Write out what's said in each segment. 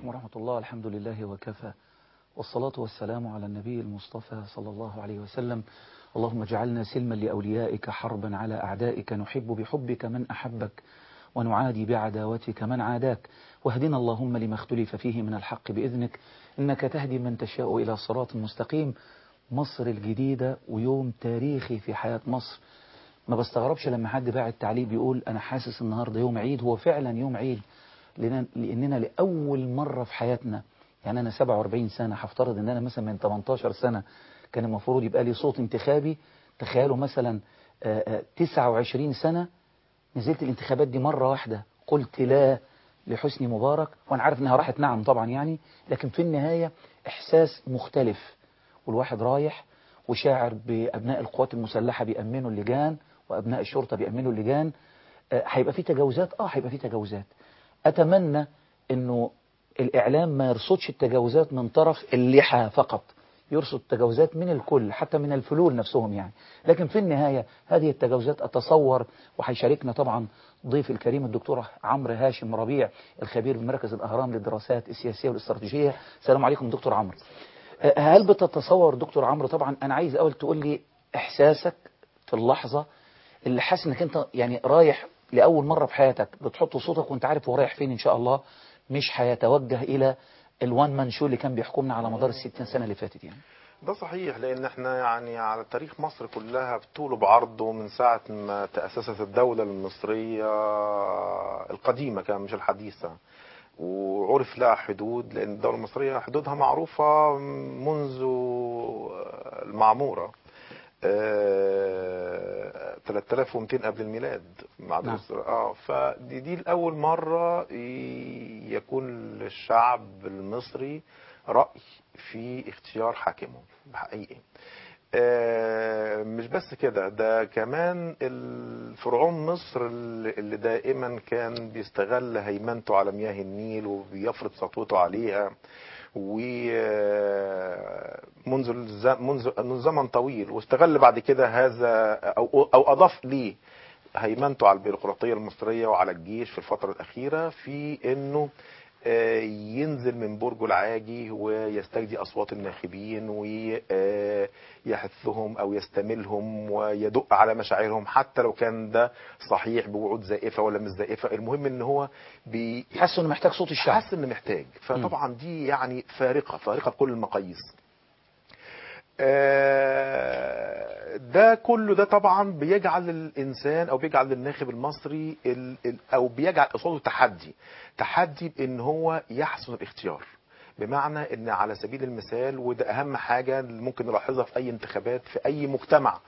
عليكم ورحمة الله الحمد لله وكفى والصلاة والسلام على النبي المصطفى صلى الله عليه وسلم اللهم اجعلنا سلما لأوليائك حربا على أعدائك نحب بحبك من أحبك ونعادي بعداوتك من عاداك واهدنا اللهم لما اختلف فيه من الحق بإذنك إنك تهدي من تشاء إلى صراط مستقيم مصر الجديدة ويوم تاريخي في حياة مصر ما بستغربش لما حد باعت تعليق بيقول أنا حاسس النهاردة يوم عيد هو فعلا يوم عيد لأننا لأول مرة في حياتنا يعني أنا 47 سنة هفترض أن أنا مثلا من 18 سنة كان المفروض يبقى لي صوت انتخابي تخيلوا مثلا 29 سنة نزلت الانتخابات دي مرة واحدة قلت لا لحسني مبارك وأنا عارف أنها راحت نعم طبعا يعني لكن في النهاية إحساس مختلف والواحد رايح وشاعر بأبناء القوات المسلحة بيأمنوا اللجان وأبناء الشرطة بيأمنوا اللجان هيبقى في تجاوزات آه هيبقى في تجاوزات أتمنى أنه الإعلام ما يرصدش التجاوزات من طرف اللحى فقط يرصد تجاوزات من الكل حتى من الفلول نفسهم يعني لكن في النهاية هذه التجاوزات أتصور وهيشاركنا طبعا ضيف الكريم الدكتور عمرو هاشم ربيع الخبير بمركز الأهرام للدراسات السياسية والاستراتيجية السلام عليكم دكتور عمرو هل بتتصور دكتور عمرو طبعا أنا عايز أول تقول لي إحساسك في اللحظة اللي حاسس انك انت يعني رايح لأول مرة في حياتك بتحط صوتك وانت عارف هو رايح فين إن شاء الله مش هيتوجه إلى الوان مان شو اللي كان بيحكمنا على مدار الستين سنة اللي فاتت يعني ده صحيح لان احنا يعني على تاريخ مصر كلها بطول بعرضه من ساعة ما تأسست الدولة المصرية القديمة كان مش الحديثة وعرف لها حدود لان الدولة المصرية حدودها معروفة منذ المعمورة 3200 قبل الميلاد مع نعم. اه فدي دي الاول مره يكون للشعب المصري راي في اختيار حاكمه حقيقي آه مش بس كده ده كمان الفرعون مصر اللي دائما كان بيستغل هيمنته على مياه النيل وبيفرض سطوته عليها ومنذ منذ زمن طويل واستغل بعد كده هذا او او اضاف ليه هيمنته على البيروقراطيه المصريه وعلى الجيش في الفتره الاخيره في انه ينزل من برجه العاجي ويستجدي اصوات الناخبين ويحثهم او يستملهم ويدق على مشاعرهم حتى لو كان ده صحيح بوعود زائفه ولا مش زائفه المهم ان هو بي حاسس انه محتاج صوت الشعب حاسس انه محتاج فطبعا دي يعني فارقه فارقه بكل المقاييس ده كله ده طبعا بيجعل الانسان او بيجعل الناخب المصري ال ال او بيجعل قصاده تحدي تحدي بان هو يحسن الاختيار بمعنى ان على سبيل المثال وده اهم حاجه اللي ممكن نلاحظها في اي انتخابات في اي مجتمع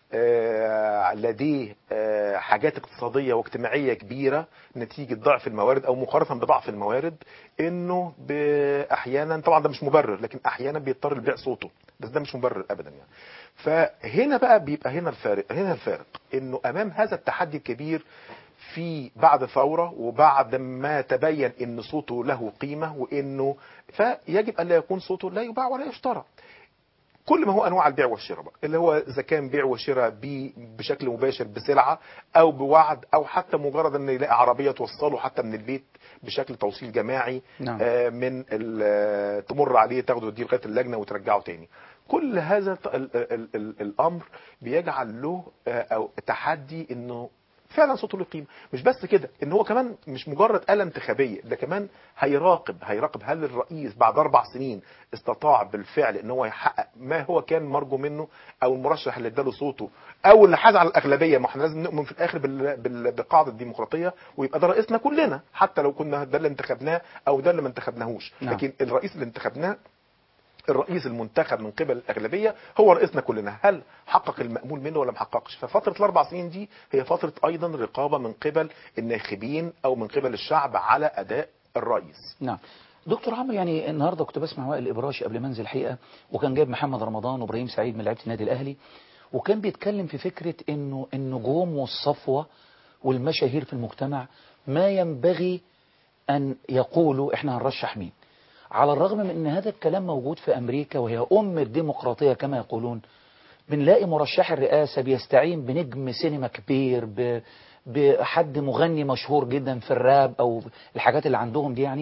لديه حاجات اقتصاديه واجتماعيه كبيره نتيجه ضعف الموارد او مقارنه بضعف الموارد انه احيانا طبعا ده مش مبرر لكن احيانا بيضطر لبيع صوته بس ده مش مبرر ابدا يعني فهنا بقى بيبقى هنا الفارق هنا الفارق انه امام هذا التحدي الكبير في بعد ثورة وبعد ما تبين ان صوته له قيمة وانه فيجب ان لا يكون صوته لا يباع ولا يشترى كل ما هو انواع البيع والشراء بقى اللي هو اذا كان بيع وشراء بشكل مباشر بسلعه او بوعد او حتى مجرد ان يلاقي عربيه توصله حتى من البيت بشكل توصيل جماعي نعم. آه من تمر عليه تاخده دي لغايه اللجنه وترجعه تاني كل هذا ال ال ال الامر بيجعل له آه او تحدي انه فعلا صوته له قيمه مش بس كده ان هو كمان مش مجرد آلة انتخابيه ده كمان هيراقب هيراقب هل الرئيس بعد اربع سنين استطاع بالفعل ان هو يحقق ما هو كان مرجو منه او المرشح اللي اداله صوته او اللي حاز على الاغلبيه ما احنا لازم نؤمن في الاخر بال... بال... بقاعده الديمقراطيه ويبقى ده رئيسنا كلنا حتى لو كنا ده اللي انتخبناه او ده اللي ما انتخبناهوش نعم. لكن الرئيس اللي انتخبناه الرئيس المنتخب من قبل الاغلبيه هو رئيسنا كلنا هل حقق المامول منه ولا ما حققش ففتره الاربع سنين دي هي فتره ايضا رقابه من قبل الناخبين او من قبل الشعب على اداء الرئيس نعم دكتور عمرو يعني النهارده كنت بسمع وائل الابراشي قبل ما انزل الحقيقه وكان جايب محمد رمضان وابراهيم سعيد من لعيبه النادي الاهلي وكان بيتكلم في فكره انه النجوم والصفوه والمشاهير في المجتمع ما ينبغي ان يقولوا احنا هنرشح مين على الرغم من ان هذا الكلام موجود في امريكا وهي ام الديمقراطيه كما يقولون بنلاقي مرشح الرئاسه بيستعين بنجم سينما كبير ب... بحد مغني مشهور جدا في الراب او الحاجات اللي عندهم دي يعني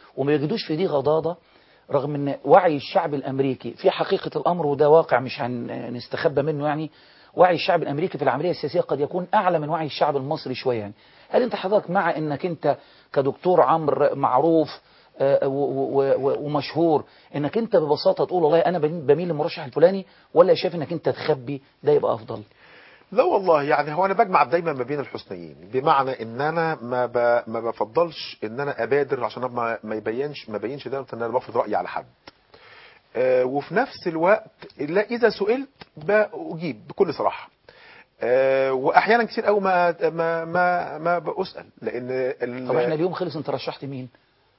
وما يجدوش في دي غضاضة رغم ان وعي الشعب الامريكي في حقيقة الامر وده واقع مش هنستخبى منه يعني وعي الشعب الامريكي في العملية السياسية قد يكون اعلى من وعي الشعب المصري شوية يعني هل انت حضرتك مع انك انت كدكتور عمرو معروف آه، و- و- و- ومشهور انك انت ببساطة تقول والله انا بميل للمرشح الفلاني ولا شايف انك انت تخبي ده يبقى افضل لا والله يعني هو انا بجمع دايما ما بين الحسنيين بمعنى ان انا ما ب... ما بفضلش ان انا ابادر عشان ما ما يبينش ما بينش ده ان انا بفرض رايي على حد آه وفي نفس الوقت لا اذا سئلت باجيب بكل صراحه آه واحيانا كتير قوي ما ما ما ما بسال لان ال... طب احنا اليوم خلص انت رشحت مين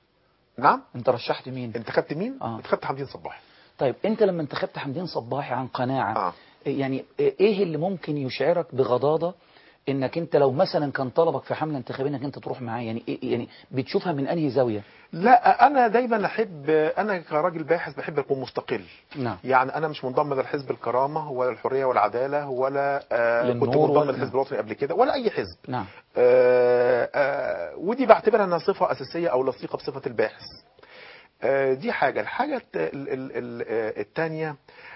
نعم انت رشحت مين انتخبت مين آه. انتخبت حمدين صباحي طيب انت لما انتخبت حمدين صباحي عن قناعة آه. يعني ايه اللي ممكن يشعرك بغضاضة انك انت لو مثلا كان طلبك في حملة انتخابية انك انت تروح معاه يعني إيه يعني بتشوفها من انهي زاوية لا انا دايما احب انا كراجل باحث بحب اكون مستقل نعم يعني انا مش منضم للحزب الكرامه ولا الحريه والعداله ولا آه للنور كنت منضم ولا- للحزب الوطني قبل كده ولا اي حزب نعم آه آه ودي بعتبرها انها صفه اساسيه او لصيقه بصفه الباحث آه دي حاجه الحاجه الت- ال- ال- ال- آه، التانية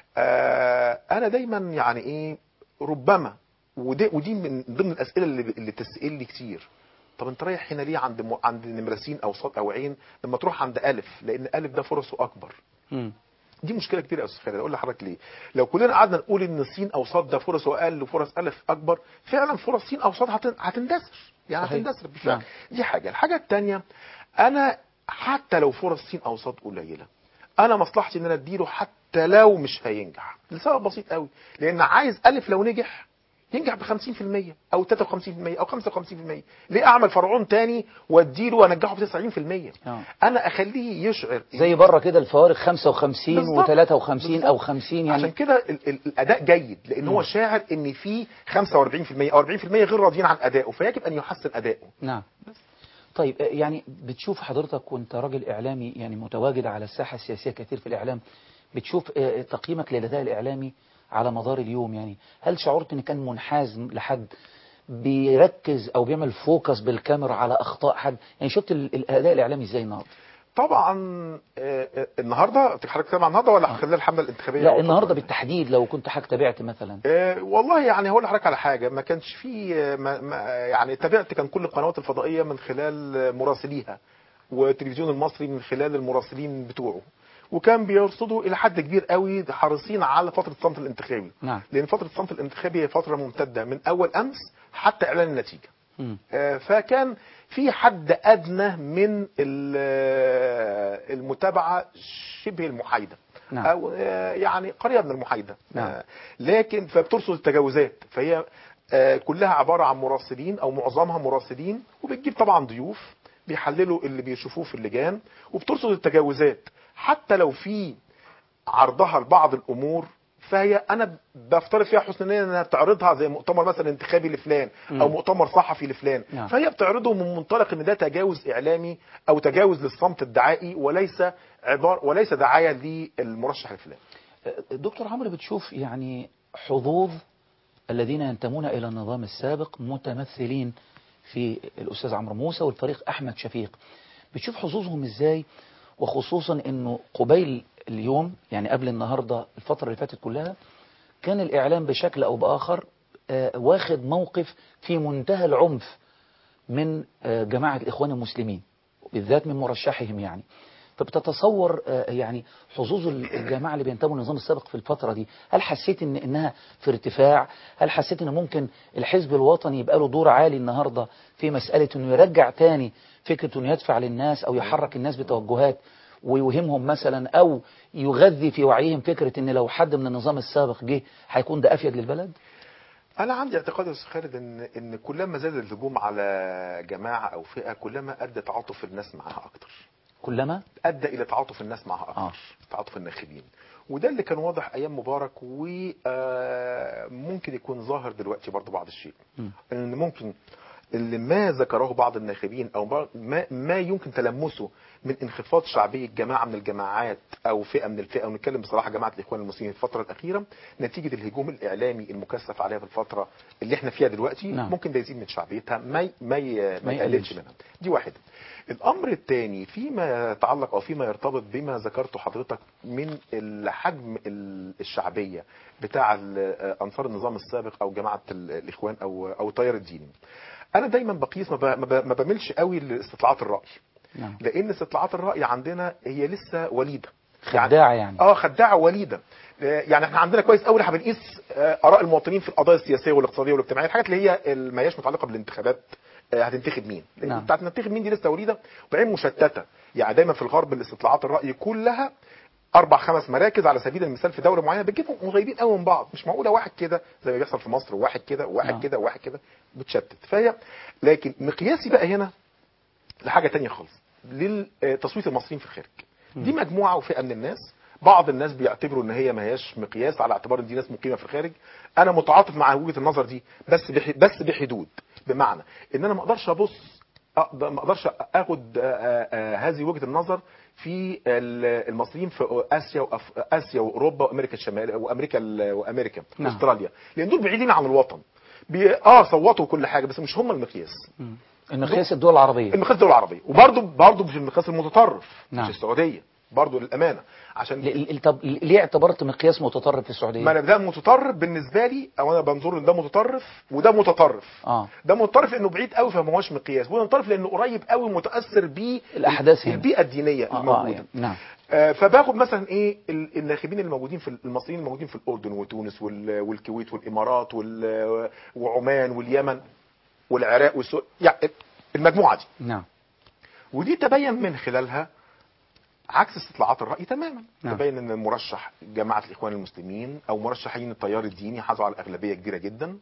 آه انا دايما يعني ايه ربما ودي ودي من ضمن الاسئله اللي اللي تسال لي كتير طب انت رايح هنا ليه عند م... عند نمرسين او صاد او عين لما تروح عند الف لان الف ده فرصه اكبر مم. دي مشكله كبيره يا استاذ خالد اقول لحضرتك ليه لو كلنا قعدنا نقول ان سين او صاد ده فرصه اقل وفرص الف اكبر فعلا فرص سين او صاد هتن- هتندثر يعني صحيح. هتندثر بالفعل نعم. دي حاجه الحاجه الثانيه انا حتى لو فرص سين او صاد قليله انا مصلحتي ان انا اديله حتى لو مش هينجح لسبب بسيط قوي لان عايز الف لو نجح ينجح ب 50% او 53% او 55% ليه اعمل فرعون تاني واديله وانجحه ب 90% آه. انا اخليه يشعر زي بره كده الفوارق 55 بالظبط. و53 او 50 عشان يعني كده ال- ال- الاداء جيد لان هو مم. شاعر ان في 45% او 40% غير راضيين عن ادائه فيجب ان يحسن ادائه نعم طيب آه، يعني بتشوف حضرتك وانت راجل اعلامي يعني متواجد على الساحة السياسية كثير في الاعلام بتشوف آه، تقييمك للاداء الاعلامي على مدار اليوم يعني هل شعرت ان كان منحاز لحد بيركز او بيعمل فوكس بالكاميرا على اخطاء حد يعني شفت ال- الاداء الاعلامي ازاي النهارده طبعا آه، آه، النهارده حضرتك بتتكلم عن النهارده ولا خلال الحمله الانتخابيه لا أو النهارده الفترة؟ بالتحديد لو كنت حضرتك تابعت مثلا آه، والله يعني هقول لحضرتك على حاجه ما كانش في آه، ما ما يعني تابعت كان كل القنوات الفضائيه من خلال آه، مراسليها والتلفزيون المصري من خلال المراسلين بتوعه وكان بيرصدوا الى حد كبير قوي حريصين على فتره الصمت الانتخابي نعم لان فتره الصمت الانتخابي هي فتره ممتده من اول امس حتى اعلان النتيجه مم. آه، فكان في حد ادنى من ال- آه، المتابعه شبه المحايده نعم. او آه، يعني قريبه من المحايده نعم. آه، لكن فبترصد التجاوزات فهي آه، كلها عباره عن مراسلين او معظمها مراسلين وبتجيب طبعا ضيوف بيحللوا اللي بيشوفوه في اللجان وبترصد التجاوزات حتى لو في عرضها لبعض الامور فهي انا بفترض فيها حسن نيه انها بتعرضها زي مؤتمر مثلا انتخابي لفلان او مم. مؤتمر صحفي لفلان نعم. فهي بتعرضه من منطلق ان ده تجاوز اعلامي او تجاوز للصمت الدعائي وليس عباره وليس دعايه للمرشح الفلاني دكتور عمرو بتشوف يعني حظوظ الذين ينتمون إلى النظام السابق متمثلين في الأستاذ عمرو موسى والفريق أحمد شفيق بتشوف حظوظهم إزاي وخصوصا أنه قبيل اليوم يعني قبل النهاردة الفترة اللي فاتت كلها كان الإعلام بشكل أو بآخر آه، واخد موقف في منتهى العنف من آه، جماعة الإخوان المسلمين بالذات من مرشحهم يعني فبتتصور آه، يعني حظوظ الجماعة اللي بينتموا للنظام السابق في الفترة دي هل حسيت إن إنها في ارتفاع هل حسيت إن ممكن الحزب الوطني يبقى له دور عالي النهاردة في مسألة إنه يرجع تاني فكرة إنه يدفع للناس أو يحرك الناس بتوجهات ويوهمهم مثلا أو يغذي في وعيهم فكرة إن لو حد من النظام السابق جه هيكون ده أفيد للبلد انا عندي اعتقاد يا استاذ خالد ان ان كلما زاد الهجوم على جماعه او فئه كلما ادى تعاطف الناس معاها اكتر كلما ادى الى تعاطف الناس معها اكتر آه. تعاطف الناخبين وده اللي كان واضح ايام مبارك وممكن يكون ظاهر دلوقتي برضه بعض الشيء م. ان ممكن اللي ما ذكره بعض الناخبين او بعض- ما, ما يمكن تلمسه من انخفاض شعبيه جماعه من الجماعات او فئه من الفئه ونتكلم بصراحه جماعه الاخوان المسلمين في الفتره الاخيره نتيجه الهجوم الاعلامي المكثف عليها في الفتره اللي احنا فيها دلوقتي نعم. ممكن ده يزيد من شعبيتها ما ي- ما ي- ما ما يقللش. يقللش منها دي واحده الامر الثاني فيما يتعلق او فيما يرتبط بما ذكرته حضرتك من الحجم ال- الشعبيه بتاع ال- انصار النظام السابق او جماعه ال- الاخوان او او التيار الديني انا دايما بقيس ما ب- ما ب- ما بميلش قوي لاستطلاعات الراي نعم لان استطلاعات الراي عندنا هي لسه وليده خداعة يعني اه خداعه وليده آه، يعني احنا عندنا كويس قوي احنا بنقيس آه، اراء المواطنين في القضايا السياسيه والاقتصاديه والاجتماعيه الحاجات اللي هي اللي ما هياش متعلقه بالانتخابات آه، هتنتخب مين لان نعم. بتاعت ننتخب مين دي لسه وليده وبعدين مشتته يعني دايما في الغرب الاستطلاعات الراي كلها اربع خمس مراكز على سبيل المثال في دوله معينه بتجيبهم قريبين قوي من بعض مش معقوله واحد كده زي ما بيحصل في مصر وواحد كده وواحد نعم. كده وواحد كده بتشتت فهي لكن مقياسي بقى هنا لحاجه تانية خالص لتصويت المصريين في الخارج دي مجموعه وفئه من الناس بعض الناس بيعتبروا ان هي ما هياش مقياس على اعتبار ان دي ناس مقيمه في الخارج انا متعاطف مع وجهه النظر دي بس بح بس بحدود بمعنى ان انا ما اقدرش ابص أقدر ما اقدرش اخد آه، آه، هذه وجهه النظر في ال- المصريين في اسيا وأف... اسيا واوروبا وامريكا الشماليه وامريكا ال- وامريكا نعم. استراليا لان دول بعيدين عن الوطن بي... اه صوتوا كل حاجه بس مش هم المقياس مم. المقياس الدول العربية المقياس الدول العربيه وبرضه برضه مش المقياس المتطرف نعم. مش السعوديه برضه للامانه عشان ل- ل- طب ليه اعتبرت مقياس متطرف في السعودية؟ ما انا ده متطرف بالنسبه لي او انا بنظر ان ده متطرف وده متطرف اه ده متطرف لانه بعيد قوي فما هوش مقياس وده متطرف لانه قريب قوي متاثر بيه الأحداث هنا. البيئه الدينيه آه، آه الموجوده يعني. نعم آه، فباخد مثلا ايه ال- الناخبين اللي موجودين في المصريين الموجودين في الاردن وتونس وال- والكويت والامارات وال- وعمان واليمن والعراق والسوريا يعني المجموعه دي نعم ودي تبين من خلالها عكس استطلاعات الرأي تماما نعم. تبين ان مرشح جماعة الإخوان المسلمين أو مرشحين التيار الديني حازوا على أغلبية كبيرة جدا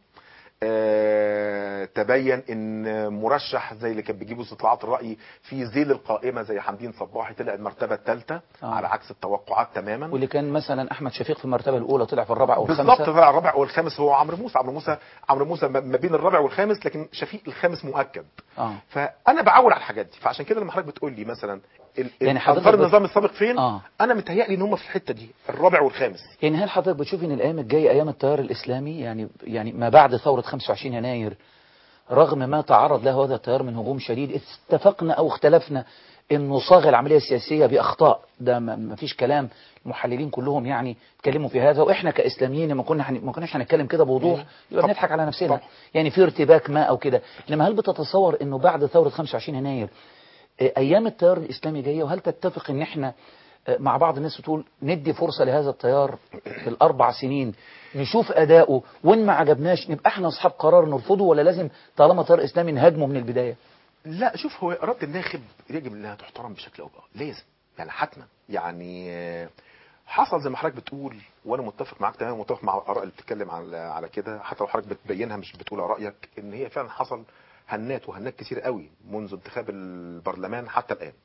آه، تبين ان مرشح زي اللي كان بيجيبوا استطلاعات الرأي في ذيل القائمة زي حمدين صباحي طلع المرتبة الثالثة آه. على عكس التوقعات تماما واللي كان مثلا احمد شفيق في المرتبة الأولى طلع في الرابعة أو بالظبط الخامسة طلع الرابع والخامس هو عمرو موسى عمرو موسى عمرو موسى ما ما بين الرابع والخامس لكن شفيق الخامس مؤكد اه فانا بعول على الحاجات دي فعشان كده لما حضرتك بتقول لي مثلا ال- يعني حضرتك انصار بت- النظام السابق فين آه. انا متهيألي ان هم في الحته دي الرابع والخامس يعني هل حضرتك بتشوف ان الايام الجايه ايام التيار الاسلامي يعني يعني ما بعد ثوره 25 يناير رغم ما تعرض له هذا التيار من هجوم شديد اتفقنا او اختلفنا انه صاغ العمليه السياسيه باخطاء ده ما ما فيش كلام المحللين كلهم يعني اتكلموا في هذا واحنا كاسلاميين ما كنا هن- ما كناش هنتكلم كده بوضوح يبقى طب- بنضحك على نفسنا طب. يعني في ارتباك ما او كده انما هل بتتصور انه بعد ثوره 25 يناير آه، ايام التيار الاسلامي جايه وهل تتفق ان احنا آه، مع بعض الناس بتقول ندي فرصه لهذا التيار في الاربع سنين نشوف اداؤه وان ما عجبناش نبقى احنا اصحاب قرار نرفضه ولا لازم طالما تيار اسلامي نهاجمه من البدايه لا شوف هو اراده الناخب يجب انها تحترم بشكل او باخر لازم يعني حتما يعني آه، حصل زي ما حضرتك بتقول وانا متفق معاك تماما متفق مع الاراء اللي بتتكلم على على كده حتى لو حضرتك بتبينها مش بتقول رايك ان هي فعلا حصل هنات وهنات كتير قوي منذ انتخاب البرلمان حتى الان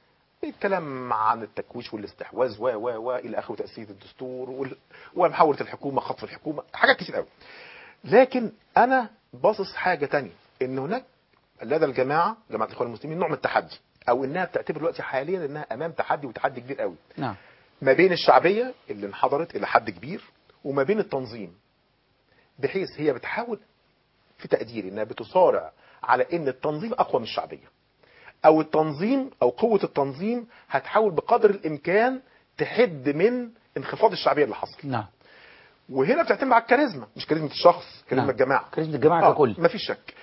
الكلام عن التكويش والاستحواذ و و و الى اخره تاسيس الدستور وال- ومحاوله الحكومه خطف الحكومه حاجات كتير قوي لكن انا باصص حاجه تانية ان هناك لدى الجماعه جماعه الاخوان المسلمين نوع من التحدي او انها بتعتبر دلوقتي حاليا انها امام تحدي وتحدي كبير قوي نعم ما بين الشعبيه اللي انحدرت الى حد كبير وما بين التنظيم بحيث هي بتحاول في تقديري انها بتصارع على ان التنظيم اقوى من الشعبيه او التنظيم او قوه التنظيم هتحاول بقدر الامكان تحد من انخفاض الشعبيه اللي حصل نعم وهنا بتعتمد على الكاريزما مش كاريزما الشخص كاريزما نعم. الجماعه كاريزما الجماعة ككل. مفيش شك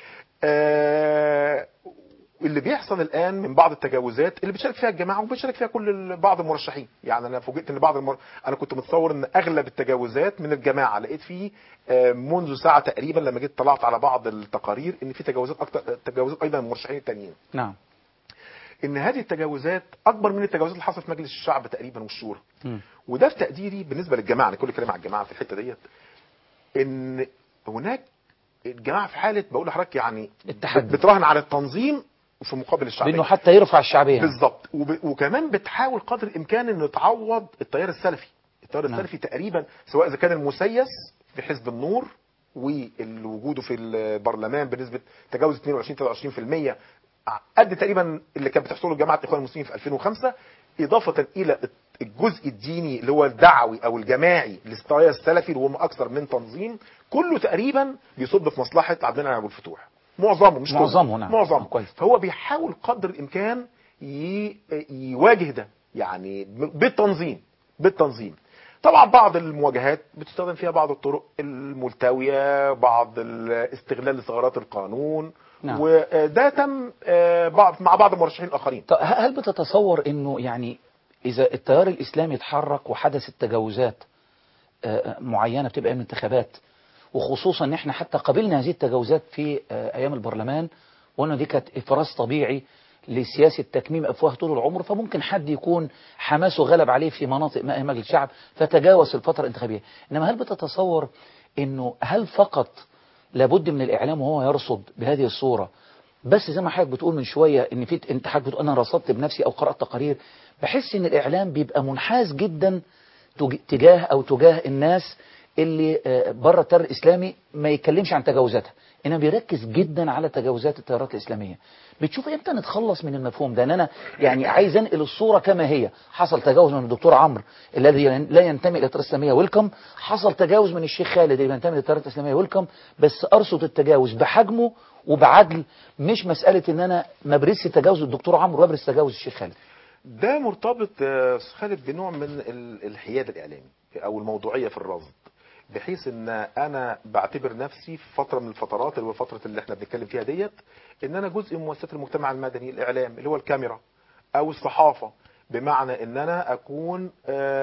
آه اللي بيحصل الان من بعض التجاوزات اللي بتشارك فيها الجماعه وبيشارك فيها كل ال- بعض المرشحين يعني انا فوجئت ان بعض المر... انا كنت متصور ان اغلب التجاوزات من الجماعه لقيت فيه آه، منذ ساعه تقريبا لما جيت طلعت على بعض التقارير ان في تجاوزات اكتر تجاوزات ايضا من المرشحين التانيين نعم ان هذه التجاوزات اكبر من التجاوزات اللي حصلت في مجلس الشعب تقريبا والشورى مم. وده في تقديري بالنسبه للجماعه انا كل كلام على الجماعه في الحته ديت ان هناك الجماعه في حاله بقول لحضرتك يعني التحدي. بتراهن على التنظيم في مقابل الشعبيه بانه حتى يرفع الشعبيه يعني. بالظبط وب... وكمان بتحاول قدر الامكان انه تعوض التيار السلفي التيار نعم. السلفي تقريبا سواء اذا كان المسيس في حزب النور ووجوده في البرلمان بنسبه تجاوز 22 23% قد تقريبا اللي كانت بتحصله جماعه الاخوان المسلمين في 2005 اضافه الى الجزء الديني اللي هو الدعوي او الجماعي للستايا السلفي اللي هم اكثر من تنظيم كله تقريبا بيصب في مصلحه عبد المنعم ابو الفتوح معظمه مش كله. معظمه، نعم. معظمه آه، كويس. فهو بيحاول قدر الامكان ي- يواجه ده يعني بالتنظيم بالتنظيم طبعا بعض المواجهات بتستخدم فيها بعض الطرق الملتويه بعض الاستغلال لثغرات القانون نعم. وده تم آه، بعض مع بعض المرشحين الاخرين طب هل بتتصور انه يعني اذا التيار الاسلامي اتحرك وحدثت تجاوزات آه، معينه بتبقى من الانتخابات وخصوصا ان احنا حتى قبلنا هذه التجاوزات في آه، ايام البرلمان وان دي كانت افراز طبيعي لسياسه تكميم افواه طول العمر فممكن حد يكون حماسه غلب عليه في مناطق ما مجلس الشعب فتجاوز الفتره الانتخابيه انما هل بتتصور انه هل فقط لابد من الاعلام وهو يرصد بهذه الصوره بس زي ما حضرتك بتقول من شويه ان في انت حضرتك بتقول انا رصدت بنفسي او قرات تقارير بحس ان الاعلام بيبقى منحاز جدا تج- تجاه او تجاه الناس اللي آه، بره التيار الاسلامي ما يتكلمش عن تجاوزاتها انما بيركز جدا على تجاوزات التيارات الاسلاميه بتشوف امتى نتخلص من المفهوم ده ان انا يعني عايز انقل الصوره كما هي حصل تجاوز من الدكتور عمرو الذي لا ينتمي الى التيارات الاسلاميه ويلكم حصل تجاوز من الشيخ خالد اللي بينتمي للتيارات الاسلاميه ويلكم بس ارصد التجاوز بحجمه وبعدل مش مساله ان انا ما بريدش تجاوز الدكتور عمرو وابرز تجاوز الشيخ خالد ده مرتبط آه، أستاذ خالد بنوع من ال- الحياد الاعلامي او الموضوعيه في الرصد بحيث ان انا بعتبر نفسي في فتره من الفترات اللي هو فتره اللي احنا بنتكلم فيها ديت ان انا جزء من مؤسسات المجتمع المدني الاعلام اللي هو الكاميرا او الصحافه بمعنى ان انا اكون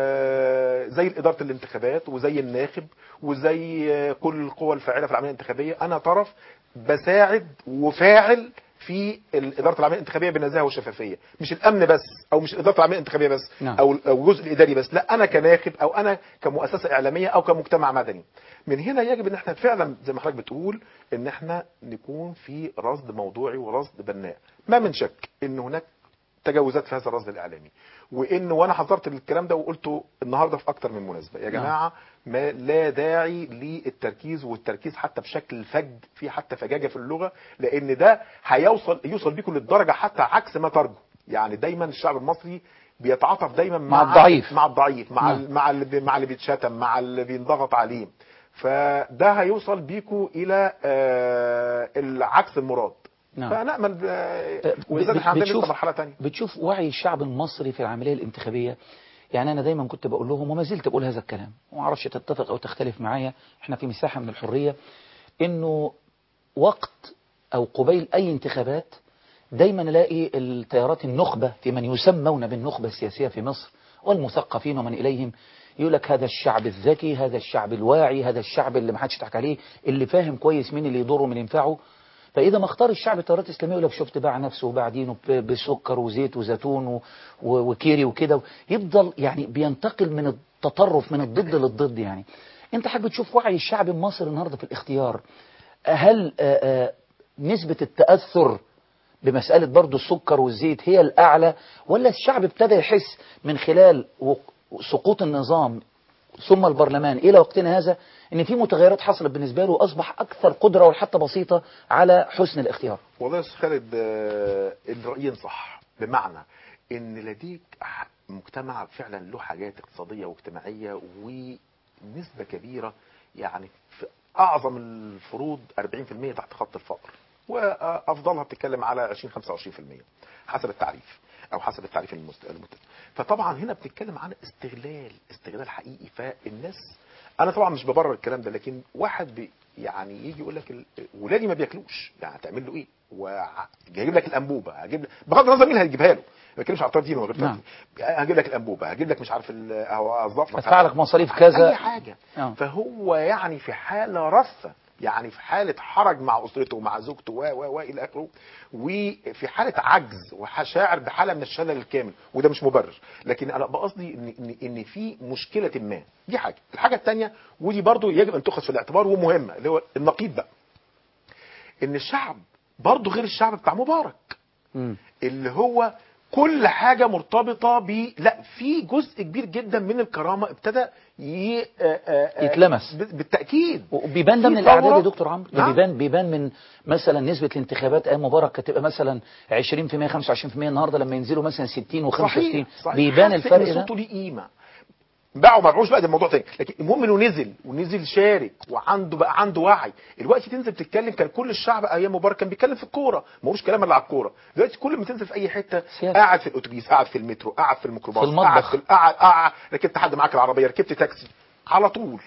آه، زي اداره الانتخابات وزي الناخب وزي آه، كل القوى الفاعله في العمليه الانتخابيه انا طرف بساعد وفاعل في اداره العمليه الانتخابيه بالنزاهه والشفافيه مش الامن بس او مش اداره العمليه الانتخابيه بس نعم. او او الجزء الاداري بس لا انا كناخب او انا كمؤسسه اعلاميه او كمجتمع مدني من هنا يجب ان احنا فعلا زي ما حضرتك بتقول ان احنا نكون في رصد موضوعي ورصد بناء ما من شك ان هناك تجاوزات في هذا الرصد الاعلامي وان وانا حضرت الكلام ده وقلته النهارده في اكتر من مناسبه يا نعم. جماعه ما لا داعي للتركيز والتركيز حتى بشكل فج في حتى فجاجه في اللغه لان ده هيوصل يوصل بيكم للدرجه حتى عكس ما ترجو يعني دايما الشعب المصري بيتعاطف دايما مع الضعيف. مع الضعيف مع نعم. ال- مع اللي بي- مع اللي بيتشتم مع اللي بينضغط عليه فده هيوصل بيكم الى آه، العكس المراد نعم. فنامل آه، آه، واذا بت- احنا عندنا بتشوف- لسه مرحله ثانيه بتشوف وعي الشعب المصري في العملية الانتخابية يعني أنا دايما كنت بقول لهم وما زلت بقول هذا الكلام وما اعرفش تتفق أو تختلف معايا احنا في مساحة من الحرية إنه وقت أو قبيل أي انتخابات دايما الاقي التيارات النخبة في من يسمون بالنخبة السياسية في مصر والمثقفين ومن إليهم يقول لك هذا الشعب الذكي هذا الشعب الواعي هذا الشعب اللي ما حدش يضحك عليه اللي فاهم كويس مين اللي يضره ومين ينفعه فإذا ما اختار الشعب التيارات الإسلامية يقول لك شفت باع نفسه وباع دينه ب- بسكر وزيت وزيتون و- و- وكيري وكده يفضل يعني بينتقل من التطرف من الضد للضد يعني أنت حابب تشوف وعي الشعب المصري النهارده في الاختيار هل آه، آه، نسبة التأثر بمسألة برضو السكر والزيت هي الأعلى ولا الشعب ابتدى يحس من خلال وق- سقوط النظام ثم البرلمان إلى وقتنا هذا إن في متغيرات حصلت بالنسبة له وأصبح أكثر قدرة وحتى بسيطة على حسن الاختيار والله يا استاذ خالد آه، الرأيين صح بمعنى ان لديك ح- مجتمع فعلا له حاجات اقتصاديه واجتماعيه ونسبه كبيره يعني في اعظم الفروض 40% تحت خط الفقر وافضلها بتتكلم على 20 25% حسب التعريف او حسب التعريف المست- المتسم فطبعا هنا بتتكلم عن استغلال استغلال حقيقي فالناس انا طبعا مش ببرر الكلام ده لكن واحد بي يعني يجي يقول لك ال- ولادي ما بياكلوش يعني هتعمل له ايه وهجيب لك الانبوبه هجيب لك بغض النظر مين هيجيبها له ما بتكلمش على دين ولا غير نعم. دين. هجيب لك الانبوبه هجيب لك مش عارف ال- أو اوظف لك أدفع لك مصاريف كذا اي حاجه آه. فهو يعني في حاله رثه يعني في حاله حرج مع اسرته ومع زوجته و و و الى اخره وفي حاله عجز وشاعر بحاله من الشلل الكامل وده مش مبرر لكن انا بقصدي ان ان, إن في مشكله ما دي حاجه الحاجه الثانيه ودي برضو يجب ان تؤخذ في الاعتبار ومهمه اللي هو النقيض بقى ان الشعب برضو غير الشعب بتاع مبارك مم. اللي هو كل حاجه مرتبطه ب لا في جزء كبير جدا من الكرامه ابتدى ي... آه، آه، آه، يتلمس. ب- بالتاكيد وبيبان ده في من الاعداد ثورة. يا دكتور عمرو ده نعم. بيبان بيبان من مثلا نسبه الانتخابات ايام مبارك كانت تبقى مثلا 20% 25% النهارده لما ينزلوا مثلا 60 و65 صحيح صحيح بيبان حس الفرق إن ده صوته ليه قيمه باعوا ما باعوش بقى ده موضوع تاني لكن المهم انه نزل ونزل شارك وعنده بقى عنده وعي دلوقتي تنزل تتكلم كان كل الشعب ايام مبارك كان بيتكلم في الكوره ما هوش كلام اللي على الكوره دلوقتي كل ما تنزل في اي حته سياسة. قاعد في الاتوبيس قاعد في المترو قاعد في الميكروباص في المطبخ. قاعد في قاعد قاعد ركبت حد معاك العربيه ركبت تاكسي على طول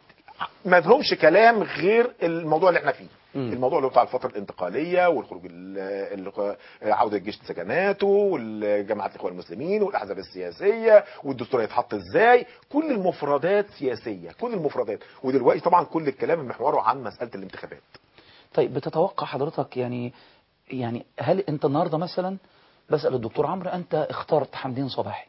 ما لهمش كلام غير الموضوع اللي احنا فيه مم. الموضوع اللي هو بتاع الفتره الانتقاليه والخروج ال- ال- عوده الجيش لسكناته والجماعه الاخوان المسلمين والاحزاب السياسيه والدستور هيتحط ازاي كل المفردات سياسيه كل المفردات ودلوقتي طبعا كل الكلام محوره عن مساله الانتخابات طيب بتتوقع حضرتك يعني يعني هل انت النهارده مثلا بسال الدكتور عمرو انت اخترت حمدين صباحي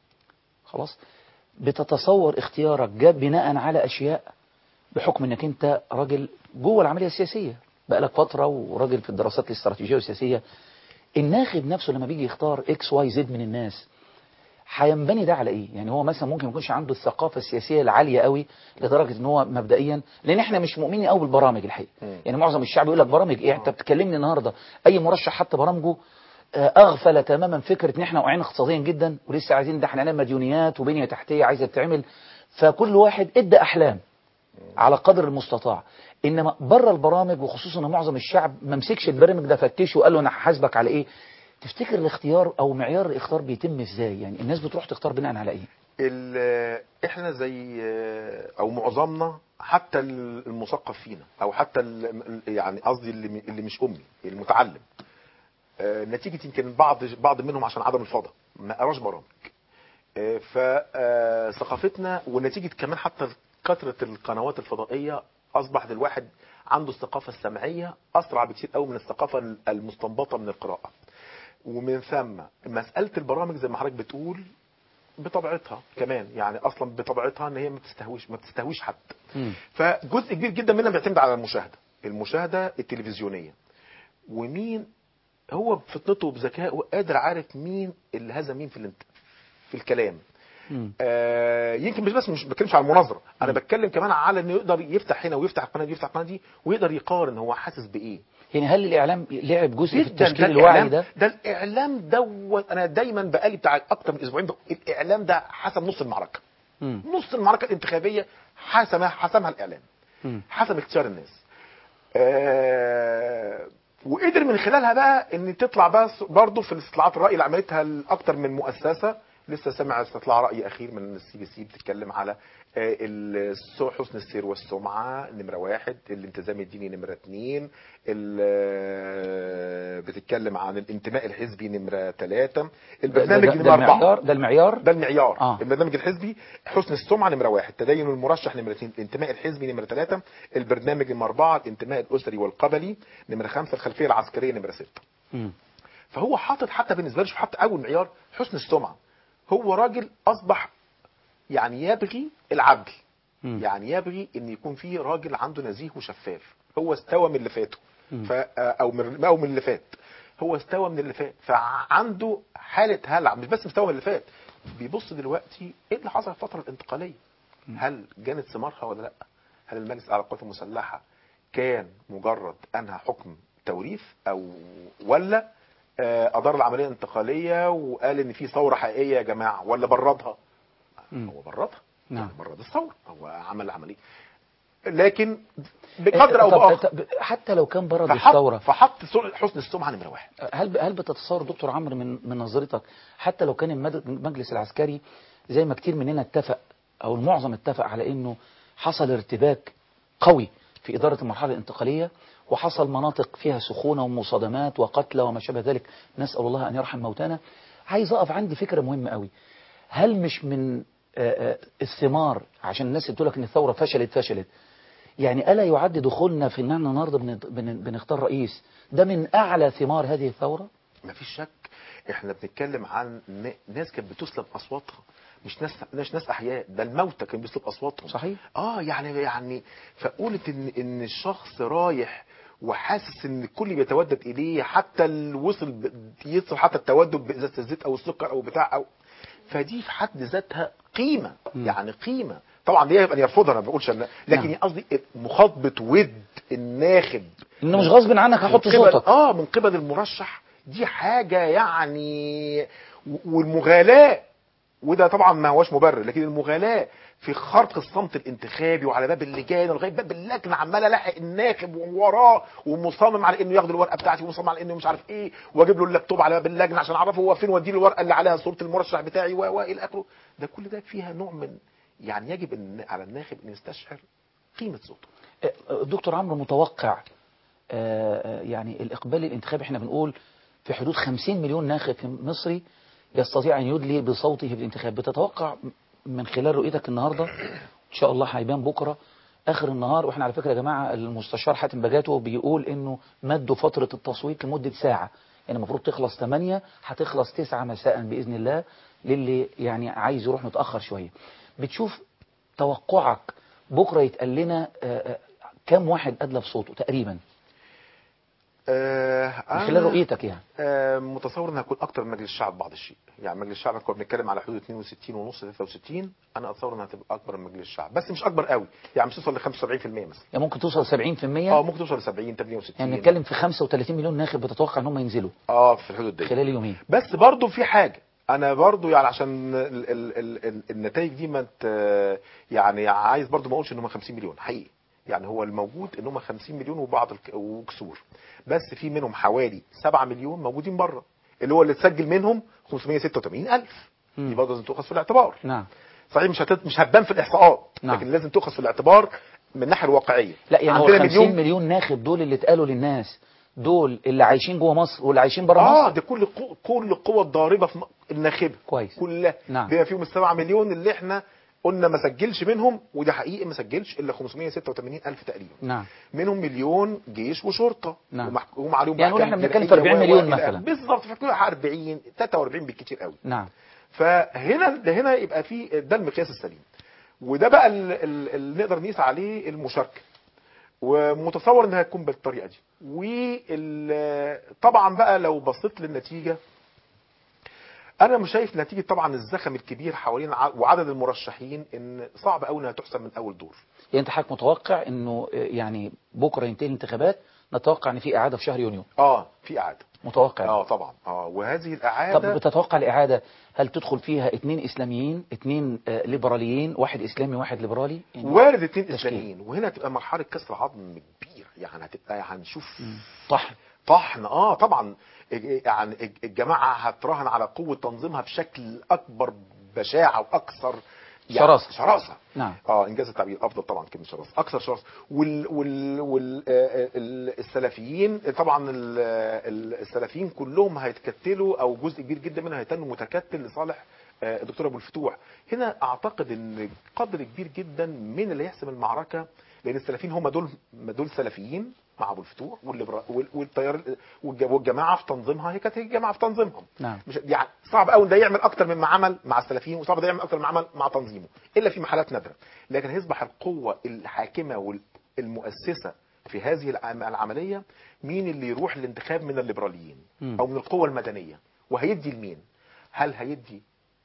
خلاص بتتصور اختيارك جاء بناء على اشياء بحكم انك انت راجل جوه العمليه السياسيه بقالك فتره وراجل في الدراسات الاستراتيجيه والسياسيه الناخب نفسه لما بيجي يختار اكس واي زد من الناس هينبني ده على ايه يعني هو مثلا ممكن ما يكونش عنده الثقافه السياسيه العاليه قوي لدرجه ان هو مبدئيا لان احنا مش مؤمنين قوي بالبرامج الحقيقه مم. يعني معظم الشعب يقول لك برامج ايه انت بتكلمني النهارده اي مرشح حتى برامجه آه، اغفل تماما فكره ان احنا واقعين اقتصاديا جدا ولسه عايزين ده احنا هنعمل مديونيات وبنيه تحتيه عايزه تتعمل فكل واحد ادى احلام على قدر المستطاع انما بره البرامج وخصوصا ان معظم الشعب ما مسكش البرنامج ده فتشه وقال له انا هحاسبك على ايه تفتكر الاختيار او معيار الاختيار بيتم ازاي يعني الناس بتروح تختار بناء على ايه ال- احنا زي او معظمنا حتى المثقف فينا او حتى ال- يعني قصدي اللي اللي مش امي المتعلم آه، نتيجه يمكن بعض بعض منهم عشان عدم الفضا ما قراش برامج فثقافتنا ونتيجه كمان حتى كثره القنوات الفضائيه اصبح الواحد عنده الثقافه السمعيه اسرع بكثير قوي من الثقافه المستنبطه من القراءه ومن ثم مساله البرامج زي ما حضرتك بتقول بطبيعتها كمان يعني اصلا بطبيعتها ان هي ما بتستهويش ما بتستهويش حد مم. فجزء كبير جدا منها بيعتمد على المشاهده المشاهده التلفزيونيه ومين هو بفطنته وبذكائه قادر عارف مين اللي هذا مين في الانت... في الكلام مم. آه يمكن مش بس مش بتكلمش على المناظره انا بتكلم كمان على انه يقدر يفتح هنا ويفتح القناه دي ويفتح القناه دي ويقدر يقارن هو حاسس بايه يعني هل الاعلام لعب جزء في جدا التشكيل ده الوعي الإعلام- ده ده الاعلام دوت انا دايما بقالي بتاع اكتر من اسبوعين بقول الاعلام ده حسم نص المعركه مم. نص المعركه الانتخابيه حسمها حسمها الاعلام مم. حسم اختيار الناس آه وقدر من خلالها بقى ان تطلع بقى برضه في الاستطلاعات الراي اللي عملتها اكتر من مؤسسه لسه سامع استطلاع راي اخير من السي بي سي بتتكلم على آه، الس- حسن السير والسمعه نمره واحد الالتزام الديني نمره اثنين ال- آه، بتتكلم عن الانتماء الحزبي نمره ثلاثه ده, البرنامج ده, نمره ده اربعه المعيار ده المعيار ده المعيار آه. آه. البرنامج الحزبي حسن السمعه نمره واحد تدين المرشح نمره اثنين الانتماء الحزبي نمره ثلاثه البرنامج نمره اربعه الانتماء الاسري والقبلي نمره خمسه الخلفيه العسكريه نمره سته مم. فهو حاطط حتى بالنسبه له شوف حتى اول معيار حسن السمعه هو راجل اصبح يعني يبغي العدل مم. يعني يبغي ان يكون في راجل عنده نزيه وشفاف هو استوى من اللي فاته مم. ف او من او من اللي فات هو استوى من اللي فات فعنده حاله هلع مش بس مستوى من اللي فات بيبص دلوقتي ايه اللي حصل في الفتره الانتقاليه هل جانت ثمارها ولا لا هل المجلس على القوات المسلحه كان مجرد انهى حكم توريث او ولا آه، ادار العمليه الانتقاليه وقال ان في ثوره حقيقيه يا جماعه ولا بردها مم. هو بردها نعم. يعني برد الثوره هو عمل عمليه لكن بقدر او طب- باخر طب حتى لو كان برد فحط الثوره فحط سر- حسن السمعه نمره واحد هل هل بتتصور دكتور عمرو من من نظرتك حتى لو كان المد- المجلس العسكري زي ما كتير مننا اتفق او المعظم اتفق على انه حصل ارتباك قوي في اداره المرحله الانتقاليه وحصل مناطق فيها سخونه ومصادمات وقتلى وما شابه ذلك نسال الله ان يرحم موتانا عايز اقف عندي فكره مهمه قوي هل مش من آه، آه، الثمار عشان الناس بتقول لك ان الثوره فشلت فشلت يعني ألا يعد دخولنا في إن احنا النهارده بن- بن- بنختار رئيس ده من أعلى ثمار هذه الثورة؟ مفيش شك احنا بنتكلم عن ن- ناس كانت بتسلب اصواتها مش ناس مش ناس احياء ده الموتى كان بيسلب اصواتهم صحيح. اه يعني يعني فقولت ان ان الشخص رايح وحاسس ان الكل بيتودد اليه حتى ال- وصل ب- يصل حتى التودد بازازه الزيت او السكر او بتاع او فدي في حد ذاتها قيمه مم. يعني قيمه طبعا دي يبقى يرفضها انا ما بقولش أنا لكن نعم. قصدي مخاطبه ود الناخب انه مش غصب عنك هحط من قبل- صوتك اه من قبل المرشح دي حاجه يعني و- والمغالاه وده طبعا ما هوش مبرر لكن المغالاه في خرق الصمت الانتخابي وعلى باب اللجان لغايه باب اللجنه عمال الاحق الناخب ووراه ومصمم على انه ياخد الورقه بتاعتي ومصمم على انه مش عارف ايه واجيب له اللابتوب على باب اللجنه عشان اعرفه هو فين وادي له الورقه اللي عليها صوره المرشح بتاعي و و الى اخره ده كل ده فيها نوع من يعني يجب ان على الناخب ان يستشعر قيمه صوته دكتور عمرو متوقع آه، آه، يعني الإقبال الانتخابي احنا بنقول في حدود 50 مليون ناخب في مصري يستطيع أن يدلي بصوته في الانتخاب بتتوقع من خلال رؤيتك النهاردة إن شاء الله هيبان بكرة آخر النهار وإحنا على فكرة يا جماعة المستشار حاتم بجاتو بيقول إنه مدوا فترة التصويت لمدة ساعة يعني المفروض تخلص 8 هتخلص 9 مساء بإذن الله للي يعني عايز يروح متأخر شوية بتشوف توقعك بكرة يتقال لنا آه، آه، كم واحد أدلى بصوته تقريبا آه من أنا- خلال رؤيتك يعني آه، متصور انها هتكون اكتر من مجلس الشعب بعض الشيء يعني مجلس الشعب كنا بنتكلم على حدود 62 ونص 63 انا اتصور انها هتبقى اكبر من مجلس الشعب بس مش اكبر قوي يعني مش توصل ل 75% مثلا يعني ممكن توصل 70% اه ممكن توصل ل 70 68 يعني نتكلم في 35 مليون ناخب بتتوقع ان هم ينزلوا اه في الحدود دي خلال يومين بس برضو في حاجه انا برضو يعني عشان ال ال ال ال النتائج دي ما ت- يعني عايز برضو ما اقولش ان هم 50 مليون حقيقي يعني هو الموجود ان هم 50 مليون وبعض الك- وكسور بس في منهم حوالي 7 مليون موجودين بره اللي هو اللي اتسجل منهم 586 الف مم. دي برضه لازم تؤخذ في الاعتبار نعم صحيح مش هتت... مش هتبان في الاحصاءات نعم. لكن لازم تؤخذ في الاعتبار من الناحيه الواقعيه لا يعني هو عندنا 50 مليون, مليون ناخب دول اللي اتقالوا للناس دول اللي عايشين جوه مصر واللي عايشين بره اه مصر دي كل قو... كل القوى الضاربه في م- الناخبه كويس كلها نعم. بما فيهم السبعة مليون اللي احنا قلنا ما سجلش منهم وده حقيقي ما سجلش الا 586 الف تقريبا نعم منهم مليون جيش وشرطه نعم. ومحكوم عليهم يعني نقول بأحكام احنا بنتكلم في جنائية 40 و- و- مليون إلى مثلا. آخره. بالظبط فكل 40 43 بالكتير قوي نعم فهنا ده هنا يبقى في ده المقياس السليم وده بقى اللي, اللي نقدر نقيس عليه المشاركه ومتصور انها هتكون بالطريقه دي وطبعا بقى لو بصيت للنتيجه انا مش شايف نتيجه طبعا الزخم الكبير حوالين ع- وعدد المرشحين ان صعب قوي انها تحسم من اول دور يعني انت حضرتك متوقع انه آه، يعني بكره ينتهي الانتخابات نتوقع ان في اعاده في شهر يونيو اه في اعاده متوقع اه طبعا اه وهذه طب الاعاده بتتوقع الاعاده هل تدخل فيها اثنين اسلاميين اثنين آه، ليبراليين واحد اسلامي واحد ليبرالي يعني وارد اتنين تشكيل. اسلاميين وهنا تبقى مرحله كسر عظم كبير يعني هتبقى هنشوف صح طحن اه طبعا يعني الجماعه هتراهن على قوه تنظيمها بشكل اكبر بشاعه واكثر شراسة. شراسه نعم اه انجاز التعبير افضل طبعا كلمه شراسه اكثر شراسه وال وال وال آه، ال- السلفيين طبعا ال- ال- السلفيين كلهم هيتكتلوا او جزء كبير جدا منهم هيتنوا متكتل لصالح آه، الدكتور ابو الفتوح هنا اعتقد ان قدر كبير جدا من اللي يحسم المعركه لان السلفيين هم دول دول سلفيين مع ابو الفتوح والليبرا- وال- والتيار والج- والجماعه في تنظيمها هي كانت هي الجماعه في تنظيمهم نعم مش يعني صعب قوي ده يعمل اكتر مما عمل مع السلفيين وصعب ده يعمل اكتر مما عمل مع تنظيمه الا في محالات نادره لكن هيصبح القوه الحاكمه والمؤسسه في هذه العم- العمليه مين اللي يروح للانتخاب من الليبراليين مم. او من القوى المدنيه وهيدي لمين هل هيدي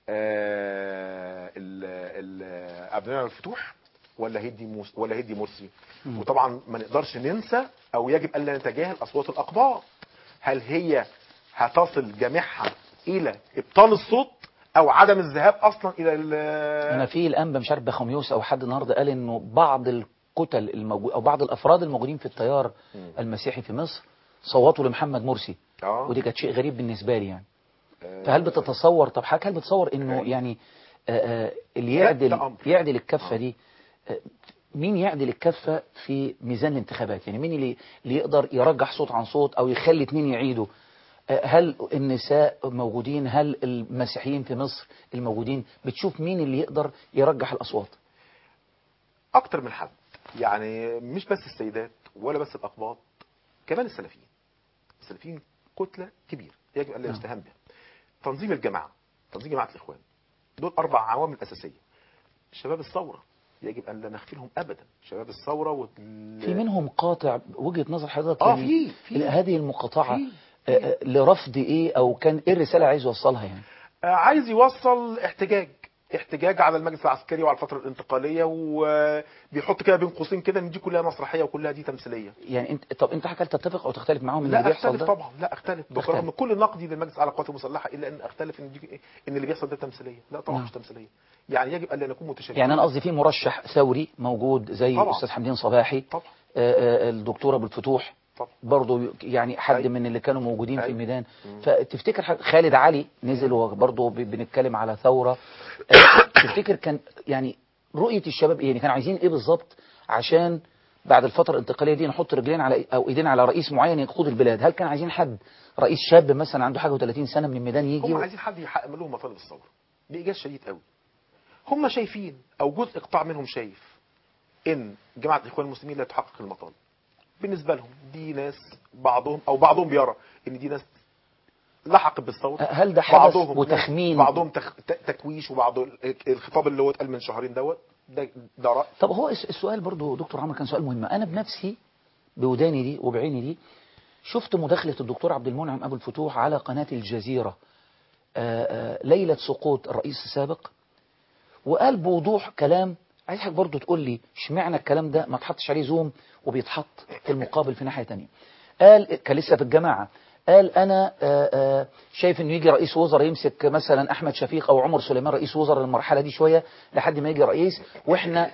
آه ال- ال- عبد المنعم الفتوح ولا هيدي موس ولا هيدي مرسي مم. وطبعا ما نقدرش ننسى او يجب الا نتجاهل اصوات الاقباط هل هي هتصل جميعها الى ابطال الصوت او عدم الذهاب اصلا الى ال- انا في الانبا مش عارف بخوميوس او حد النهارده قال انه بعض الكتل الموجود او بعض الافراد الموجودين في التيار مم. المسيحي في مصر صوتوا لمحمد مرسي اه ودي كانت شيء غريب بالنسبه لي يعني آه، فهل بتتصور طب حضرتك هل بتصور انه غريب. يعني آه، آه، اللي لا، يعدل ده أمر. يعدل الكفه آه. دي آه، مين يعدل الكفه في ميزان الانتخابات يعني مين اللي اللي يقدر يرجح صوت عن صوت او يخلي اتنين يعيدوا آه، هل النساء موجودين هل المسيحيين في مصر الموجودين بتشوف مين اللي يقدر يرجح الاصوات اكتر من حد يعني مش بس السيدات ولا بس الاقباط كمان السلفيين السلفيين كتله كبيره يجب ان لا نعم. يستهان بها تنظيم الجماعه تنظيم جماعه الاخوان دول اربع عوامل اساسيه شباب الثوره يجب ان لا نغفلهم ابدا شباب الثوره في منهم قاطع وجهة نظر حضرتك اه يعني في في هذه المقاطعة في- آه، آه، لرفض ايه او كان ايه الرسالة اللي عايز يوصلها يعني آه، عايز يوصل احتجاج احتجاج على المجلس العسكري وعلى الفتره الانتقاليه وبيحط كده بين قوسين كده ان دي كلها مسرحيه وكلها دي تمثيليه يعني انت طب انت حضرتك تتفق او تختلف معاهم ان لا اللي بيحصل اختلف ده طبعا لا اختلف تختلف. بالرغم من كل نقدي للمجلس على القوات المسلحه الا ان اختلف ان دي ان اللي بيحصل ده تمثيليه لا طبعا نعم. مش تمثيليه يعني يجب الا نكون متشابهين يعني انا قصدي في مرشح ثوري موجود زي طبعا. الاستاذ حمدين صباحي طبعا آه، آه، الدكتور ابو الفتوح طبعا برضه يعني حد أيوة. من اللي كانوا موجودين في أيوة. الميدان مم. فتفتكر حد- خالد علي نزل وبرضه ب- بنتكلم على ثورة آه، تفتكر كان يعني رؤية الشباب ايه يعني كانوا عايزين ايه بالظبط عشان بعد الفترة الانتقالية دي نحط رجلين على او ايدين على رئيس معين يقود البلاد هل كان عايزين حد رئيس شاب مثلا عنده حاجة و30 سنة من الميدان يجي هم و... عايزين حد يحقق لهم مطالب الثوره بايجاز شديد قوي هم شايفين او جزء قطاع منهم شايف ان جماعه الاخوان المسلمين لا تحقق المطالب بالنسبه لهم دي ناس بعضهم او بعضهم بيرى ان دي ناس لحقت بالثوره هل ده حدث بعضهم وتخمين بعضهم تخ... ت- تكويش وبعض ال- الخطاب اللي هو اتقال من شهرين دوت ده ده رأي طب هو الس- السؤال برضو دكتور عمرو كان سؤال مهم انا بنفسي بوداني دي وبعيني دي شفت مداخلة الدكتور عبد المنعم ابو الفتوح على قناة الجزيرة آآ آآ ليلة سقوط الرئيس السابق وقال بوضوح كلام عايز حضرتك برضو تقول لي اشمعنى الكلام ده ما تحطش عليه زوم وبيتحط في المقابل في ناحية تانية قال كان لسه في الجماعة قال انا آآ آآ شايف انه يجي رئيس وزراء يمسك مثلا احمد شفيق او عمر سليمان رئيس وزراء المرحلة دي شوية لحد ما يجي رئيس واحنا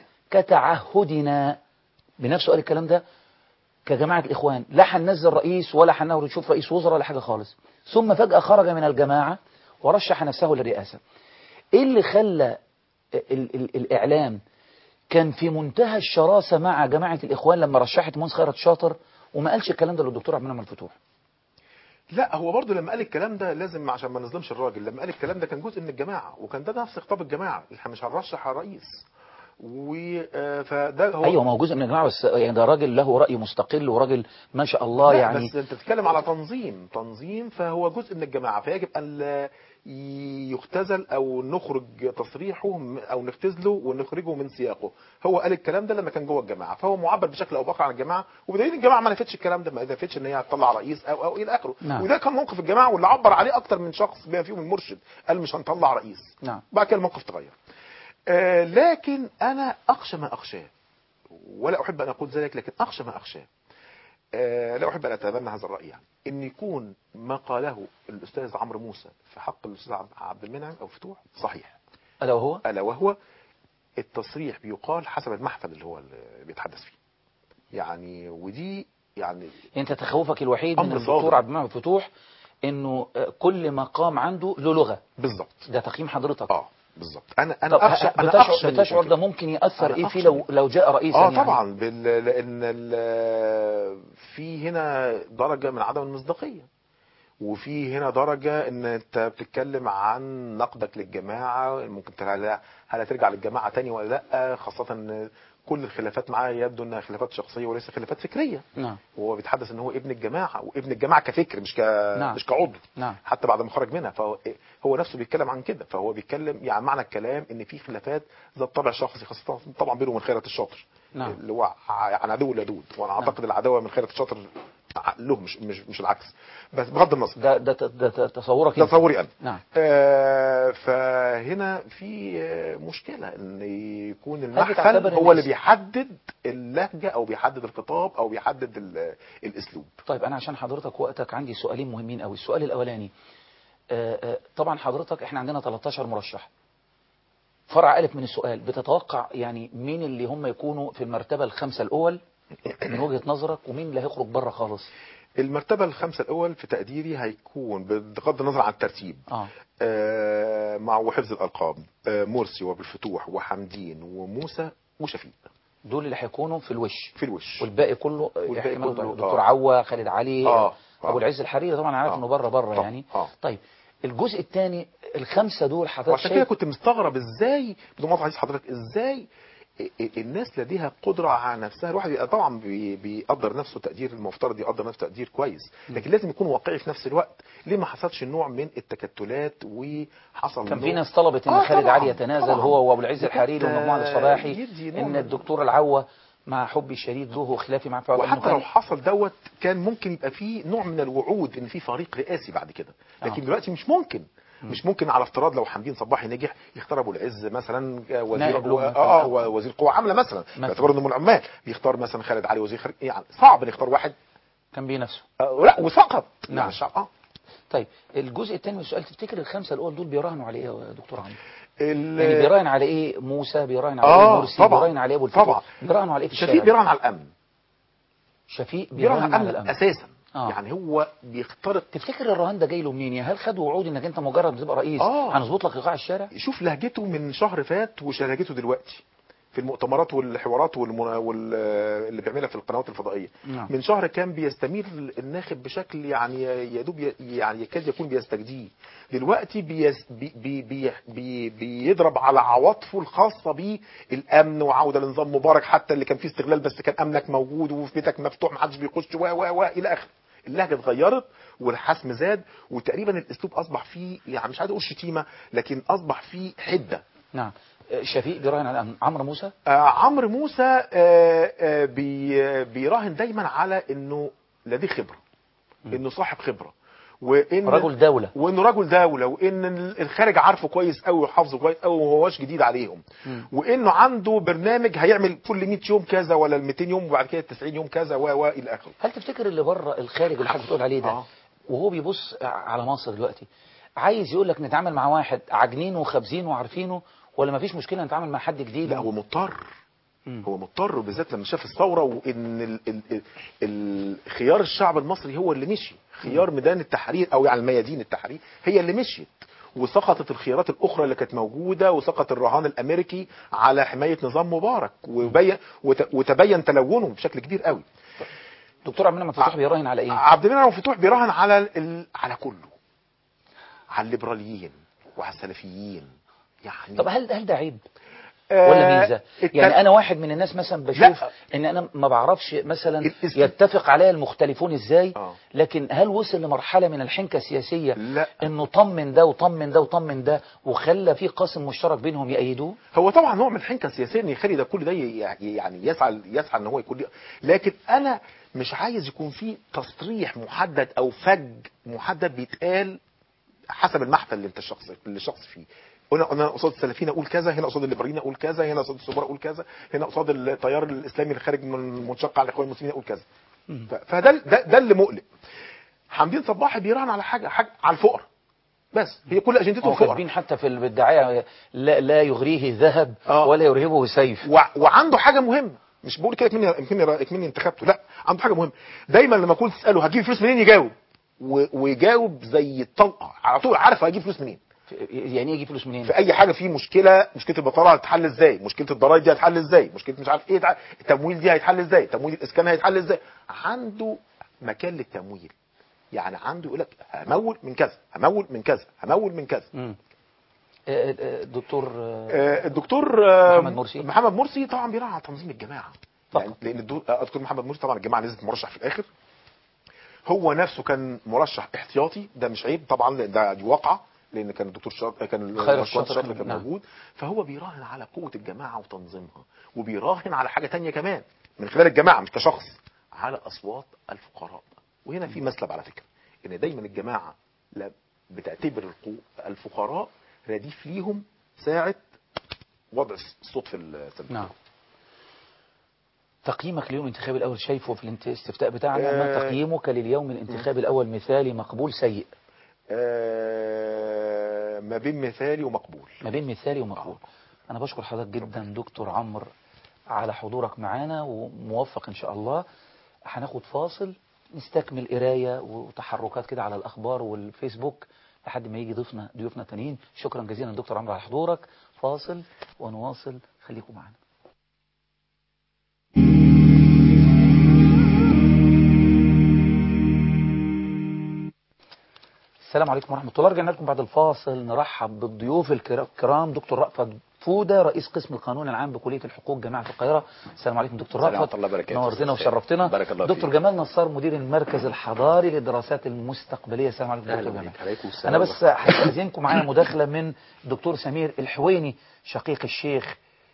كتعهدنا بنفسه قال الكلام ده كجماعة الإخوان لا هننزل رئيس ولا هنحاول نشوف رئيس وزراء ولا حاجة خالص ثم فجأة خرج من الجماعة ورشح نفسه للرئاسة إيه اللي خلى ال ال الإعلام كان في منتهى الشراسة مع جماعة الإخوان لما رشحت منس خيرت شاطر وما قالش الكلام ده للدكتور عبد المنعم الفتوح لا هو برضه لما قال الكلام ده لازم عشان ما نظلمش الراجل لما قال الكلام ده كان جزء من الجماعه وكان ده نفس خطاب الجماعه احنا مش هنرشح رئيس و آه، فده هو أيوة ما هو جزء من الجماعة بس يعني ده راجل له رأي مستقل وراجل ما شاء الله لا يعني بس انت بتتكلم على تنظيم تنظيم فهو جزء من الجماعه فيجب ان لا يختزل او نخرج تصريحه م- او نختزله ونخرجه من سياقه هو قال الكلام ده لما كان جوه الجماعه فهو معبر بشكل او باخر عن الجماعه وبدليل الجماعه ما نفتش الكلام ده ما نفتش ان هي هتطلع رئيس او او الى اخره نعم. وده كان موقف الجماعه واللي عبر عليه اكتر من شخص بما فيهم المرشد قال مش هنطلع رئيس نعم بعد كده الموقف تغير آه لكن انا اخشى ما اخشاه ولا احب ان اقول ذلك لكن اخشى ما اخشاه آه لا احب ان اتبنى هذا الراي يعني ان يكون ما قاله الاستاذ عمرو موسى في حق الاستاذ عبد- عبد المنعم او فتوح صحيح ألا وهو الا وهو التصريح بيقال حسب المحفل اللي هو اللي بيتحدث فيه يعني ودي يعني انت تخوفك الوحيد من أمر الدكتور صادق. عبد المنعم الفتوح انه آه، كل مقام عنده له لغة بالظبط ده تقييم حضرتك اه بالظبط انا طب انا اخشى انا بتشعر, اخشى إن بتشعر يكون ده كده. ممكن يأثر أنا ايه أخشى فيه لو لو جاء رئيسا اه يعني طبعا بال... لان ال... في هنا درجه من عدم المصداقيه وفي هنا درجه ان انت بتتكلم عن نقدك للجماعه ممكن ترجع هل هترجع للجماعه تاني ولا لا خاصه ان كل الخلافات معاه يبدو انها خلافات شخصيه وليس خلافات فكريه نعم وهو بيتحدث ان هو ابن الجماعه وابن الجماعه كفكر مش ك... نعم. مش كعضو نعم حتى بعد ما خرج منها فهو هو نفسه بيتكلم عن كده فهو بيتكلم يعني معنى الكلام ان في خلافات ذات طابع شخصي خاصه طبعا بينه وبين خيرت الشاطر نعم. اللي هو ع- عن عدو لدود وانا نعم. اعتقد العداوه من خيرت الشاطر له مش مش مش العكس بس بغض النظر ده ده ده, ده تصورك ده انت. تصوري انا نعم آه فهنا في آه، مشكله ان يكون المحفل بتعتبر إن هو اللي الإس- بيحدد اللهجه او بيحدد الخطاب او بيحدد ال- الاسلوب طيب انا عشان حضرتك وقتك عندي سؤالين مهمين قوي السؤال الاولاني آه، آه، طبعا حضرتك احنا عندنا 13 مرشح فرع ألف من السؤال بتتوقع يعني مين اللي هم يكونوا في المرتبة الخمسة الأول من وجهة نظرك ومين اللي هيخرج بره خالص المرتبه الخامسه الاول في تقديري هيكون بغض النظر عن الترتيب اه آه، مع وحفظ الألقاب آه، مرسي وبالفتوح وحمدين وموسى وشفيق دول اللي هيكونوا في الوش في الوش والباقي كله والباقي احتمال كله، دكتور آه. عوا خالد علي آه، آه. ابو العز الحريري طبعا عارف آه. انه بره بره طب، يعني آه. طيب الجزء الثاني الخمسه دول حضرتك وعشان كده شايف كنت مستغرب ازاي بدون ما عايز حضرتك ازاي الناس لديها قدرة على نفسها الواحد بيبقى طبعا بي- بيقدر نفسه تقدير المفترض يقدر نفسه تقدير كويس لكن لازم يكون واقعي في نفس الوقت ليه ما حصلش نوع من التكتلات وحصل كان في نوع- ناس طلبت ان آه، خالد طبعاً، علي يتنازل طبعاً. هو وابو العز وكانت، الحريري ومجموعه الصباحي يدي نوع ان من- الدكتور العوا مع حبي الشديد له وخلافي معك في بعض وحتى لو الأمور. حصل دوت كان ممكن يبقى فيه نوع من الوعود ان في فريق رئاسي بعد كده لكن آه. دلوقتي مش ممكن مش ممكن على افتراض لو حمدين صباحي نجح يختار ابو العز مثلا وزير نائب له اه, مثلاً. آه وزير قوه عامله مثلا مثلاً. باعتبار انه من العمال يختار مثلا خالد علي وزير خارج يعني صعب ان يختار واحد كان بينافسه آه لا وسقط نعم. يعني الشعب اه طيب الجزء الثاني من السؤال تفتكر الخمسه الاول دول بيراهنوا على ايه يا دكتور عمرو؟ ال- يعني بيراهن على ايه موسى بيراهن على آه، ايه مرسي طبعاً. بيراهن على ايه ابو الفتوح طبعاً. بيراهنوا على ايه في شفيق الشارع بيراهن على الامن شفيق بيراهن بيراهن على على الامن الامن اساسا آه. يعني هو بيخترق تفتكر الرهان ده جاي له منين؟ يعني هل خد وعود انك انت مجرد ما تبقى رئيس آه. هنظبط لك ايقاع الشارع؟ شوف لهجته من شهر فات ولهجته دلوقتي في المؤتمرات والحوارات والمن... وال... اللي بيعملها في القنوات الفضائيه نعم. من شهر كان بيستمير الناخب بشكل يعني يدوب ي... يعني يكاد يكون بيستجديه دلوقتي بيس... بي... بي... بي... بي... بيضرب على عواطفه الخاصه بالامن وعوده لنظام مبارك حتى اللي كان فيه استغلال بس كان امنك موجود وفي بيتك مفتوح محدش بيخش و و و الى اخره اللهجه اتغيرت والحسم زاد وتقريبا الاسلوب اصبح فيه يعني مش عايز اقول شتيمه لكن اصبح فيه حده نعم آه، شفيق بيراهن على الامن عمرو موسى آه عمرو موسى آه آه بي آه، بيراهن دايما على انه لديه خبره انه صاحب خبره وان رجل دوله وانه رجل دوله وان الخارج عارفه كويس قوي وحافظه كويس قوي وما هوش جديد عليهم مم. وانه عنده برنامج هيعمل كل 100 يوم كذا ولا ال 200 يوم وبعد كده 90 يوم كذا و و الى اخره هل تفتكر اللي بره الخارج اللي حضرتك بتقول عليه ده آه. وهو بيبص على مصر دلوقتي عايز يقول لك نتعامل مع واحد عاجنينه وخابزينه وعارفينه ولا مفيش مشكله نتعامل مع حد جديد لا هو مضطر مم. هو مضطر وبالذات لما شاف الثوره وان ال ال ال ال خيار الشعب المصري هو اللي مشي خيار ميدان التحرير او يعني ميادين التحرير هي اللي مشيت وسقطت الخيارات الاخرى اللي كانت موجوده وسقط الرهان الامريكي على حمايه نظام مبارك وبين وت- وتبين تلونه بشكل كبير قوي دكتور عبد المنعم فتوح بيراهن على ايه؟ عبد المنعم فتوح بيراهن على ال... على كله على الليبراليين وعلى السلفيين يعني طب هل هل ده عيب آه، ولا ميزه؟ التل- يعني انا واحد من الناس مثلا بشوف لا. ان انا ما بعرفش مثلا الإسلام- يتفق عليا المختلفون ازاي آه. لكن هل وصل لمرحله من الحنكه السياسيه لا. انه طمن ده وطمن ده وطمن ده وخلى في قاسم مشترك بينهم يأيدوه؟ هو طبعا نوع من الحنكه السياسيه ان يخلي ده كل ده ي- يعني يسعى يسعى ان هو يكون ليه- لكن انا مش عايز يكون في تصريح محدد او فج محدد بيتقال حسب المحفل اللي انت الشخص اللي الشخص فيه هنا انا قصاد السلفيين اقول كذا هنا قصاد الليبراليين اقول كذا هنا قصاد السمراء اقول كذا هنا قصاد التيار الاسلامي اللي خارج من منشق على الاخوان المسلمين اقول كذا ف- فده ده, ده اللي مقلق حمدين صباحي بيراهن على حاجه حاجه على الفقر بس هي كل اجندته هو الفقر كاتبين حتى في الدعايه لا, لا يغريه ذهب آه. ولا يرهبه سيف و... وعنده حاجه مهمه مش بقول كده اكمني اكمني اكمني انتخبته لا عنده حاجه مهمه دايما لما كنت تساله هتجيب فلوس منين يجاوب و... ويجاوب زي الطلقه على طول عارف هجيب فلوس منين يعني يجي فلوس منين؟ في اي حاجه في مشكله مشكله البطاله هتتحل ازاي مشكله الضرايب دي هتتحل ازاي مشكله مش عارف ايه تع- التمويل دي هيتحل ازاي تمويل الاسكان هيتحل ازاي عنده مكان للتمويل يعني عنده يقول لك همول من كذا همول من كذا همول من كذا مم. آه، آه، دكتور آه، آه، الدكتور آه، محمد مرسي. محمد مرسي طبعا بيراعي على تنظيم الجماعه فقط. يعني لان الدو- آه، الدكتور محمد مرسي طبعا الجماعه نزلت مرشح في الاخر هو نفسه كان مرشح احتياطي ده مش عيب طبعا لأن ده دي واقعه لان كان الدكتور شاطر كان خير الباشمهندس الشاطر شاطر كان- كان نعم. موجود فهو بيراهن على قوه الجماعه وتنظيمها وبيراهن على حاجه تانية كمان من خلال الجماعه مش كشخص على اصوات الفقراء وهنا في مسلب على فكره ان دايما الجماعه لا بتعتبر القو- الفقراء رديف ليهم ساعه وضع الصوت في الصندوق نعم تقييمك لليوم الانتخابي الاول شايفه في الانت- الاستفتاء بتاعنا ما آه. تقييمك لليوم الانتخابي الاول مثالي مقبول سيء آه، ما بين مثالي ومقبول ما بين مثالي ومقبول انا بشكر حضرتك جدا دكتور عمرو على حضورك معانا وموفق ان شاء الله هناخد فاصل نستكمل قرايه وتحركات كده على الاخبار والفيسبوك لحد ما يجي ضيفنا ضيوفنا تانيين شكرا جزيلا دكتور عمرو على حضورك فاصل ونواصل خليكم معنا السلام عليكم ورحمة الله رجعنا لكم بعد الفاصل نرحب بالضيوف الكرا- الكرام دكتور رأفت فودة رئيس قسم القانون العام بكلية الحقوق جامعة القاهرة السلام عليكم دكتور السلام رأفت ورحمة الله وبركاته. نورتنا أستاذ وشرفتنا بارك الله دكتور فيك. جمال نصار مدير المركز الحضاري للدراسات المستقبلية السلام عليكم أهلا دكتور بك. جمال عليكم السلام أنا بس هستأذنكم معايا مداخلة من دكتور سمير الحويني شقيق الشيخ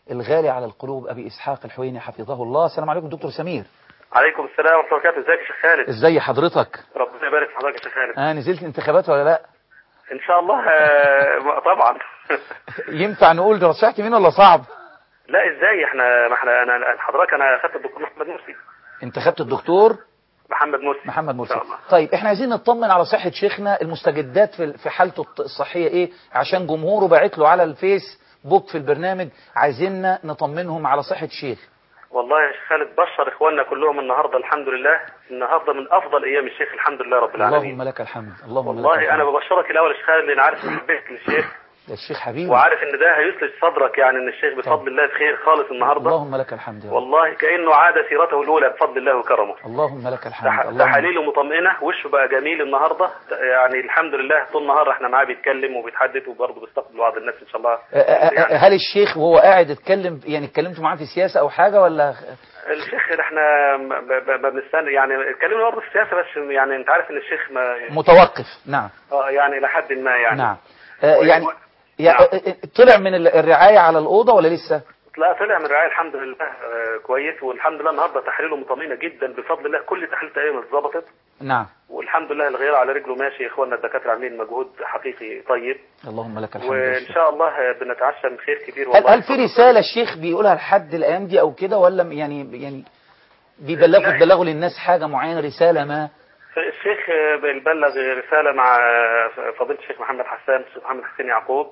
الغالي على القلوب أبي إسحاق الحويني حفظه الله السلام عليكم دكتور سمير عليكم السلام ورحمة الله وبركاته ازيك يا شيخ خالد ازاي حضرتك ربنا يبارك في حضرتك يا شيخ خالد آه نزلت انتخابات ولا لا ان شاء الله آه، طبعا ينفع نقول رشحت مين ولا صعب لا ازاي احنا ما احنا انا حضرتك انا اخدت الدكتور محمد مرسي انتخبت الدكتور محمد مرسي محمد مرسي إن شاء الله. طيب احنا عايزين نطمن على صحة شيخنا المستجدات في في حالته الصحية ايه عشان جمهوره باعت له على الفيس بوك في البرنامج عايزيننا نطمنهم على صحة الشيخ والله يا شيخ خالد بشر اخواننا كلهم النهارده الحمد لله النهارده من افضل ايام الشيخ الحمد لله رب العالمين اللهم لك الحمد اللهم لك والله انا الحمد. ببشرك الاول يا شيخ خالد لان عارف محبتك للشيخ يا الشيخ حبيبي وعارف ان ده هيثلج صدرك يعني ان الشيخ بفضل الله بخير خالص النهارده اللهم لك الحمد يا رب. والله كانه عاد سيرته الاولى بفضل الله وكرمه اللهم لك الحمد تح- اللهم تحاليله مطمئنه وشه بقى جميل النهارده يعني الحمد لله طول النهار احنا معاه بيتكلم وبيتحدث وبرضه بيستقبل بعض الناس ان شاء الله أ- أ- يعني هل الشيخ وهو قاعد اتكلم يعني اتكلمتوا معاه في سياسة او حاجة ولا الشيخ احنا ما ب- ب- ما بنستنى يعني اتكلمنا برضه في السياسه بس يعني انت عارف ان الشيخ ما متوقف نعم اه يعني الى حد ما يعني نعم آه، يعني نعم. يعني طلع من ال- الرعاية على الأوضة ولا لسه لا طلع من الرعايه الحمد لله آه، كويس والحمد لله النهارده تحاليله مطمئنه جدا بفضل الله كل تحليل تقريبا اتظبطت نعم والحمد لله الغير على رجله ماشي اخواننا الدكاتره عاملين مجهود حقيقي طيب اللهم لك الحمد يا وان شيخ. شاء الله بنتعشم خير كبير هل, والله هل في رسالة الشيخ بيقولها لحد الأيام دي أو كده ولا يعني يعني بيبلغوا لا. بيبلغوا للناس حاجة معينة رسالة ما الشيخ بيبلغ رسالة مع فضيلة الشيخ محمد حسان الشيخ محمد حسين يعقوب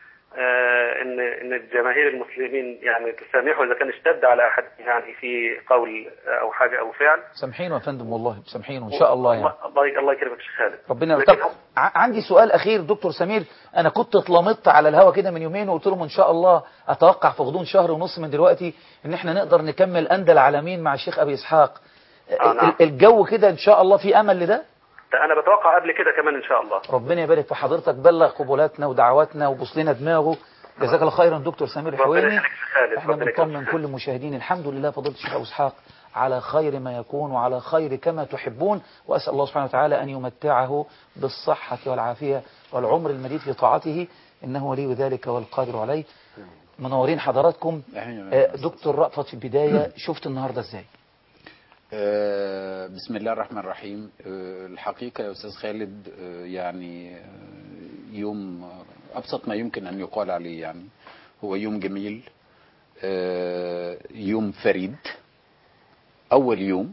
آه، ان ان الجماهير المسلمين يعني تسامحوا اذا كان اشتد على احد يعني في قول او حاجه او فعل سامحينه يا فندم والله سامحينه إن شاء الله يعني الله الله يكرمك يا شيخ خالد ربنا لكن طب ع- عندي سؤال أخير دكتور سمير أنا كنت اتلمطت على الهوا كده من يومين وقلت لهم إن شاء الله أتوقع في غضون شهر ونص من دلوقتي إن إحنا نقدر نكمل أندى العالمين مع الشيخ أبي إسحاق آه، نعم. ال- الجو كده إن شاء الله في أمل لده انا بتوقع قبل كده كمان ان شاء الله ربنا يبارك في حضرتك بلغ قبولاتنا ودعواتنا وبوس لنا دماغه جزاك الله خيرا دكتور سمير ربنا الحويني يخليك يا شيخ خالد احنا ربنا يكرمك. بنطمن كل المشاهدين الحمد لله فضيله الشيخ ابو اسحاق على خير ما يكون وعلى خير كما تحبون واسال الله سبحانه وتعالى ان يمتعه بالصحه والعافيه والعمر المديد في طاعته انه ولي ذلك والقادر عليه منورين حضراتكم آه، دكتور رأفت في البدايه شفت النهارده ازاي آه، بسم الله الرحمن الرحيم آه، الحقيقة يا أستاذ خالد آه، يعني آه، يوم آه، أبسط ما يمكن أن يقال عليه يعني هو يوم جميل آه، يوم فريد أول يوم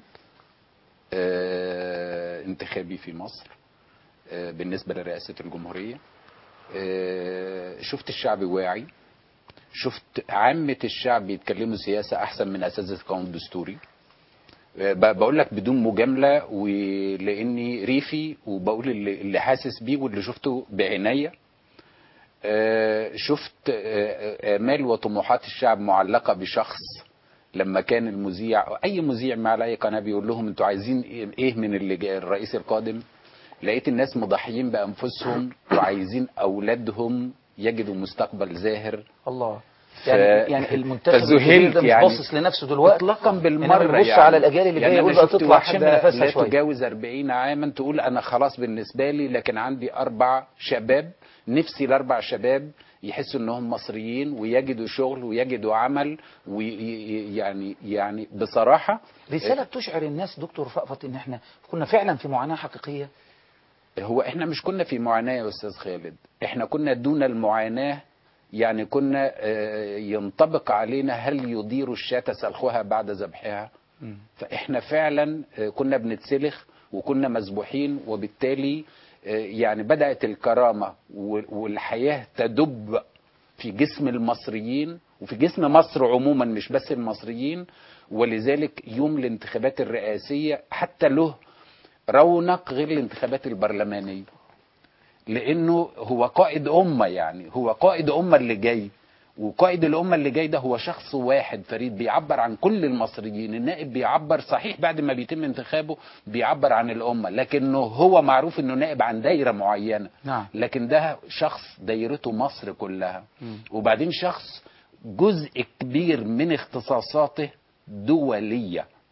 آه، انتخابي في مصر آه، بالنسبة لرئاسة الجمهورية آه، شفت الشعب واعي شفت عامة الشعب بيتكلموا سياسة أحسن من أساتذة القانون الدستوري ب- بقول لك بدون مجامله ولاني ريفي وبقول اللي, اللي حاسس بيه واللي شفته بعناية آه، شفت آه، امال وطموحات الشعب معلقه بشخص لما كان المذيع أو اي مذيع مع اي قناه بيقول لهم انتوا عايزين إيه- ايه من اللي جاي- الرئيس القادم لقيت الناس مضحيين بانفسهم وعايزين اولادهم يجدوا مستقبل زاهر الله ف- يعني يعني المنتخب فذهلت الكبير ده مش يعني. باصص لنفسه دلوقتي اطلاقا إنما بالمره بيبص يعني على الاجيال اللي يعني جايه أنا يقول بقى شفت تطلع شم واحدة نفسها لا شويه تجاوز 40 عاما تقول انا خلاص بالنسبه لي لكن عندي اربع شباب نفسي الاربع شباب يحسوا انهم مصريين ويجدوا شغل ويجدوا عمل ويعني يعني بصراحه رسالة بتشعر الناس دكتور رأفت ان احنا كنا فعلا في معاناة حقيقية هو احنا مش كنا في معاناة يا استاذ خالد احنا كنا دون المعاناة يعني كنا آه، ينطبق علينا هل يضير الشاة سلخها بعد ذبحها فاحنا فعلا آه، كنا بنتسلخ وكنا مذبوحين وبالتالي آه، يعني بدأت الكرامة وال- والحياة تدب في جسم المصريين وفي جسم مصر عموما مش بس المصريين ولذلك يوم الانتخابات الرئاسية حتى له رونق غير الانتخابات البرلمانية لانه هو قائد امه يعني هو قائد امه اللي جاي وقائد الامه اللي جاي ده هو شخص واحد فريد بيعبر عن كل المصريين النائب بيعبر صحيح بعد ما بيتم انتخابه بيعبر عن الامه لكنه هو معروف انه نائب عن دايره معينه نعم. لكن ده شخص دايرته مصر كلها وبعدين شخص جزء كبير من اختصاصاته دوليه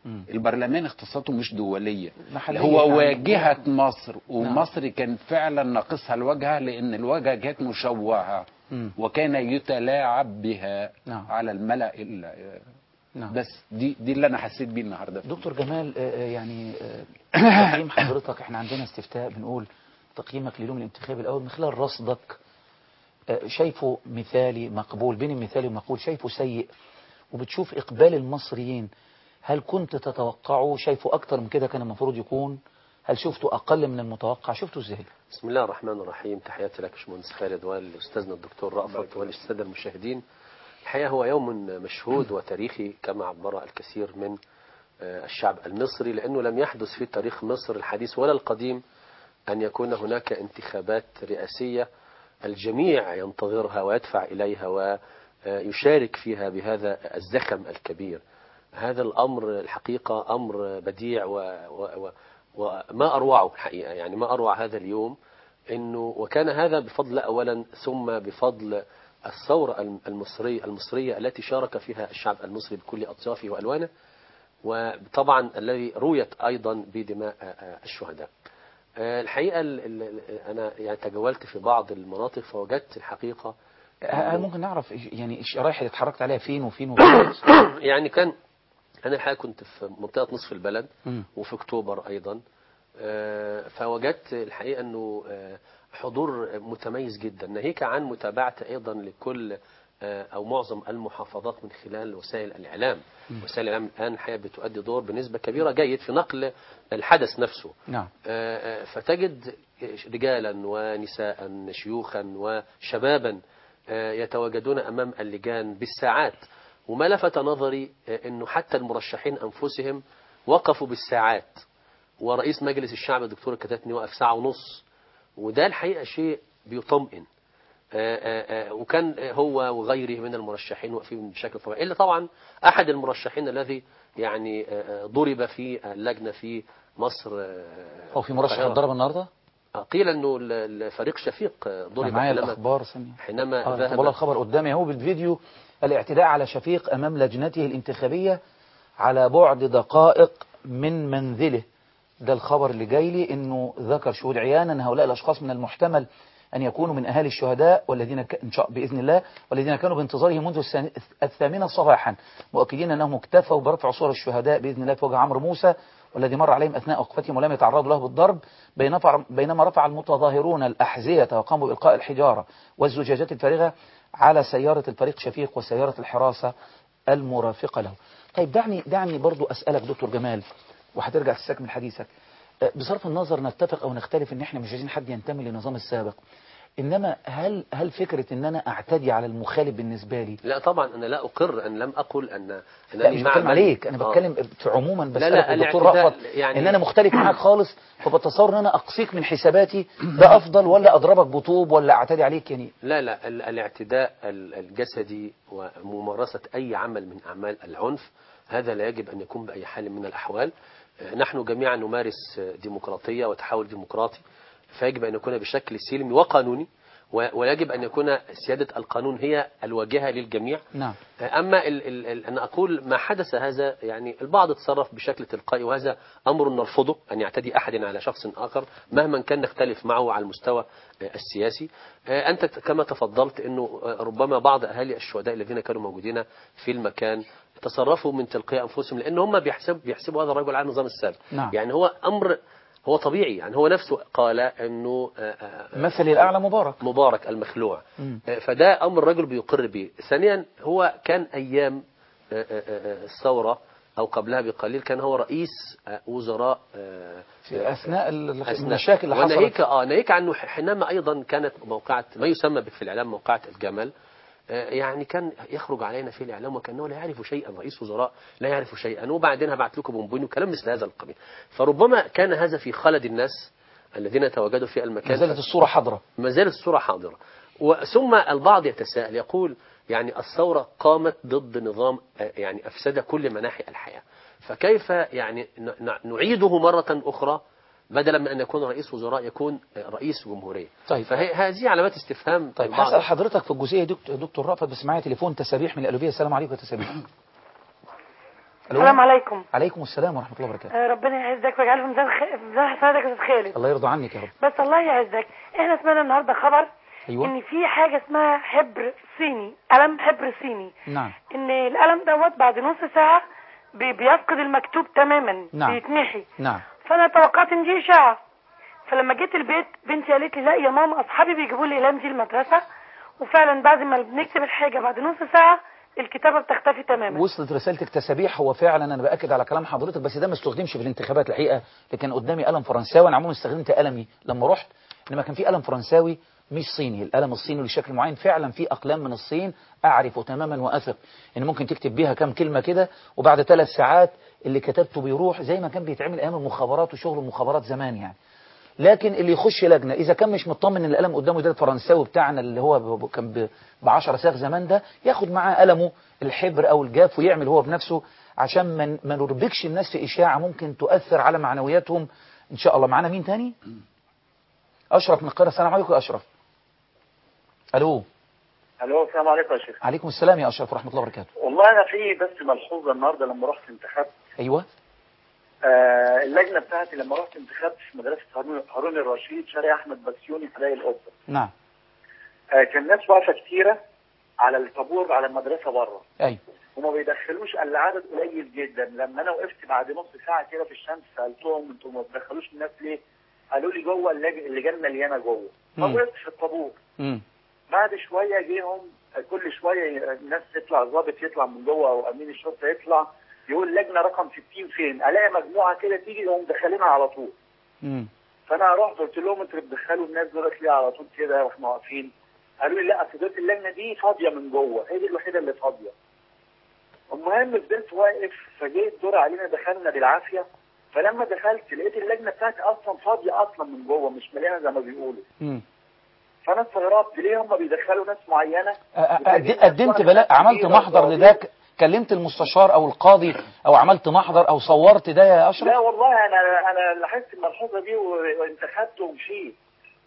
مم. البرلمان اختصاصاته مش دوليه محلية هو يعني. واجهه مصر ومصر كان فعلا ناقصها الواجهه لان الواجهه كانت مشوهه مم. وكان يتلاعب بها نعم. على الملا ال- نعم. بس دي دي اللي انا حسيت بيه النهارده دكتور جمال آه، آه، يعني آه، تقييم حضرتك احنا عندنا استفتاء بنقول تقييمك لليوم الانتخابي الاول من خلال رصدك آه، شايفه مثالي مقبول بين المثالي والمقبول شايفه سيء وبتشوف اقبال المصريين هل كنت تتوقعه شايفه اكتر من كده كان المفروض يكون هل شفته اقل من المتوقع شفته ازاي بسم الله الرحمن الرحيم تحياتي لك باشمهندس خالد ولأستاذنا الدكتور رأفت وللسادة المشاهدين الحقيقة هو يوم مشهود وتاريخي كما عبر الكثير من آه، الشعب المصري لأنه لم يحدث في تاريخ مصر الحديث ولا القديم أن يكون هناك انتخابات رئاسية الجميع ينتظرها ويدفع إليها ويشارك فيها بهذا الزخم الكبير هذا الأمر الحقيقة أمر بديع و و و وما أروعه الحقيقة يعني ما أروع هذا اليوم إنه وكان هذا بفضل أولا ثم بفضل الثورة المصرية المصرية التي شارك فيها الشعب المصري بكل أطيافه وألوانه وطبعا الذي رويت أيضا بدماء الشهداء آه، الحقيقة ال- ال- ال- أنا يعني تجولت في بعض المناطق فوجدت الحقيقة هل ممكن نعرف إيش- يعني الشرايح اللي اتحركت عليها فين وفين وفين يعني كان أنا الحقيقة كنت في منطقة نصف البلد مم. وفي أكتوبر أيضا آه، فوجدت الحقيقة أنه آه، حضور متميز جدا ناهيك عن متابعة أيضا لكل آه، أو معظم المحافظات من خلال وسائل الإعلام وسائل الإعلام الآن الحقيقة بتؤدي دور بنسبة كبيرة جيد في نقل الحدث نفسه نعم آه، آه، فتجد رجالا ونساء شيوخا وشبابا آه، يتواجدون أمام اللجان بالساعات وما لفت نظري آه، أنه حتى المرشحين أنفسهم وقفوا بالساعات ورئيس مجلس الشعب الدكتور الكتاتني وقف ساعة ونص وده الحقيقة شيء بيطمئن آه، آه، آه، وكان هو وغيره من المرشحين واقفين بشكل طبيعي إلا طبعا أحد المرشحين الذي يعني آه، آه، ضرب في اللجنة في مصر آه، هو في مرشح القاهرة. اتضرب النهارده قيل انه ال- الفريق شفيق ضرب معايا حينما الاخبار ثانيه حينما اه طب والله ذهب الخبر قدامي اهو بالفيديو الاعتداء على شفيق امام لجنته الانتخابيه على بعد دقائق من منزله ده الخبر اللي جاي لي انه ذكر شهود عيانا ان هؤلاء الاشخاص من المحتمل ان يكونوا من اهالي الشهداء والذين ك... ان شاء باذن الله والذين كانوا بانتظاره منذ السن... الثامنه صباحا مؤكدين انهم اكتفوا برفع صور الشهداء باذن الله في وجه عمرو موسى والذي مر عليهم اثناء وقفتهم ولم يتعرضوا له بالضرب بينما بينما رفع المتظاهرون الاحذيه وقاموا بالقاء الحجاره والزجاجات الفارغه على سياره الفريق شفيق وسياره الحراسه المرافقه له. طيب دعني دعني برضو اسالك دكتور جمال وهترجع تستكمل حديثك. أه، بصرف النظر نتفق او نختلف ان احنا مش عايزين حد ينتمي للنظام السابق. انما هل هل فكره ان انا اعتدي على المخالف بالنسبه لي لا طبعا انا لا اقر ان لم اقل ان لا انني مش مع بتكلم من- عليك انا آه. بتكلم في عموما بسالك لا، الدكتور الاعتداء رأفت يعني- ان انا مختلف معاك خالص فبتصور ان انا اقصيك من حساباتي ده افضل ولا اضربك بطوب ولا اعتدي عليك يعني لا لا ال- الاعتداء ال- الجسدي وممارسة أي عمل من أعمال العنف هذا لا يجب أن يكون بأي حال من الأحوال آه، نحن جميعا نمارس آه، ديمقراطية وتحول ديمقراطي فيجب أن يكون بشكل سلمي وقانوني و- ويجب أن يكون سيادة القانون هي الواجهة للجميع نعم أما ال ال ال أنا أقول ما حدث هذا يعني البعض تصرف بشكل تلقائي وهذا أمر نرفضه أن يعتدي أحد على شخص آخر مهما كان نختلف معه على المستوى آه، السياسي آه، أنت ت- كما تفضلت أنه آه، ربما بعض أهالي الشهداء الذين كانوا موجودين في المكان تصرفوا من تلقاء أنفسهم لأن هم بيحسب بيحسبوا هذا الرجل على النظام السابق نعم. يعني هو أمر هو طبيعي يعني هو نفسه قال أنه آه، آه، مثل الاعلى مبارك مبارك المخلوع مم. آه، فده امر الرجل بيقر به ثانيا هو كان ايام آه، آه، آه، الثوره او قبلها بقليل كان هو رئيس آه، وزراء آه، في اثناء ال- أثناء. المشاكل اللي وناهيك حصلت اه ناهيك عنه حينما ايضا كانت موقعه ما يسمى في الاعلام موقعه الجمل آه، يعني كان يخرج علينا في الاعلام وكانه لا يعرف شيئا رئيس وزراء لا يعرف شيئا وبعدين هبعت لكم بونبوني وكلام مثل هذا القبيل فربما كان هذا في خلد الناس الذين تواجدوا في ما المكان زالت الصوره حاضره ما زالت الصورة حاضرة وثم البعض يتساءل يقول يعني الثورة قامت ضد نظام آه، يعني أفسد كل مناحي الحياة فكيف يعني ن- ن- نعيده مرة أخرى بدلا من أن يكون رئيس وزراء يكون آه، رئيس جمهورية طيب. فهذه علامات استفهام طيب البعض. هسال حضرتك في الجزئيه دي دكتور- دكتور رأفت بس معايا تليفون تسابيح من الالوفيه السلام عليكم يا تسابيح ألو؟ السلام عليكم عليكم السلام ورحمة الله وبركاته آه، ربنا يعزك ويجعله في ميزان خ- في ميزان حسناتك يا استاذ خالد الله يرضى عنك يا رب بس الله يعزك احنا سمعنا النهارده خبر أيوة ان في حاجه اسمها حبر صيني قلم حبر صيني نعم ان القلم دوت بعد نص ساعه بي- بيفقد المكتوب تماما نعم. بيتمحي نعم فانا توقعت ان دي اشاعه فلما جيت البيت بنتي قالت لي لا يا ماما اصحابي بيجيبوا لي اقلام دي المدرسه وفعلا بعد ما بنكتب الحاجه بعد نص ساعه الكتابه بتختفي تماما وصلت رسالتك تسابيح هو فعلا انا باكد على كلام حضرتك بس ده ما استخدمش في الانتخابات الحقيقه لكن قدامي قلم فرنساوي انا عموما استخدمت قلمي لما رحت انما كان في قلم فرنساوي مش صيني القلم الصيني لشكل معين فعلا في اقلام من الصين اعرفه تماما واثق ان ممكن تكتب بيها كام كلمه كده وبعد ثلاث ساعات اللي كتبته بيروح زي ما كان بيتعمل ايام المخابرات وشغل المخابرات زمان يعني لكن اللي يخش لجنه اذا كان مش مطمن ان القلم قدامه ده الفرنساوي بتاعنا اللي هو ب- ب- كان ب 10 ساغ زمان ده ياخد معاه قلمه الحبر او الجاف ويعمل هو بنفسه عشان ما ن- ما نربكش الناس في اشاعه ممكن تؤثر على معنوياتهم ان شاء الله معانا مين تاني اشرف من القاهره السلام عليكم يا اشرف الو الو السلام عليكم يا شيخ عليكم السلام يا اشرف ورحمه الله وبركاته والله انا في بس ملحوظه النهارده لما رحت انتخبت ايوه آه اللجنه بتاعتي لما رحت انتخبت في مدرسه هارون هارون الرشيد شارع احمد بسيوني في راي القبه نعم آه كان ناس واقفه كتيره على الطابور على المدرسه بره ايوه وما بيدخلوش الا عدد قليل جدا لما انا وقفت بعد نص ساعه كده في الشمس سالتهم انتوا ما بتدخلوش الناس ليه؟ قالوا لي جوه اللج- اللجان مليانه جوه مم. فوقفت في الطابور امم بعد شويه جيهم كل شويه الناس تطلع ضابط يطلع من جوه او امين الشرطه يطلع يقول لجنه رقم 60 فين؟ الاقي مجموعه كده تيجي يقوم دخلينها على طول امم فانا رحت قلت لهم انتوا بتدخلوا الناس دولت ليه على طول كده واحنا واقفين؟ قالوا لي لا اصل دلوقتي اللجنه دي فاضيه من جوه هي دي الوحيده اللي فاضيه. المهم فضلت واقف فجيت دور علينا دخلنا بالعافيه فلما دخلت لقيت اللجنه بتاعتي اصلا فاضيه اصلا من جوه مش مليانه زي ما بيقولوا. امم فانا استغربت ليه هم بيدخلوا ناس معينه قد- قدمت بلاء عملت محضر لده كلمت المستشار او القاضي او عملت محضر او صورت ده يا اشرف لا والله انا انا لاحظت الملحوظه دي و- وانتخبت ومشيت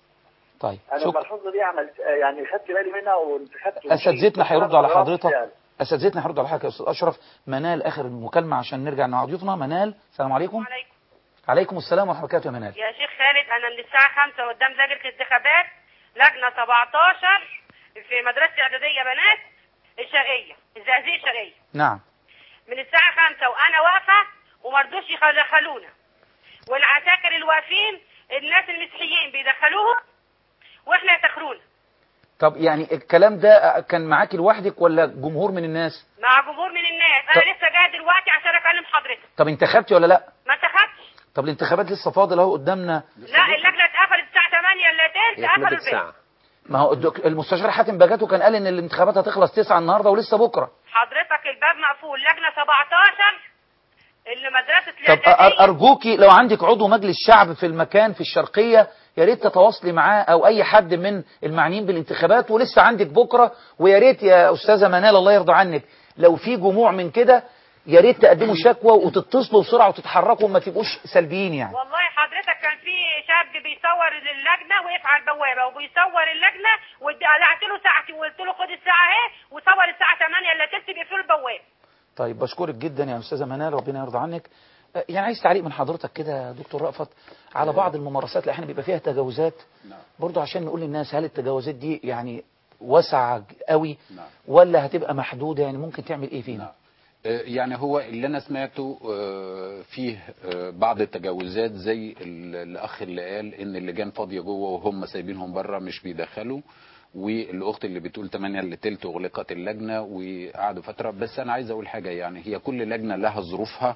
طيب انا شكرا الملحوظه دي عملت يعني خدت بالي منها وانتخبت ومشيت. اساتذتنا هيردوا على أنا حضرتك استغربت اساتذتنا هيردوا على حضرتك يا استاذ اشرف منال اخر المكالمه عشان نرجع مع ضيوفنا منال السلام عليكم عليكم عليكم السلام ورحمه الله وبركاته يا منال يا شيخ خالد انا من الساعه 5 قدام لجنه الانتخابات لجنه 17 في مدرسه اعداديه بنات الشرقيه الزقازيق الشرقيه نعم من الساعه 5 وانا واقفه وما رضوش يدخلونا والعساكر الواقفين الناس المسيحيين بيدخلوهم واحنا يتخرونا طب يعني الكلام ده كان معاك لوحدك ولا جمهور من الناس مع جمهور من الناس طب- انا لسه جايه دلوقتي عشان اكلم حضرتك طب انتخبتي ولا لا ما انتخبتش طب الانتخابات لسه فاضل اهو قدامنا لا اللجنه اتقفلت الساعه 8 الا تلت هي قفلوا مدة البيت ساعة ما هو الدك- المستشار حاتم بجاته كان قال ان الانتخابات هتخلص 9 النهارده ولسه بكره حضرتك الباب مقفول لجنه 17 اللي مدرسه طب أر- الاعداديه ارجوكي لو عندك عضو مجلس شعب في المكان في الشرقيه يا ريت تتواصلي معاه او اي حد من المعنيين بالانتخابات ولسه عندك بكره ويا ريت يا استاذه منال الله يرضى عنك لو في جموع من كده يا ريت تقدموا شكوى وتتصلوا بسرعه وتتحركوا وما تبقوش سلبيين يعني والله حضرتك كان في شاب بيصور اللجنه وقف على البوابه وبيصور اللجنه وقلعت له ساعتي وقلت له خد الساعه اهي وصور الساعه 8 الا تلت بيقفلوا البوابه طيب بشكرك جدا يا استاذه منال ربنا يرضى عنك أه، يعني عايز تعليق من حضرتك كده يا دكتور رأفت على بعض الممارسات اللي احيانا بيبقى فيها تجاوزات نعم. برضه عشان نقول للناس هل التجاوزات دي يعني واسعه قوي نعم. ولا هتبقى محدوده يعني ممكن تعمل ايه فينا نعم. آه، يعني هو اللي انا سمعته آه، فيه آه، بعض التجاوزات زي ال- الاخ اللي قال ان اللجان فاضيه جوه وهم سايبينهم بره مش بيدخلوا والاخت اللي بتقول 8 الا تلت اغلقت اللجنه وقعدوا فتره بس انا عايز اقول حاجه يعني هي كل لجنه لها ظروفها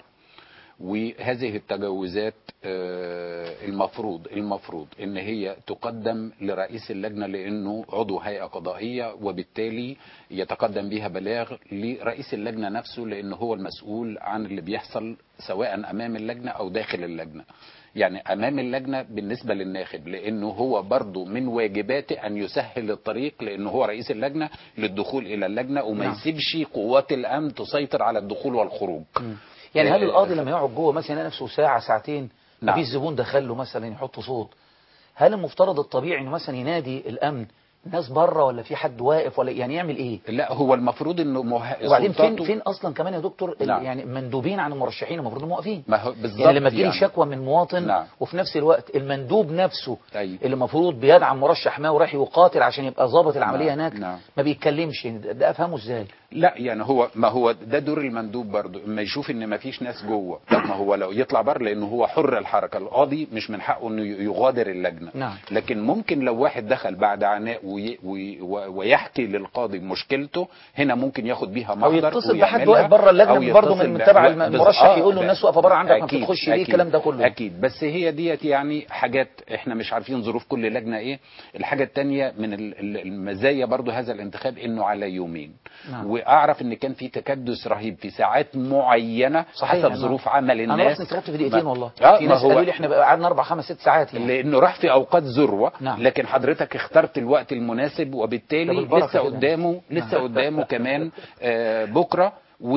وهذه التجاوزات آه، المفروض المفروض ان هي تقدم لرئيس اللجنه لانه عضو هيئه قضائيه وبالتالي يتقدم بها بلاغ لرئيس اللجنه نفسه لانه هو المسؤول عن اللي بيحصل سواء امام اللجنه او داخل اللجنه يعني امام اللجنه بالنسبه للناخب لانه هو برضه من واجباته ان يسهل الطريق لانه هو رئيس اللجنه للدخول الى اللجنه وما نعم. يسيبش قوات الامن تسيطر على الدخول والخروج يعني هل آه، القاضي لما يقعد جوه مثلا يلاقي نفسه ساعه ساعتين نعم. مفيش زبون دخل له مثلا يحط صوت هل المفترض الطبيعي انه مثلا ينادي الامن ناس بره ولا في حد واقف ولا يعني يعمل ايه لا هو المفروض انه مه... وبعدين فين سلطاته- فين اصلا كمان يا دكتور ال- نعم. يعني مندوبين عن المرشحين المفروض انهم واقفين ما هو بالظبط يعني لما تجيلي يعني. شكوى من مواطن نعم. وفي نفس الوقت المندوب نفسه أيوة. اللي المفروض بيدعم مرشح ما وراح يقاتل عشان يبقى ضابط العمليه نعم. هناك نعم. ما بيتكلمش ده ده افهمه ازاي لا يعني هو ما هو ده دور المندوب برضه اما يشوف ان ما فيش ناس جوه طب ما هو لو يطلع بره لانه هو حر الحركه القاضي مش من حقه انه يغادر اللجنه نعم. لكن ممكن لو واحد دخل بعد عناء وي وي و- ويحكي للقاضي مشكلته هنا ممكن ياخد بيها او محضر يتصل بحد ويعملها، واقف بره أو اللجنه برضه يتصل من ب- تبع و- الم- بس- المرشح آه، يقول له ده- الناس واقفه بره عندك ما أكيد، بتدخلش ليه أكيد، الكلام ده كله اكيد بس هي ديت يعني حاجات احنا مش عارفين ظروف كل لجنه ايه الحاجه الثانيه من ال- ال- المزايا برضو هذا الانتخاب انه على يومين نعم. واعرف ان كان في تكدس رهيب في ساعات معينه صحيح، حسب أنا- ظروف عمل انا الناس رحت انتخبت في دقيقتين ما- والله اه في ما ناس قالوا هو لي احنا بقى قعدنا اربع خمس ست ساعات يعني لانه راح في اوقات ذروه نعم. لكن حضرتك اخترت الوقت المناسب ده وبالتالي بالبركة لسه كده. قدامه لسه نعم. قدامه كمان آه، بكره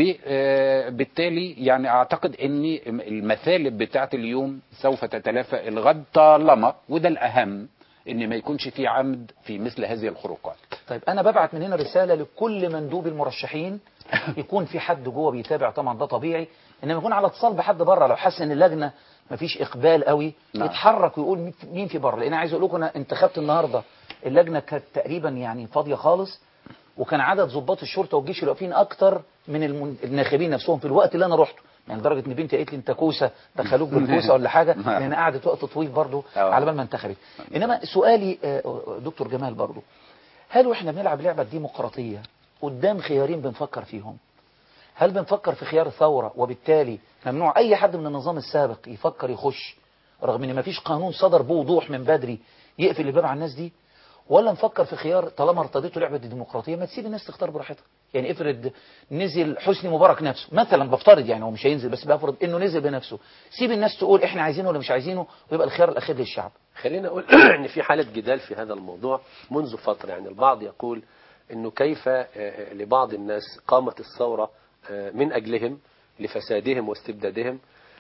وبالتالي يعني اعتقد ان المثالب بتاعت اليوم سوف تتلافى الغد طالما وده الاهم ان ما يكونش في عمد في مثل هذه الخروقات طيب انا ببعت من هنا رساله لكل مندوب المرشحين يكون في حد جوه بيتابع طبعا ده طبيعي انما يكون على اتصال بحد بره لو حس ان اللجنه مفيش اقبال قوي نعم. يتحرك ويقول مين في- مين في بره لان عايز اقول لكم انا انتخبت النهارده اللجنه كانت تقريبا يعني فاضيه خالص وكان عدد ضباط الشرطه والجيش اللي واقفين اكتر من المن- الناخبين نفسهم في الوقت اللي انا رحته يعني لدرجه ان بنتي قالت لي انت كوسه دخلوك بالكوسه ولا حاجه لان قعدت وقت طويل برضه آه. على بال ما انتخبت انما سؤالي آه، دكتور جمال برضه هل واحنا بنلعب لعبه ديمقراطيه قدام خيارين بنفكر فيهم هل بنفكر في خيار ثوره وبالتالي ممنوع اي حد من النظام السابق يفكر يخش رغم ان مفيش قانون صدر بوضوح من بدري يقفل الباب على الناس دي ولا نفكر في خيار طالما ارتضيتوا لعبه الديمقراطيه ما تسيب الناس تختار براحتها يعني افرض نزل حسني مبارك نفسه مثلا بفترض يعني هو مش هينزل بس بفرض انه نزل بنفسه سيب الناس تقول احنا عايزينه ولا مش عايزينه ويبقى الخيار الاخير للشعب خلينا أقول أن في حالة جدال في هذا الموضوع منذ فترة يعني البعض يقول أنه كيف آه، لبعض الناس قامت الثورة آه، من أجلهم لفسادهم واستبدادهم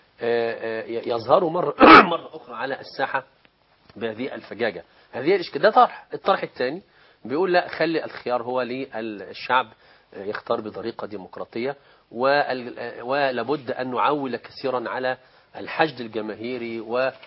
آه، آه، يظهروا مرة, مرة أخرى على الساحة بهذه الفجاجة هذه الإشكال ده طرح الطرح الثاني بيقول لا خلي الخيار هو للشعب آه، يختار بطريقة ديمقراطية وال- آه، ولابد أن نعول كثيرا على الحشد الجماهيري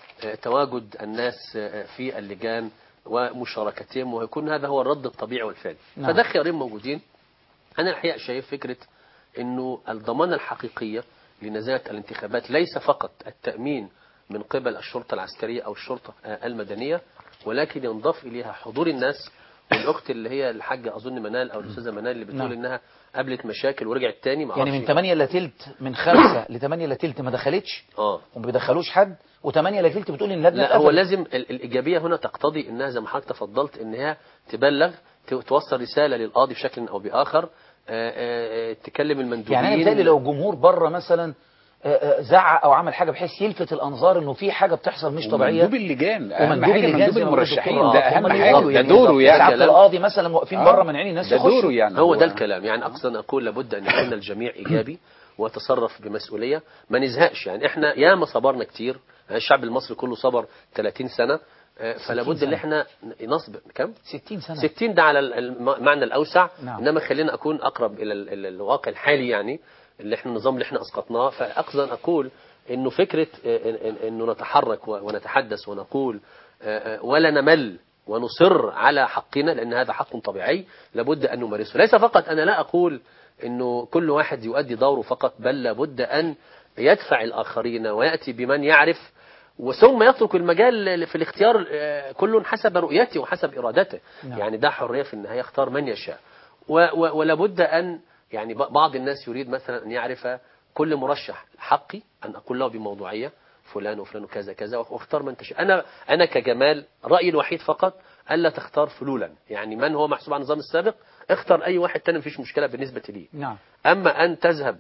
وتواجد الناس آه، في اللجان ومشاركتهم ويكون هذا هو الرد الطبيعي والفعلي نعم. فده خيارين موجودين أنا الحقيقة شايف فكرة أنه الضمانة الحقيقية لنزاهة الانتخابات ليس فقط التأمين من قبل الشرطة العسكرية أو الشرطة آه، المدنية ولكن ينضاف إليها حضور الناس والأخت اللي هي الحاجة أظن منال أو الأستاذة منال اللي بتقول نعم. إنها قابلت مشاكل ورجعت تاني ما يعني أعرفش من 8 الا تلت من 5 ل 8 الا تلت ما دخلتش آه وما بيدخلوش حد و8 الا تلت بتقول ان اللجنه لا هو اتقفلت. لازم ال- الإيجابية هنا تقتضي إنها زي ما حضرتك تفضلت إنها تبلغ ت- توصل رسالة للقاضي بشكل أو بآخر آه، آه، آه، تكلم المندوبين يعني انا بتهيألي لو جمهور بره مثلا آه، آه، زعق او عمل حاجه بحيث يلفت الانظار انه في حاجه بتحصل مش طبيعيه ومندوب اللجان اهم ومندوب حاجه اللجان مندوب زي ما قلت المرشحين الدكتور ده آه، اهم هم اللي حاجه يقولوا ده يعني دوره يعني ساعات القاضي مثلا واقفين آه. بره مانعين الناس ده يخشوا دوره يعني هو ده الكلام يعني أقصد أن أقول لابد أن يكون الجميع إيجابي وتصرف بمسؤولية ما نزهقش يعني إحنا ياما صبرنا كتير الشعب المصري كله صبر 30 سنة آه، فلا بد ان سنة. احنا نصبر كم 60 سنه 60 ده على الم- المعنى الاوسع نعم. انما خلينا اكون اقرب الى ال- ال- الواقع الحالي يعني اللي احنا النظام اللي احنا اسقطناه فاقصد ان اقول انه فكره آه، إن- إن- انه نتحرك و- ونتحدث ونقول آه، آه، ولا نمل ونصر على حقنا لان هذا حق طبيعي لابد ان نمارسه ليس فقط انا لا اقول انه كل واحد يؤدي دوره فقط بل لابد ان يدفع الاخرين وياتي بمن يعرف وثم يترك المجال في الاختيار آه، كل حسب رؤيته وحسب ارادته نعم. يعني ده حريه في النهايه يختار من يشاء و- و- ولابد ان يعني ب- بعض الناس يريد مثلا ان يعرف كل مرشح حقي ان اقول له بموضوعيه فلان وفلان وكذا كذا واختار من تشاء انا انا كجمال رايي الوحيد فقط الا تختار فلولا يعني من هو محسوب على النظام السابق اختار اي واحد تاني مفيش مشكله بالنسبه لي نعم اما ان تذهب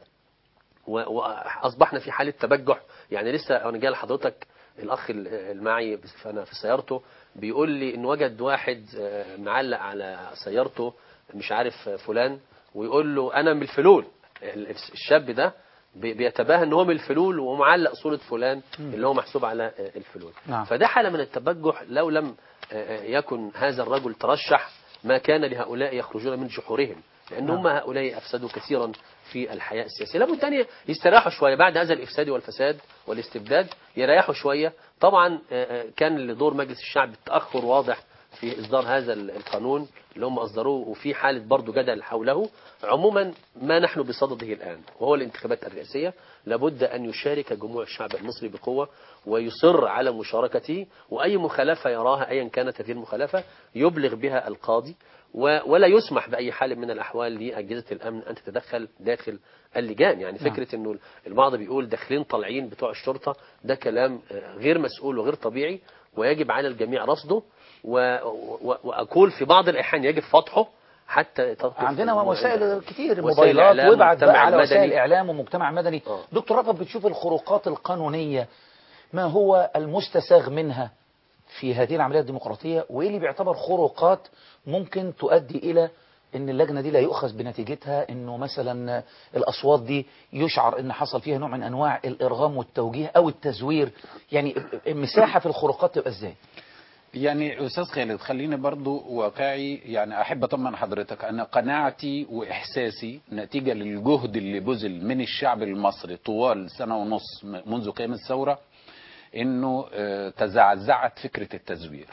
و- واصبحنا في حاله تبجح يعني لسه انا جاي لحضرتك الاخ ال- المعي انا في سيارته بيقول لي ان وجد واحد آه، معلق على سيارته مش عارف فلان ويقول له انا من الفلول ال- الشاب ده بي- بيتباهى ان هو من الفلول ومعلق صوره فلان اللي هو محسوب على آه، الفلول نعم. فده حاله من التبجح لو لم آه، آه، يكن هذا الرجل ترشح ما كان لهؤلاء يخرجون من جحورهم لأن هم هؤلاء أفسدوا كثيرا في الحياة السياسية لابد أن يستراحوا شوية بعد هذا الإفساد والفساد والاستبداد يريحوا شوية طبعا آه، آه، كان لدور مجلس الشعب تأخر واضح في إصدار هذا ال- القانون اللي هم أصدروه وفي حالة برضو جدل حوله عموما ما نحن بصدده الآن وهو الانتخابات الرئاسية لابد أن يشارك جموع الشعب المصري بقوة ويصر على مشاركته وأي مخالفة يراها أيا كانت هذه المخالفة يبلغ بها القاضي و- ولا يسمح بأي حال من الأحوال لأجهزة الأمن أن تتدخل داخل اللجان يعني نعم. فكرة أنه البعض بيقول داخلين طالعين بتوع الشرطة ده كلام آه، غير مسؤول وغير طبيعي ويجب على الجميع رصده و... و... وأقول في بعض الأحيان يجب فتحه حتى تقف عندنا وسائل كتير وسائل موبايلات إعلام وابعت ومجتمع بقى على مدني. وسائل اعلام ومجتمع مدني آه. دكتور رفعت بتشوف الخروقات القانونيه ما هو المستساغ منها في هذه العمليه الديمقراطيه وايه اللي بيعتبر خروقات ممكن تؤدي الى ان اللجنه دي لا يؤخذ بنتيجتها انه مثلا الاصوات دي يشعر ان حصل فيها نوع من انواع الارغام والتوجيه او التزوير يعني المساحه في الخروقات تبقى ازاي يعني استاذ خالد خليني برضو واقعي يعني احب اطمن حضرتك انا قناعتي واحساسي نتيجه للجهد اللي بذل من الشعب المصري طوال سنه ونص م- منذ قيام الثوره انه آه، تزعزعت فكره التزوير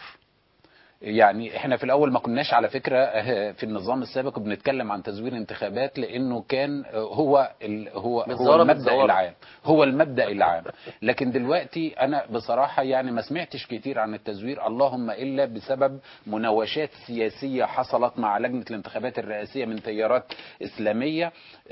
يعني احنا في الاول ما كناش على فكره آه، في النظام السابق بنتكلم عن تزوير انتخابات لانه كان آه، هو ال هو هو متزورة المبدا متزورة. العام هو المبدا العام لكن دلوقتي انا بصراحه يعني ما سمعتش كتير عن التزوير اللهم الا بسبب مناوشات سياسيه حصلت مع لجنه الانتخابات الرئاسيه من تيارات اسلاميه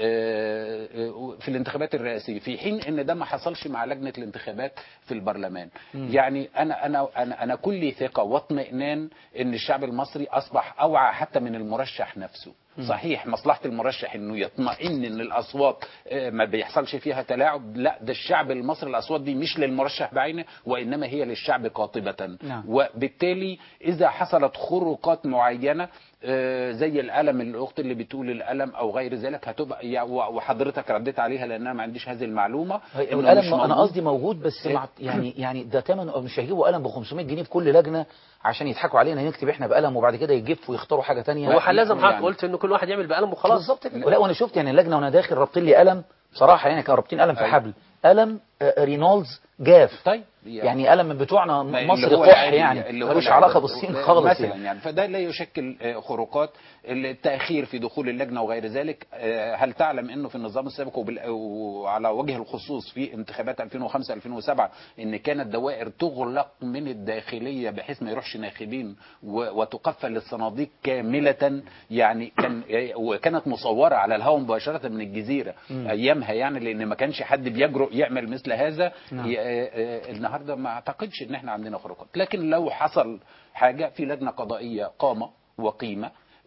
آه، آه، في الانتخابات الرئاسيه في حين ان ده ما حصلش مع لجنه الانتخابات في البرلمان يعني انا انا انا انا كلي ثقه واطمئنان ان الشعب المصري اصبح اوعى حتى من المرشح نفسه صحيح مصلحة المرشح انه يطمئن ان الاصوات آه، ما بيحصلش فيها تلاعب لا ده الشعب المصري الاصوات دي مش للمرشح بعينه وانما هي للشعب قاطبة نعم. وبالتالي اذا حصلت خروقات معينة آه، زي الالم الاخت اللي بتقول الالم او غير ذلك هتبقى يا- و- وحضرتك رديت عليها لان انا ما عنديش هذه المعلومه هي- إنه مش القلم انا موجود. قصدي موجود بس مع يعني يعني ده ثمنه مش هيجيبوا قلم ب 500 جنيه في كل لجنه عشان يضحكوا علينا نكتب احنا بقلم وبعد كده يجفوا ويختاروا حاجه ثانيه هو حل لازم حضرتك يعني. قلت انه كل واحد يعمل بقلم وخلاص بالظبط كده لا وانا شفت يعني اللجنه وانا داخل رابطين لي قلم بصراحه يعني كانوا رابطين قلم في أيوة. حبل قلم آه، رينولدز جاف طيب يعني قلم من بتوعنا ما اللي مصري هو قح العادي يعني اللي هو ملوش العادي. علاقه بالصين خالص مثلا يعني. يعني فده لا يشكل آه، خروقات التاخير في دخول اللجنه وغير ذلك آه، هل تعلم انه في النظام السابق وبال- وعلى وجه الخصوص في انتخابات 2005 2007 ان كانت دوائر تغلق من الداخليه بحيث ما يروحش ناخبين و- وتقفل الصناديق كامله يعني كان وكانت مصوره على الهواء مباشره من الجزيره ايامها يعني لان ما كانش حد بيجرؤ يعمل مثل هذا نعم. ي- آه، آه، النهارده ما اعتقدش ان احنا عندنا خروقات لكن لو حصل حاجه في لجنه قضائيه قامه وقيمه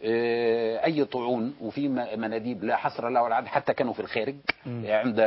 آه، اي طعون وفي م- مناديب لا حصر لها ولا عد حتى كانوا في الخارج عند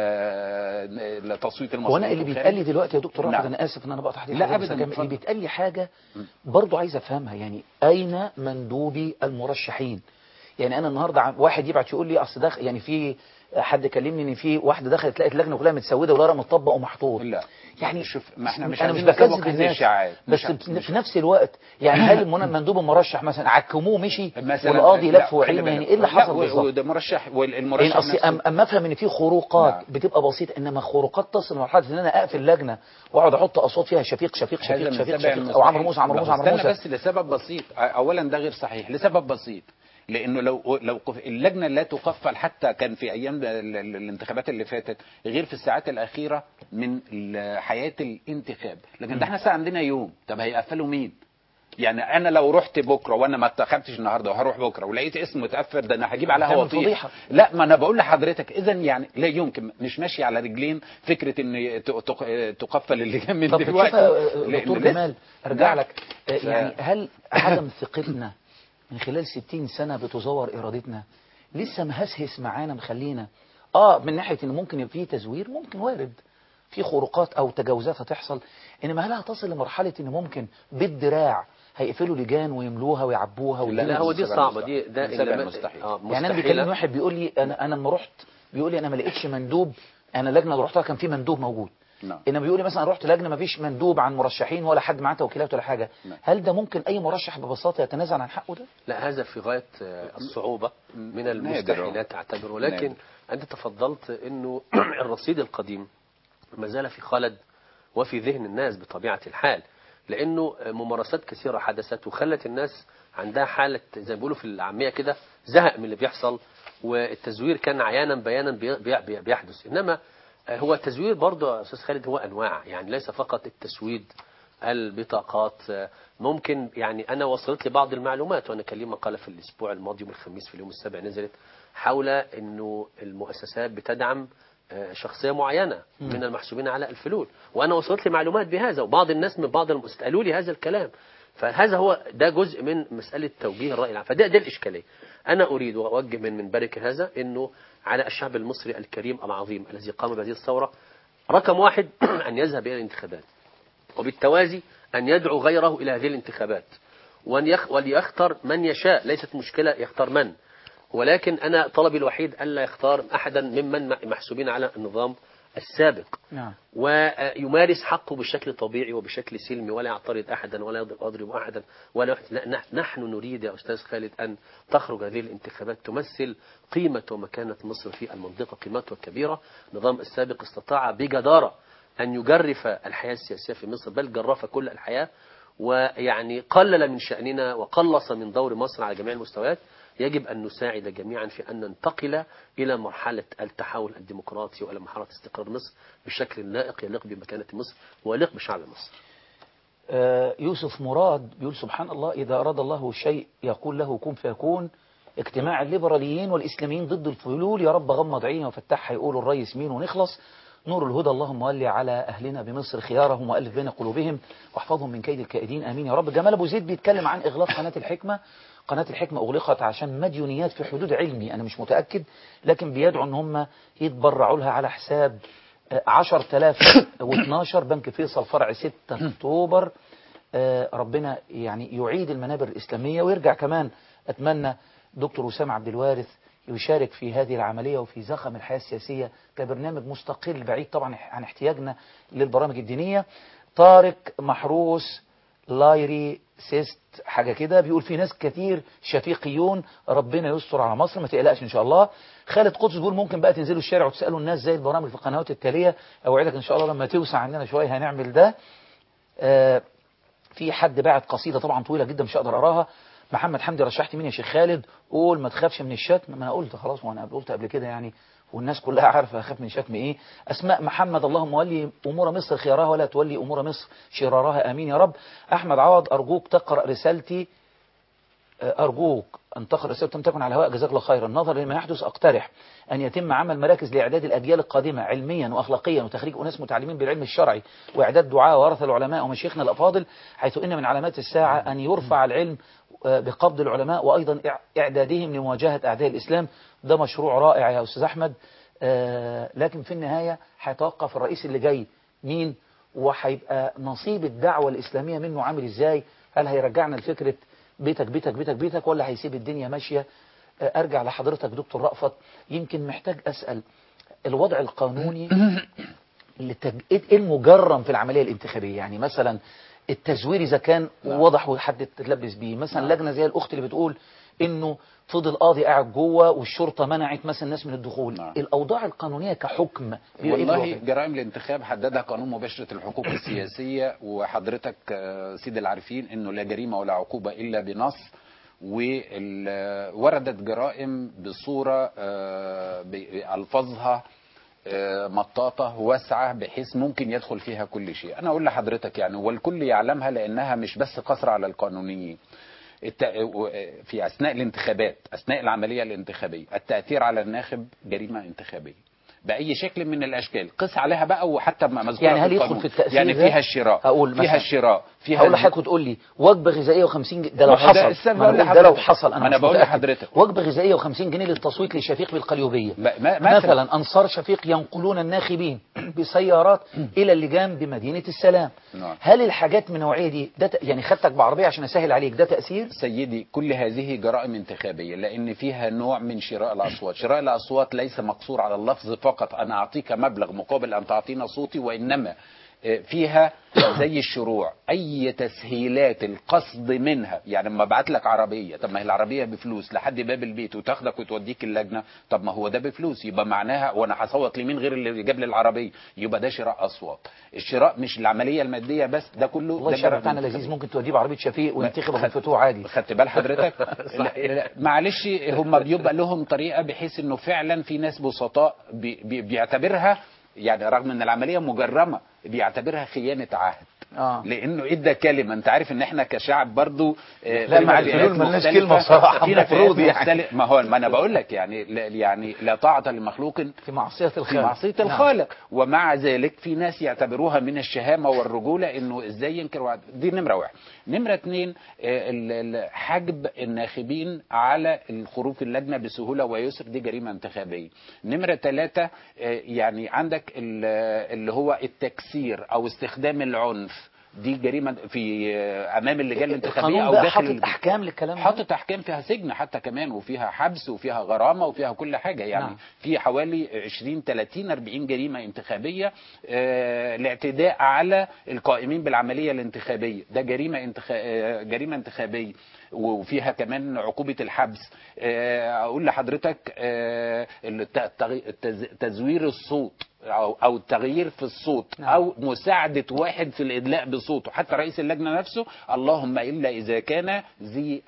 آه، تصويت هو المصريين انا اللي في بيتقال لي الخارج. دلوقتي يا دكتور رافض نعم. انا اسف ان انا بقطع حضرتك لا حضرتك، بس أبداً، أكمل. اتفضل. اللي بيتقال لي حاجه برضو عايز افهمها يعني اين مندوبي المرشحين يعني انا النهارده عم- واحد يبعت يقول لي اصل دخل يعني في حد كلمني ان في واحده دخلت لقت اللجنه كلها متسوده ولا متطبق ومحطوط لا يعني شوف ما احنا مش انا مش عايزين نسوق بكذب هذه الناس الشائعات بس مش- في نفس الوقت يعني هل المن- مندوب المرشح مثلا عكموه مشي مثلا والقاضي لا، لف خلي وعينه بالك. يعني ايه اللي لا، حصل و- بالظبط؟ وده مرشح والمرشح يعني اصل نفسه- أم اما افهم ان في خروقات نعم. بتبقى بسيطه انما خروقات تصل لمرحله ان انا اقفل لجنه واقعد احط اصوات فيها شفيق شفيق هذا شفيق من شفيق سبع شفيق او عمرو المستحيل. موسى عمرو لا، موسى عمرو استنى موسى بس لسبب بسيط اولا ده غير صحيح لسبب بسيط لانه لو لو قف- اللجنه لا تقفل حتى كان في ايام ال- ال- الانتخابات اللي فاتت غير في الساعات الاخيره من ال- حياه الانتخاب لكن ده احنا لسه عندنا يوم طب هيقفلوا مين يعني انا لو رحت بكره وانا ما انتخبتش النهارده وهروح بكره ولقيت اسم متقفل ده انا هجيب عليها هتعمل وطيح فضيحة. لا ما انا بقول لحضرتك اذا يعني لا يمكن مش ماشي على رجلين فكره ان ت- تق- تقفل اللجان من طب دلوقتي بتشوفها آه، لأن دكتور لسه- جمال ارجع نعم. لك آه، ف- يعني هل عدم ثقتنا من خلال 60 سنه بتزور ارادتنا لسه مهسهس معانا مخلينا اه من ناحيه ان ممكن يبقى في تزوير ممكن وارد في خروقات او تجاوزات هتحصل انما هل هتصل لمرحله ان ممكن بالدراع هيقفلوا لجان ويملوها ويعبوها لا، لا ويديروا هو دي سبع صعبه مستحيل. دي ده سبع إنما- مستحيل. اه يعني انا مستحيلة. بيكلمني واحد بيقول لي انا انا لما رحت بيقول لي انا ما لقيتش مندوب انا اللجنه اللي رحتها كان في مندوب موجود نعم. انما بيقول لي مثلا رحت لجنه ما فيش مندوب عن مرشحين ولا حد معاه توكيلات ولا حاجه نعم. هل ده ممكن اي مرشح ببساطه يتنازل عن حقه ده لا هذا في غاية آه، الصعوبة من نادر. المستحيلات أعتبر ولكن نادر. أنت تفضلت أنه الرصيد القديم ما زال في خلد وفي ذهن الناس بطبيعة الحال لأنه ممارسات كثيرة حدثت وخلت الناس عندها حالة زي ما بيقولوا في العامية كده زهق من اللي بيحصل والتزوير كان عيانا بيانا بي- بي- بيحدث إنما هو التزوير برضه يا أستاذ خالد هو أنواع يعني ليس فقط التسويد البطاقات ممكن يعني أنا وصلت لي بعض المعلومات وأنا كان لي مقالة في الأسبوع الماضي يوم الخميس في اليوم السابع نزلت حول أنه المؤسسات بتدعم آه، شخصية معينة من المحسوبين على الفلول وأنا وصلت لي معلومات بهذا وبعض الناس من بعض المؤسسات قالوا لي هذا الكلام فهذا هو ده جزء من مسألة توجيه الرأي العام فده ده الإشكالية أنا أريد وأوجه من منبرك هذا أنه على الشعب المصري الكريم العظيم الذي قام بهذه الثورة رقم واحد أن يذهب إلى الانتخابات وبالتوازي أن يدعو غيره إلى هذه الانتخابات وأن يخ... وليختار من يشاء ليست مشكلة يختار من ولكن أنا طلبي الوحيد ألا يختار أحدا ممن محسوبين على النظام السابق نعم ويمارس حقه بشكل طبيعي وبشكل سلمي ولا يعترض أحدا ولا يضرب أضرب أحدا ولا يحت- لا، نح- نحن نريد يا أستاذ خالد أن تخرج هذه الانتخابات تمثل قيمة ومكانة مصر في المنطقة قيمتها كبيرة النظام السابق استطاع بجدارة أن يجرف الحياة السياسية في مصر بل جرف كل الحياة ويعني قلل من شأننا وقلص من دور مصر على جميع المستويات يجب أن نساعد جميعا في أن ننتقل إلى مرحلة التحول الديمقراطي وإلى مرحلة استقرار مصر بشكل لائق يليق بمكانة مصر ويليق بشعب مصر آه، يوسف مراد بيقول سبحان الله إذا أراد الله شيء يقول له كن فيكون اجتماع الليبراليين والإسلاميين ضد الفلول يا رب غمض عيني وفتحها يقولوا الرئيس مين ونخلص نور الهدى اللهم ولي على أهلنا بمصر خيارهم وألف بين قلوبهم واحفظهم من كيد الكائدين آمين يا رب جمال أبو زيد بيتكلم عن إغلاق قناة الحكمة قناة الحكمة أغلقت عشان مديونيات في حدود علمي أنا مش متأكد لكن بيدعوا أن هم يتبرعوا لها على حساب 10012 بنك فيصل فرع 6 أكتوبر آه، ربنا يعني يعيد المنابر الإسلامية ويرجع كمان أتمنى دكتور أسامة عبد الوارث يشارك في هذه العملية وفي زخم الحياة السياسية كبرنامج مستقل بعيد طبعا عن احتياجنا للبرامج الدينية طارق محروس لايري سيست حاجة كده بيقول في ناس كتير شفيقيون ربنا يستر على مصر ما تقلقش إن شاء الله خالد قدس بيقول ممكن بقى تنزلوا الشارع وتسألوا الناس زي البرامج في القنوات التالية أوعدك إن شاء الله لما توسع عندنا شوية هنعمل ده آه في حد باعت قصيدة طبعا طويلة جدا مش هقدر أقراها محمد حمدي رشحت مين يا شيخ خالد قول ما تخافش من الشتم ما أنا قلت خلاص وأنا قلت قبل كده يعني والناس كلها عارفة أخاف من شتم إيه أسماء محمد اللهم ولي أمور مصر خيارها ولا تولي أمور مصر شرارها آمين يا رب أحمد عوض أرجوك تقرأ رسالتي أرجوك أن تقرأ رسالة لم تكن على الهواء جزاك الله خيرا نظرا لما يحدث أقترح أن يتم عمل مراكز لإعداد الأجيال القادمة علميا وأخلاقيا وتخريج أناس متعلمين بالعلم الشرعي وإعداد دعاء ورثة العلماء ومشايخنا الأفاضل حيث إن من علامات الساعة أن يرفع العلم آه، بقبض العلماء وأيضا إع- إعدادهم لمواجهة أعداء الإسلام ده مشروع رائع يا أستاذ أحمد آه، لكن في النهاية هيتوقف الرئيس اللي جاي مين وهيبقى نصيب الدعوة الإسلامية منه عامل إزاي هل هيرجعنا لفكرة بيتك بيتك بيتك بيتك ولا هيسيب الدنيا ماشية آه، أرجع لحضرتك دكتور رأفت يمكن محتاج أسأل الوضع القانوني اللي تج... ايه المجرم في العملية الانتخابية يعني مثلا التزوير إذا كان نعم. واضح وحد تتلبس بيه مثلا نعم. لجنة زي الأخت اللي بتقول إنه فضل قاضي قاعد جوه والشرطة منعت مثلا الناس من الدخول نعم. الأوضاع القانونية كحكم بيبقى إيه والله الوضع؟ جرائم الانتخاب حددها قانون مباشرة الحقوق السياسية وحضرتك آه، سيد العارفين انه لا جريمة ولا عقوبة الا بنص ووردت جرائم بصورة آه، بألفاظها آه، مطاطة واسعة بحيث ممكن يدخل فيها كل شيء أنا أقول لحضرتك يعني والكل يعلمها لأنها مش بس قصر على القانونيين الت... في أثناء الانتخابات أثناء العملية الانتخابية التأثير على الناخب جريمة انتخابية بأي شكل من الأشكال قس عليها بقى وحتى ما مذكورة يعني هل في يدخل القانون. في التأثير يعني ده؟ فيها الشراء أقول فيها مثلا. الشراء فيها هقول لحضرتك وتقول لي وجبه غذائيه و50 جنيه ده لو ما هو ده حصل السبب ما أنا اللي بقول ده لو حضرتك- حصل ما انا أنا مش بقول متأكد. لحضرتك. وجبه غذائيه و50 جنيه للتصويت لشفيق بالقليوبيه ما- ما- مثلا. مثلا انصار شفيق ينقلون الناخبين بسيارات الى اللجان بمدينه السلام نعم. هل الحاجات من النوعيه دي ده ت- يعني خدتك بعربيه عشان اسهل عليك ده تاثير سيدي كل هذه جرائم انتخابية لأن فيها نوع من شراء الأصوات شراء الأصوات ليس مقصور على اللفظ فقط أنا أعطيك مبلغ مقابل أن تعطينا صوتي وإنما آه، فيها زي الشروع أي تسهيلات القصد منها يعني لما ابعت لك عربية طب ما هي العربية بفلوس لحد باب البيت وتاخدك وتوديك اللجنة طب ما هو ده بفلوس يبقى معناها وأنا هصوت لمين غير اللي جاب لي العربية يبقى ده شراء أصوات الشراء مش العملية المادية بس ده كله والله ده الشارع جرائم بتاعنا انتخابية. لذيذ ممكن توديه بعربيه شفيق وينتخب ابو خد- الفتوح عادي خدت بال حضرتك لا لا معلش هم بيبقى لهم طريقه بحيث انه فعلا في ناس بسطاء بي بي بيعتبرها يعني رغم ان العمليه مجرمه بيعتبرها خيانه عهد اه لانه ادى كلمه انت عارف ان احنا كشعب برضو آه، لا، فينا مع فئات الفلول ملناش مختلفة. كلمة بصراحة، فينا المفروض فئات يعني. مختلفة. ما هو ما انا بقول لك يعني لا يعني لا طاعه لمخلوق في معصيه في الخالق معصية نعم. الخالق ومع ذلك في ناس يعتبروها من الشهامة والرجولة انه ازاي ينكر وعد دي نمرة واحد نمرة اتنين آه، ال- ال- حجب الناخبين على الخروج في اللجنة بسهولة ويسر دي جريمة انتخابية نمرة ثلاثة يعني عندك ال- اللي هو التكسير او استخدام العنف دي جريمة في آه، امام اللجان الانتخابية القانون او بقى داخل حاطط البيت. احكام للكلام ده حاطط احكام فيها سجن حتى كمان وفيها حبس وفيها غرامه وفيها كل حاجه يعني نعم. نعم. في حوالي 20 30 40 جريمه انتخابيه آه الاعتداء على القائمين بالعمليه الانتخابيه ده جريمه انتخ... آه جريمه انتخابيه وفيها كمان عقوبة الحبس آه، أقول لحضرتك آه، الت- التغي- التز- تزوير الصوت أو أو التغيير في الصوت نعم. أو مساعدة واحد في الإدلاء بصوته حتى رئيس اللجنة نفسه اللهم إلا إذا كان ذي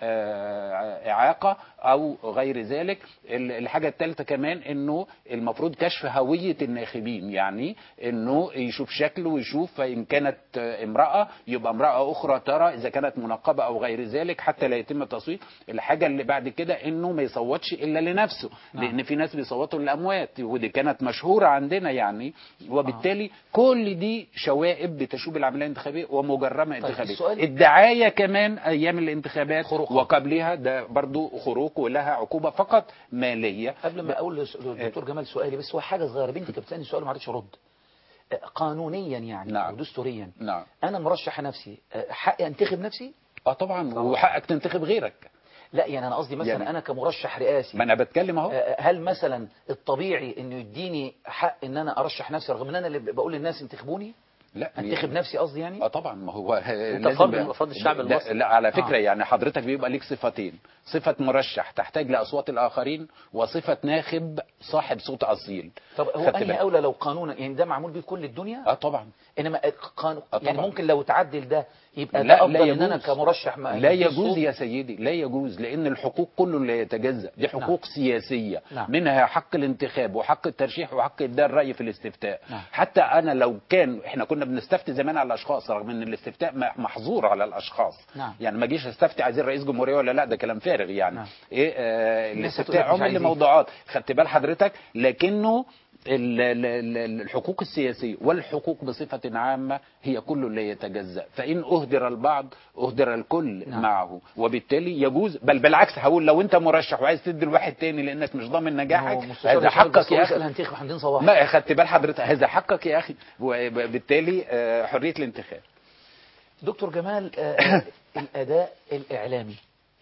آه، إعاقة أو غير ذلك ال- الحاجة الثالثة كمان إنه المفروض كشف هوية الناخبين يعني إنه يشوف شكله ويشوف فإن كانت آه، امرأة يبقى امرأة أخرى ترى إذا كانت منقبة أو غير ذلك حتى لا يتم التصويت الحاجة اللي بعد كده إنه ما يصوتش إلا لنفسه نعم. لأن في ناس بيصوتوا للأموات ودي كانت مشهورة عندنا يعني وبالتالي كل دي شوائب بتشوب العملية الانتخابية ومجرمة طيب، انتخابية السؤال- الدعاية كمان أيام الانتخابات خروق. وقبلها ده برضو خروق ولها عقوبة فقط مالية قبل ما اقول لس- للدكتور جمال سؤالي بس هو حاجه صغيره بنتي كانت بتسالني سؤال ما عرفتش ارد آه، قانونيا يعني نعم. او دستوريا نعم انا مرشح نفسي آه، حقي انتخب نفسي اه طبعا وحقك تنتخب غيرك لا يعني انا قصدي مثلا يعني- انا كمرشح رئاسي ما انا بتكلم اهو آه، هل مثلا الطبيعي انه يديني حق ان انا ارشح نفسي رغم ان انا اللي بقول للناس انتخبوني لا انتخب نفسي قصدي يعني اه طبعا ما هو أنت لازم فرد بقى- من أفراد الشعب لا, المصري. لا على فكره آه. آه. يعني حضرتك بيبقى ليك صفتين صفه مرشح تحتاج لاصوات الاخرين وصفه ناخب صاحب صوت اصيل طب هو خدت انهي بالك؟ اولى لو قانونا يعني ده معمول بيه كل الدنيا اه طبعا انما قانون آه يعني طبعا. ممكن لو تعدل ده يبقى لا ده افضل لا ان انا يجوز كمرشح ما لا يديش يجوز صوت؟ يا سيدي لا يجوز لان الحقوق كله لا يتجزا دي حقوق سياسيه نعم. منها حق الانتخاب وحق الترشيح وحق ابداء الراي في الاستفتاء نعم. حتى انا لو كان احنا كنا بنستفتي زمان على الاشخاص رغم ان الاستفتاء م- محظور على الاشخاص نعم. يعني ما اجيش استفتي عايزين رئيس جمهوريه ولا لا ده كلام فارغ يعني نعم. ايه آه الناس الاستفتاء هتقول لك مش عمل عايزين. لموضوعات خدت بال حضرتك لكنه ال- ال- ال- الحقوق السياسية والحقوق بصفة عامة هي كل لا يتجزأ فإن أهدر البعض أهدر الكل نعم. معه وبالتالي يجوز بل بالعكس هقول لو أنت مرشح وعايز تدي لواحد تاني لأنك مش ضامن نجاحك هو مستشار هذا الشعب بس حقك هو يا يسأل أخي هنتخب حمدين صباح ما خدت بال حضرتك هذا حقك يا أخي وبالتالي آه، حرية الانتخاب دكتور جمال آه، الاداء الاعلامي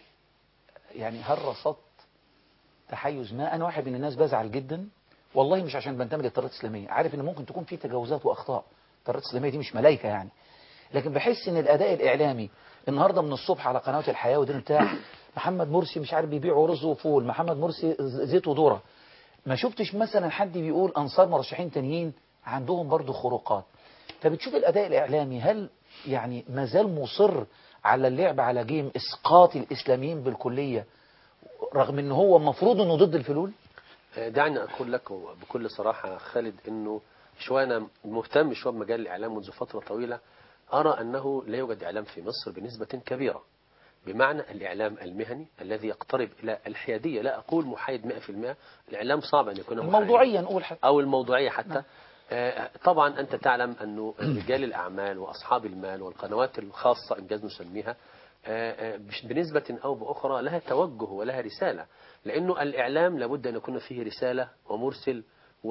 يعني هل رصدت تحيز ما انا واحد من الناس بزعل جدا والله مش عشان بنتمي للتيارات الاسلاميه عارف ان ممكن تكون في تجاوزات واخطاء التيارات الاسلاميه دي مش ملايكه يعني لكن بحس ان الاداء الاعلامي النهارده من الصبح على قنوات الحياه ودين بتاع محمد مرسي مش عارف بيبيعوا رز وفول محمد مرسي ز- زيت وذره ما شفتش مثلا حد بيقول انصار مرشحين تانيين عندهم برضو خروقات فبتشوف الاداء الاعلامي هل يعني ما زال مصر على اللعب على جيم اسقاط الاسلاميين بالكليه رغم ان هو المفروض انه ضد الفلول دعني أقول لك بكل صراحة خالد أنه شوية أنا مهتم شوية بمجال الإعلام منذ فترة طويلة أرى أنه لا يوجد إعلام في مصر بنسبة كبيرة بمعنى الإعلام المهني الذي يقترب إلى الحيادية لا أقول محايد 100% الإعلام صعب أن يكون محايد. الموضوعيا نقول حتى أو الموضوعية حتى آه، طبعا أنت تعلم أنه رجال الأعمال وأصحاب المال والقنوات الخاصة إنجاز نسميها آه، آه، بش- بنسبة أو بأخرى لها توجه ولها رسالة لأنه الإعلام لابد أن يكون فيه رسالة ومرسل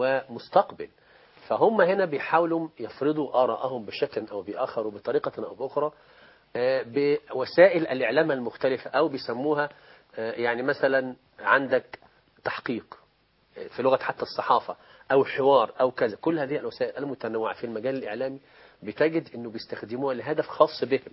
ومستقبل فهم هنا بيحاولوا يفرضوا آراءهم بشكل أو بآخر وبطريقة أو بأخرى آه، بوسائل الإعلام المختلفة أو بيسموها آه، يعني مثلا عندك تحقيق آه، في لغة حتى الصحافة أو حوار أو كذا كل هذه الوسائل المتنوعة في المجال الإعلامي بتجد أنه بيستخدموها لهدف خاص بهم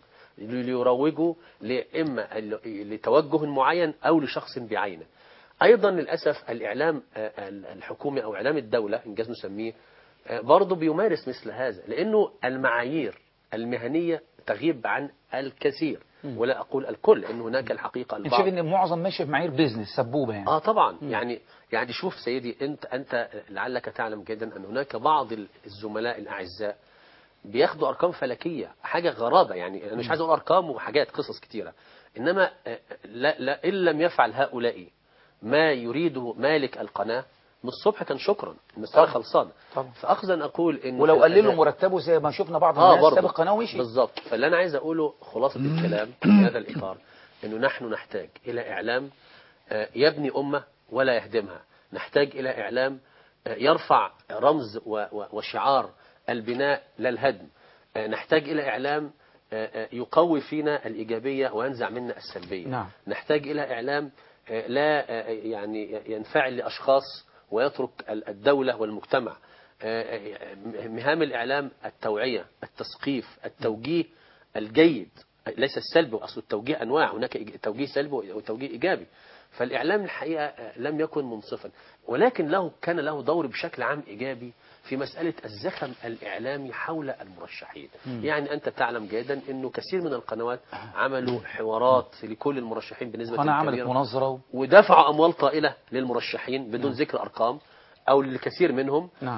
ليروجوا لإما لتوجه معين أو لشخص بعينه أيضا للأسف الإعلام آه، الحكومي أو إعلام الدولة إنجاز نسميه آه، برضه بيمارس مثل هذا لأنه المعايير المهنية تغيب عن الكثير ولا أقول الكل لأن هناك الحقيقة انت البعض شايف ان معظم ماشي بمعايير بيزنس سبوبه يعني اه طبعا يعني يعني شوف سيدي انت انت لعلك تعلم جدا ان هناك بعض الزملاء الاعزاء بياخدوا ارقام فلكيه حاجه غرابه يعني انا مش عايز اقول ارقام وحاجات قصص كتيره انما آه، لا لا ان لم يفعل هؤلاء ما يريده مالك القناه من الصبح كان شكرا المساله طبعا. خلصانه طبعا. فاخذا اقول ان ولو قللوا الأداء- مرتبه زي ما شفنا بعض اه الناس برضه ساب القناه ومشي بالظبط فاللي انا عايز اقوله خلاصه الكلام في هذا الاطار انه نحن نحتاج الى اعلام آه، يبني امه ولا يهدمها نحتاج الى اعلام آه، يرفع رمز و- و- وشعار البناء لا الهدم آه، نحتاج الى اعلام آه، آه، يقوي فينا الايجابيه وينزع منا السلبيه نعم. نحتاج الى اعلام آه، لا آه، يعني ينفعل لاشخاص ويترك ال- الدوله والمجتمع آه، آه، مهام الإعلام التوعية التثقيف التوجيه الجيد ليس السلبي أصل التوجيه أنواع هناك إيج- توجيه سلبي وتوجيه إيجابي فالإعلام الحقيقة آه، لم يكن منصفا ولكن له كان له دور بشكل عام إيجابي في مسألة الزخم الإعلامي حول المرشحين يعني أنت تعلم جيدا أنه كثير من القنوات عملوا حوارات لكل المرشحين بنسبة قناه عملت كبيرة مناظره و... ودفعوا أموال طائلة للمرشحين بدون ذكر أرقام أو للكثير منهم نعم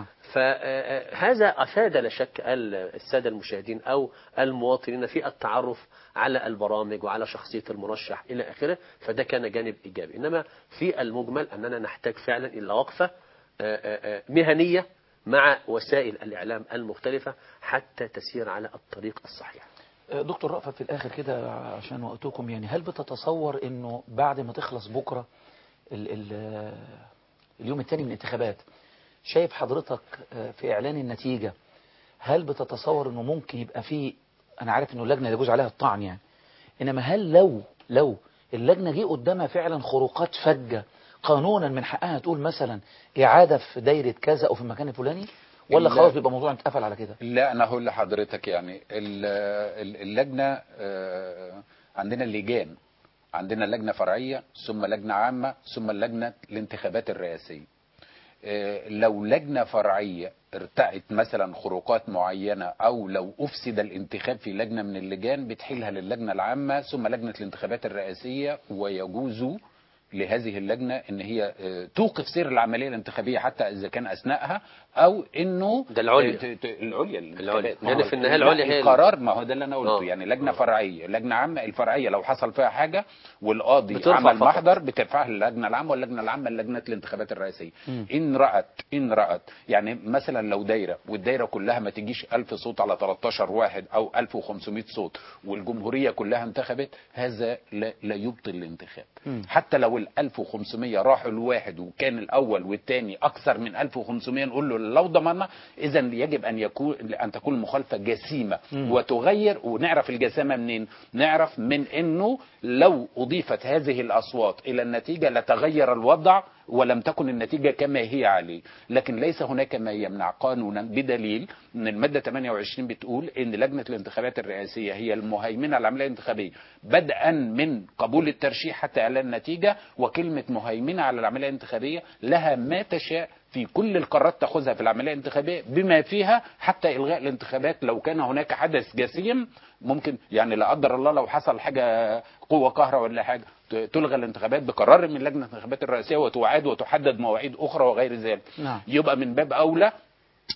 فهذا أفاد لا شك ال- السادة المشاهدين أو المواطنين في التعرف على البرامج وعلى شخصية المرشح إلى آخره فده كان جانب إيجابي إنما في المجمل أننا نحتاج فعلا إلى وقفة آه، آه، آه، مهنية مع وسائل الإعلام المختلفة حتى تسير على الطريق الصحيح دكتور رأفت في الآخر كده عشان وقتكم يعني هل بتتصور إنه بعد ما تخلص بكرة ال ال اليوم الثاني من الانتخابات شايف حضرتك في إعلان النتيجة هل بتتصور إنه ممكن يبقى فيه أنا عارف إنه اللجنة يجوز عليها الطعن يعني إنما هل لو لو اللجنة جه قدامها فعلا خروقات فجة قانونا من حقها تقول مثلا إعادة في دايرة كذا أو في المكان الفلاني ولا لا. خلاص بيبقى موضوع اتقفل على كده لا انا هقول لحضرتك يعني ال- ال- اللجنه آه، عندنا اللجان عندنا لجنه فرعيه ثم لجنه عامه ثم اللجنه الانتخابات الرئاسيه آه، لو لجنه فرعيه ارتأت مثلا خروقات معينه او لو افسد الانتخاب في لجنه من اللجان بتحيلها للجنه العامه ثم لجنه الانتخابات الرئاسيه ويجوز لهذه اللجنة ان هي آه، توقف سير العملية الانتخابية حتى اذا كان اثناءها او انه ده العليا. ت- ت- العليا العليا. الانتخابات. لأن ما في هو النهاية العليا هي ال- القرار ما هو ده اللي انا قلته آه. يعني لجنة آه. فرعية لجنة عامة الفرعية لو حصل فيها حاجة والقاضي بترفع عمل فقط. محضر بترفعها للجنة العامة واللجنة العامة لجنة الانتخابات الرئاسية ان رأت ان رأت يعني مثلا لو دايرة والدايرة كلها ما تجيش 1000 صوت على 13 واحد او 1500 صوت والجمهورية كلها انتخبت هذا لا, لا يبطل الانتخاب حتى لو ال 1500 راحوا لواحد وكان الاول والثاني اكثر من 1500 نقول له لو ضمننا اذا يجب ان يكون ان تكون المخالفه جسيمه وتغير ونعرف الجسامه منين؟ نعرف من انه لو اضيفت هذه الاصوات الى النتيجه لتغير الوضع ولم تكن النتيجه كما هي عليه، لكن ليس هناك ما يمنع قانونا بدليل ان الماده 28 بتقول ان لجنه الانتخابات الرئاسيه هي المهيمنه على العمليه الانتخابيه بدءا من قبول الترشيح حتى اعلان النتيجه وكلمه مهيمنه على العمليه الانتخابيه لها ما تشاء في كل القرارات تاخذها في العمليه الانتخابيه بما فيها حتى الغاء الانتخابات لو كان هناك حدث جسيم ممكن يعني لا قدر الله لو حصل حاجه قوه قهره ولا حاجه ت- تلغى الانتخابات بقرار من لجنه الانتخابات الرئاسيه وتعاد وتحدد مواعيد اخرى وغير ذلك نعم. يبقى من باب اولى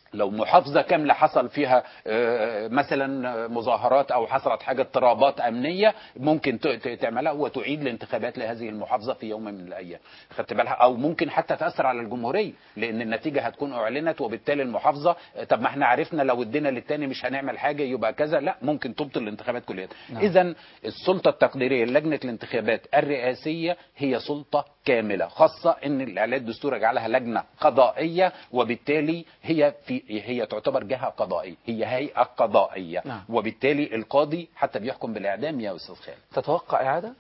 لو محافظة كاملة حصل فيها آه، مثلا مظاهرات أو حصلت حاجة اضطرابات أمنية ممكن ت- ت- تعملها وتعيد الانتخابات لهذه المحافظة في يوم من الأيام خدت بالها أو ممكن حتى تأثر على الجمهورية لأن النتيجة هتكون أعلنت وبالتالي المحافظة آه، طب ما احنا عرفنا لو ادينا للتاني مش هنعمل حاجة يبقى كذا لا ممكن تبطل الانتخابات كليا نعم. إذا السلطة التقديرية لجنة الانتخابات الرئاسية هي سلطة كاملة خاصة ان الاعلان الدستوري جعلها لجنة قضائية وبالتالي هي في هي تعتبر جهة قضائية هي هيئة قضائية نعم. وبالتالي القاضي حتى بيحكم بالإعدام يا أستاذ خالد تتوقع إعادة؟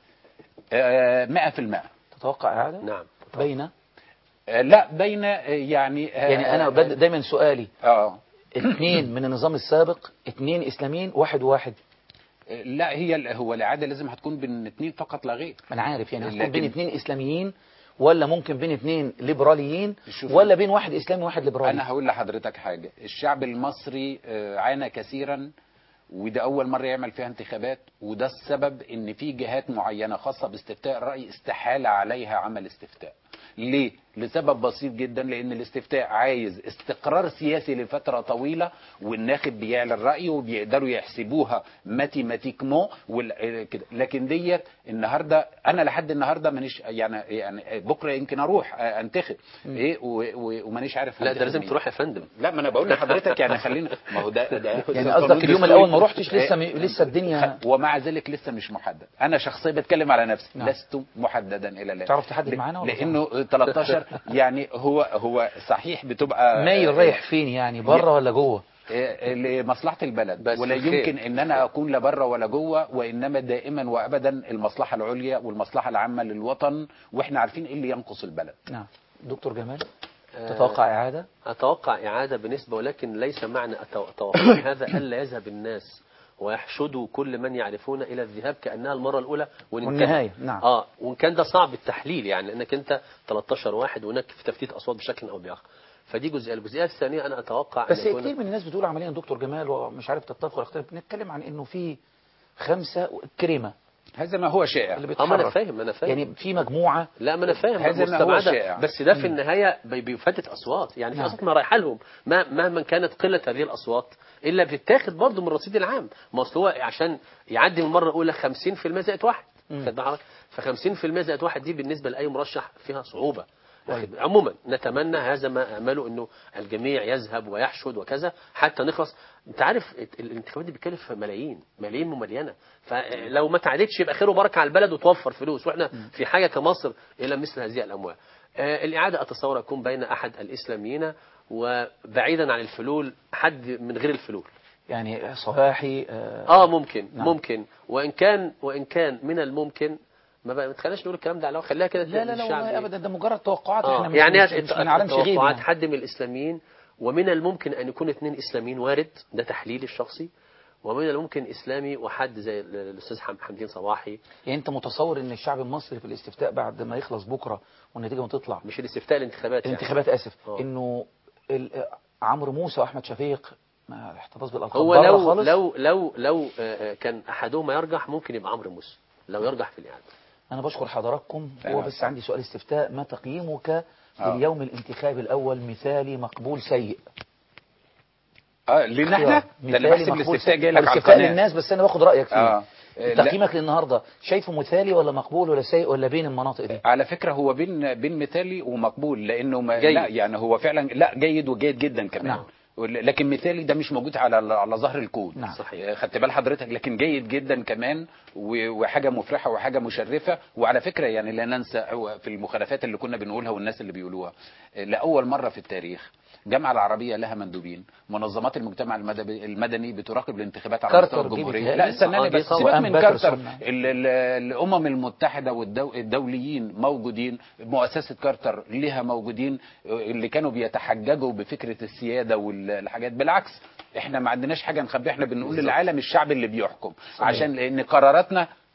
آه، مئة في المئة تتوقع إعادة؟ نعم بين آه، لا بين آه، يعني آه، يعني أنا بد- دايما سؤالي اه اثنين من النظام السابق اثنين إسلاميين واحد واحد آه، لا هي ال- هو الإعادة لازم هتكون بين اثنين فقط لا غير ما أنا عارف يعني هتكون لكن- بين اثنين إسلاميين ولا ممكن بين اثنين ليبراليين شوف- ولا بين واحد إسلامي وواحد ليبرالي انا هقول لحضرتك حاجه الشعب المصري آه، عانى كثيرا وده اول مره يعمل فيها انتخابات وده السبب ان في جهات معينه خاصه باستفتاء الراي استحال عليها عمل استفتاء ليه لسبب بسيط جدا لان الاستفتاء عايز استقرار سياسي لفتره طويله والناخب بيعلن رايه وبيقدروا يحسبوها ماتيماتيكمون وال- آه، كده لكن ديت النهارده انا لحد النهارده مانيش يعني يعني بكره يمكن اروح آه، انتخب ايه و- و- ومانيش عارف لا ده هنتخب لازم مين. تروح يا فندم لا ما انا بقول لحضرتك يعني خلينا ما هو ده ده يعني قصدك اليوم الأول ما روحتش لسه م... لسه الدنيا خ- ومع ذلك لسه مش محدد انا شخصيا بتكلم على نفسي نعم. لست محددا الى الان تعرف تحدد ل- معانا ولا لانه 13 يعني هو هو صحيح بتبقى مايل رايح فين يعني بره ولا جوه آه، لمصلحه البلد بس ولا الخير. يمكن ان انا اكون لا بره ولا جوه وانما دائما وابدا المصلحه العليا والمصلحه العامه للوطن واحنا عارفين ايه اللي ينقص البلد نعم دكتور جمال آه، تتوقع إعادة أتوقع إعادة بنسبة ولكن ليس معنى أتو- توقعي هذا ألا يذهب الناس ويحشدوا كل من يعرفون إلى الذهاب كأنها المرة الأولى وإن كان- والنهاية نعم اه وان كان ده صعب التحليل يعني لانك انت 13 واحد وهناك في تفتيت اصوات بشكل او باخر فدي جزئيه الجزئيه الثانيه انا اتوقع بس أن يكون- كتير من الناس بتقول عمليا دكتور جمال ومش عارف تتفق ولا تختلف بنتكلم عن انه في خمسة كريمة هذا ما هو شائع اللي اه ما انا بتحرك فاهم انا فاهم يعني في مجموعة لا ما انا فاهم هذا ما هو مستبعدة، شائع. بس ده في النهايه بي- بيفتت اصوات يعني في نعم. اصوات ما رايحه لهم ما مهما كانت قله هذه الاصوات الا بتتاخد برضه من الرصيد العام ما اصل هو عشان يعدي من المره الاولى 50% زائد واحد مم. خد بالك ف 50% زائد واحد دي بالنسبه لاي مرشح فيها صعوبه واخد- عموما نتمنى هذا ما امله انه الجميع يذهب ويحشد وكذا حتى نخلص انت عارف ال- الانتخابات دي بتكلف ملايين ملايين مملينه فلو ما تعادتش يبقى خير وبركه على البلد وتوفر فلوس واحنا في حاجه كمصر الى مثل هذه الاموال آه، الاعاده اتصور يكون بين احد الاسلاميين وبعيدا عن الفلول حد من غير الفلول يعني صباحي آه اه ممكن نعم. ممكن وان كان وان كان من الممكن ما بقى- ما تخليناش نقول الكلام ده على خليها كده لا لا لا للشعب. والله ابدا ده مجرد توقعات آه احنا مش يعني مش, مش الت- ما نعلمش غيب توقعات يعني. حد من الاسلاميين ومن الممكن ان يكون اثنين اسلاميين وارد ده تحليلي الشخصي ومن الممكن اسلامي وحد زي ال- الاستاذ حم- حمدين صباحي يعني انت متصور ان الشعب المصري في الاستفتاء بعد ما يخلص بكره والنتيجه ما تطلع مش الاستفتاء الانتخابات يعني. الانتخابات اسف آه. انه ال- آه، عمرو موسى واحمد شفيق ما الاحتفاظ بالالقاب هو بره لو خالص لو لو لو آه، آه، كان احدهما يرجح ممكن يبقى عمرو موسى لو يرجح في الاعاده انا بشكر حضراتكم هو أهلا بس وسهلا. عندي سؤال استفتاء ما تقييمك آه. لليوم الانتخابي الاول مثالي مقبول سيء اه لان احنا ده انا مثالي بحسب مقبول الاستفتاء سيء. جاي لك على الاستفتاء القناه للناس بس انا باخد رايك فيه اه لا، تقييمك للنهارده شايفه مثالي ولا مقبول ولا سيء ولا بين المناطق دي على فكره هو بين بين مثالي ومقبول لانه ما جيد. لا يعني هو فعلا لا جيد وجيد جدا كمان نعم. وال- لكن مثالي ده مش موجود على على ظهر الكون نعم. صحيح. خدت بال حضرتك لكن جيد جدا كمان و- وحاجه مفرحه وحاجه مشرفه وعلى فكره يعني لا ننسى هو في المخالفات اللي كنا بنقولها والناس اللي بيقولوها لاول مره في التاريخ الجامعه العربيه لها مندوبين منظمات المجتمع المدني المدني بتراقب الانتخابات على كارتر مستوى جه الجمهوريه بيتهيألي. لا آه، استناني دي بس طبعاً. سيبك وأم من باترسون. كارتر ال- ال- الامم المتحده والدو- الدوليين موجودين مؤسسه كارتر لها موجودين اللي كانوا بيتحججوا بفكره السياده والحاجات بالعكس احنا ما عندناش حاجه نخبيها احنا بنقول للعالم الشعب اللي بيحكم عشان لان قراراتنا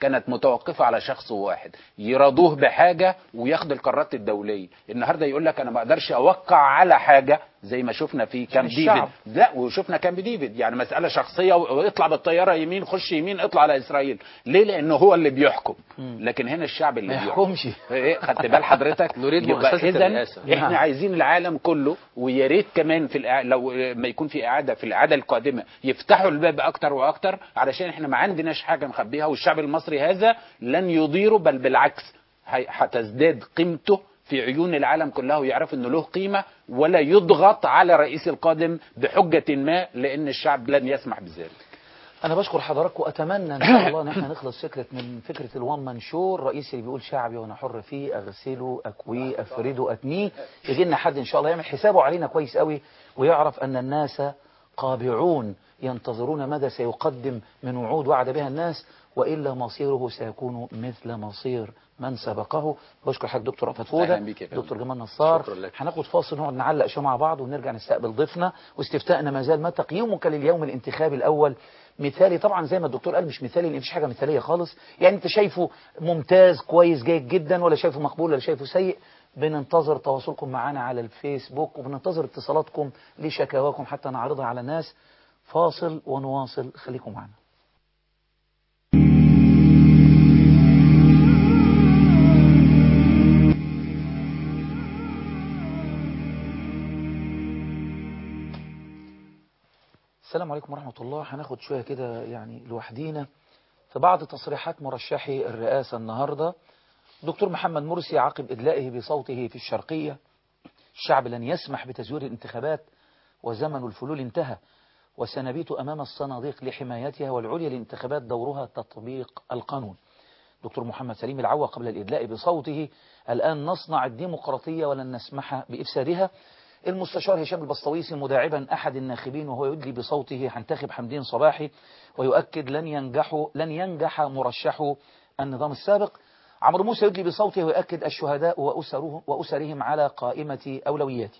كانت متوقفة على شخص واحد يرادوه بحاجة وياخد القرارات الدولية النهاردة يقول لك أنا ما أقدرش أوقع على حاجة زي ما شفنا في كامب ديفيد الشعب. لا وشفنا كامب ديفيد يعني مسألة شخصية واطلع بالطيارة يمين خش يمين اطلع على إسرائيل ليه لأنه هو اللي بيحكم لكن هنا الشعب اللي ما بيحكم يحكمش إيه، خدت بال حضرتك نريد يبقى مؤسسة إذن الرئاسة. نعم. احنا عايزين العالم كله ويا ريت كمان في الإع... لو ما يكون في اعاده في الاعاده القادمه يفتحوا الباب اكتر واكتر علشان احنا ما عندناش حاجه نخبيها والشعب المصري هذا لن يضيره بل بالعكس هي- هتزداد قيمته في عيون العالم كلها ويعرف انه له قيمه ولا يضغط على الرئيس القادم بحجه ما لان الشعب لن يسمح بذلك انا بشكر حضراتكم واتمنى ان شاء الله ان احنا نخلص فكره من فكره الوان مان شو الرئيس اللي بيقول شعبي وانا حر فيه اغسله اكويه افرده اتنيه يجي لنا حد ان شاء الله يعمل حسابه علينا كويس قوي ويعرف ان الناس قابعون ينتظرون ماذا سيقدم من وعود وعد بها الناس والا مصيره سيكون مثل مصير من سبقه بشكر حضرتك دكتور رفعت فوده أهلا بيك يا فندم. دكتور جمال نصار شكرا لك. هناخد فاصل نقعد نعلق شويه مع بعض ونرجع نستقبل ضيفنا واستفتاءنا ما زال ما تقييمك لليوم الانتخابي الاول مثالي طبعا زي ما الدكتور قال مش مثالي لان مفيش حاجه مثاليه خالص يعني انت شايفه ممتاز كويس جيد جدا ولا شايفه مقبول ولا شايفه سيء بننتظر تواصلكم معنا على الفيسبوك وبننتظر اتصالاتكم لشكاواكم حتى نعرضها على الناس فاصل ونواصل خليكم معنا السلام عليكم ورحمة الله هناخد شوية كده يعني لوحدينا في بعض تصريحات مرشحي الرئاسة النهاردة دكتور محمد مرسي عقب إدلائه بصوته في الشرقية الشعب لن يسمح بتزوير الانتخابات وزمن الفلول انتهى وسنبيت أمام الصناديق لحمايتها والعليا للانتخابات دورها تطبيق القانون دكتور محمد سليم العوا قبل الإدلاء بصوته الآن نصنع الديمقراطية ولن نسمح بإفسادها المستشار هشام البسطويسي مداعبا أحد الناخبين وهو يدلي بصوته هنتخب حمدين صباحي ويؤكد لن ينجح لن ينجح مرشحه النظام السابق عمرو موسى يدلي بصوته ويؤكد الشهداء وأسره وأسرهم على قائمة أولوياته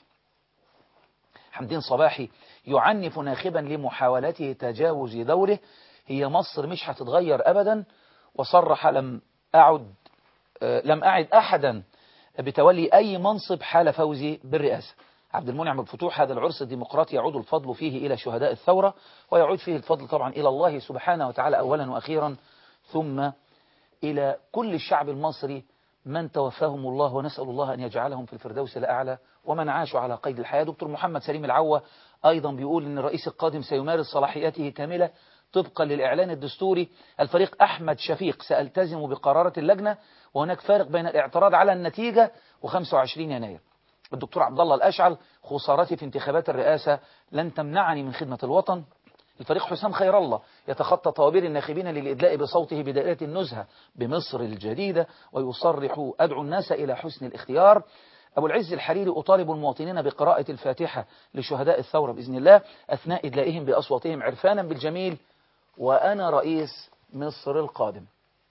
حمدين صباحي يعنف ناخبا لمحاولته تجاوز دوره هي مصر مش هتتغير أبدا وصرح لم أعد آه، لم أعد أحدا بتولي أي منصب حال فوزي بالرئاسة عبد المنعم الفتوح هذا العرس الديمقراطي يعود الفضل فيه إلى شهداء الثورة ويعود فيه الفضل طبعا إلى الله سبحانه وتعالى أولا وأخيرا ثم إلى كل الشعب المصري من توفاهم الله ونسأل الله أن يجعلهم في الفردوس الأعلى ومن عاشوا على قيد الحياة دكتور محمد سليم العوة أيضا بيقول أن الرئيس القادم سيمارس صلاحياته كاملة طبقا للإعلان الدستوري الفريق أحمد شفيق سألتزم بقرارة اللجنة وهناك فارق بين الاعتراض على النتيجة و25 يناير الدكتور عبد الله الأشعل خسارتي في انتخابات الرئاسة لن تمنعني من خدمة الوطن الفريق حسام خير الله يتخطى طوابير الناخبين للإدلاء بصوته بدائرة النزهة بمصر الجديدة ويصرح أدعو الناس إلى حسن الاختيار أبو العز الحريري أطالب المواطنين بقراءة الفاتحة لشهداء الثورة بإذن الله أثناء إدلائهم بأصواتهم عرفانا بالجميل وأنا رئيس مصر القادم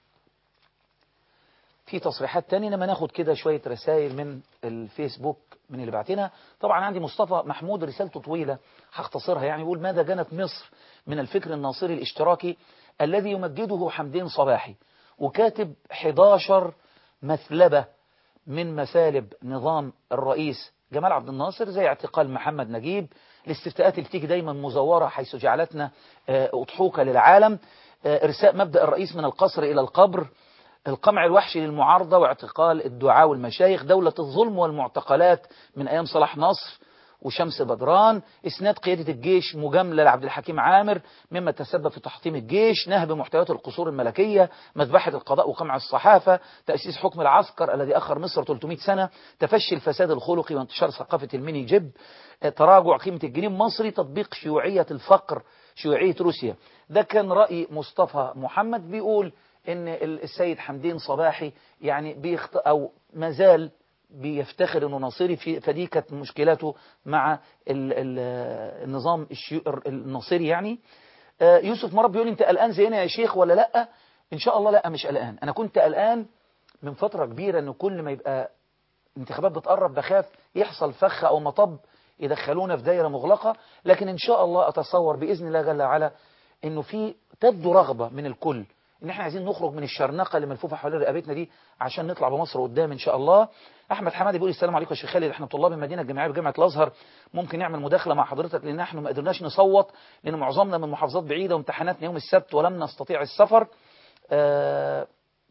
في تصريحات تانية لما ناخد كده شوية رسائل من الفيسبوك من اللي بعتنا طبعا عندي مصطفى محمود رسالته طويلة هختصرها يعني يقول ماذا جنت مصر من الفكر الناصري الاشتراكي الذي يمجده حمدين صباحي وكاتب 11 مثلبة من مثالب نظام الرئيس جمال عبد الناصر زي اعتقال محمد نجيب الاستفتاءات اللي بتيجي دايما مزورة حيث جعلتنا آه، أضحوكة للعالم آه، إرساء مبدأ الرئيس من القصر إلى القبر القمع الوحشي للمعارضة واعتقال الدعاة والمشايخ دولة الظلم والمعتقلات من أيام صلاح نصر وشمس بدران إسناد قيادة الجيش مجاملة لعبد الحكيم عامر مما تسبب في تحطيم الجيش نهب محتويات القصور الملكية مذبحة القضاء وقمع الصحافة تأسيس حكم العسكر الذي أخر مصر 300 سنة تفشي الفساد الخلقي وانتشار ثقافة الميني جيب آه، تراجع قيمة الجنيه المصري تطبيق شيوعية الفقر شيوعية روسيا ده كان رأي مصطفى محمد بيقول ان ال- السيد حمدين صباحي يعني بيخط او مازال بيفتخر انه ناصري في فدي كانت مشكلاته مع ال ال النظام الشيو الناصري يعني آه، يوسف مرب بيقول انت قلقان زينا يا شيخ ولا لا ان شاء الله لا مش قلقان انا كنت قلقان من فترة كبيرة ان كل ما يبقى انتخابات بتقرب بخاف يحصل فخ او مطب يدخلونا في دايرة مغلقة لكن ان شاء الله اتصور باذن الله جل وعلا انه في تبدو رغبة من الكل ان احنا عايزين نخرج من الشرنقه اللي ملفوفه حوالين رقبتنا دي عشان نطلع بمصر قدام ان شاء الله احمد حمادي بيقول السلام عليكم يا شيخ خالد احنا طلاب المدينه الجامعيه بجامعه الازهر ممكن نعمل مداخله مع حضرتك لان احنا ما قدرناش نصوت لان معظمنا من محافظات بعيده وامتحاناتنا يوم السبت ولم نستطيع السفر آه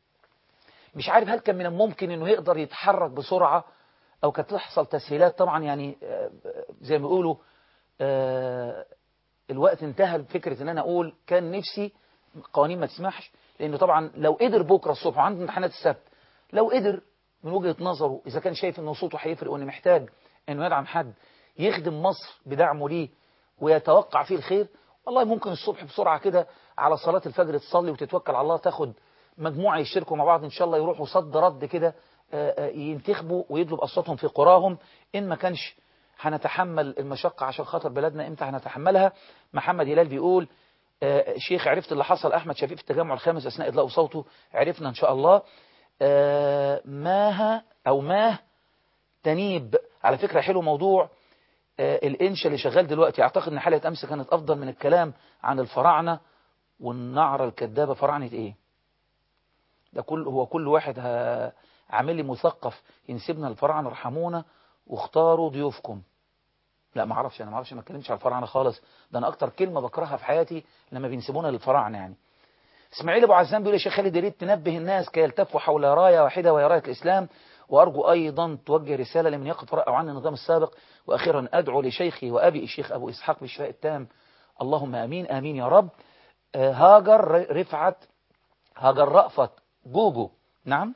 مش عارف هل كان من الممكن انه يقدر يتحرك بسرعه او كانت تحصل تسهيلات طبعا يعني آه، زي ما بيقولوا آه، الوقت انتهى بفكره ان انا اقول كان نفسي قوانين ما تسمحش لانه طبعا لو قدر بكره الصبح وعنده امتحانات السبت لو قدر من وجهه نظره اذا كان شايف ان صوته هيفرق وان محتاج انه يدعم حد يخدم مصر بدعمه ليه ويتوقع فيه الخير والله ممكن الصبح بسرعه كده على صلاه الفجر تصلي وتتوكل على الله تاخد مجموعه يشتركوا مع بعض ان شاء الله يروحوا صد رد كده آه، آه، ينتخبوا ويدلوا باصواتهم في قراهم ان ما كانش هنتحمل المشقة عشان خاطر بلدنا امتى هنتحملها محمد هلال بيقول آه، شيخ عرفت اللي حصل احمد شفيق في التجمع الخامس اثناء ادلاء صوته عرفنا ان شاء الله آه، ماها او ماه تنيب على فكرة حلو موضوع آه، الانشا اللي شغال دلوقتي اعتقد ان حلقة امس كانت افضل من الكلام عن الفراعنة والنعرة الكذابة فراعنة ايه ده كل هو كل واحد ه- عامل لي مثقف ينسبنا للفراعنة ارحمونا واختاروا ضيوفكم لا ما اعرفش انا ما اعرفش ما اتكلمش على الفراعنه خالص ده انا اكتر كلمه بكرهها في حياتي لما بينسبونا للفراعنه يعني اسماعيل ابو عزام بيقول يا شيخ خالد يا ريت تنبه الناس كي يلتفوا حول رايه واحده وهي رايه الاسلام وارجو ايضا توجه رساله لمن يقف رايه عن النظام السابق واخيرا ادعو لشيخي وابي الشيخ ابو اسحاق بالشفاء التام اللهم امين امين يا رب آه، هاجر ر- رفعت هاجر رأفت جوجو نعم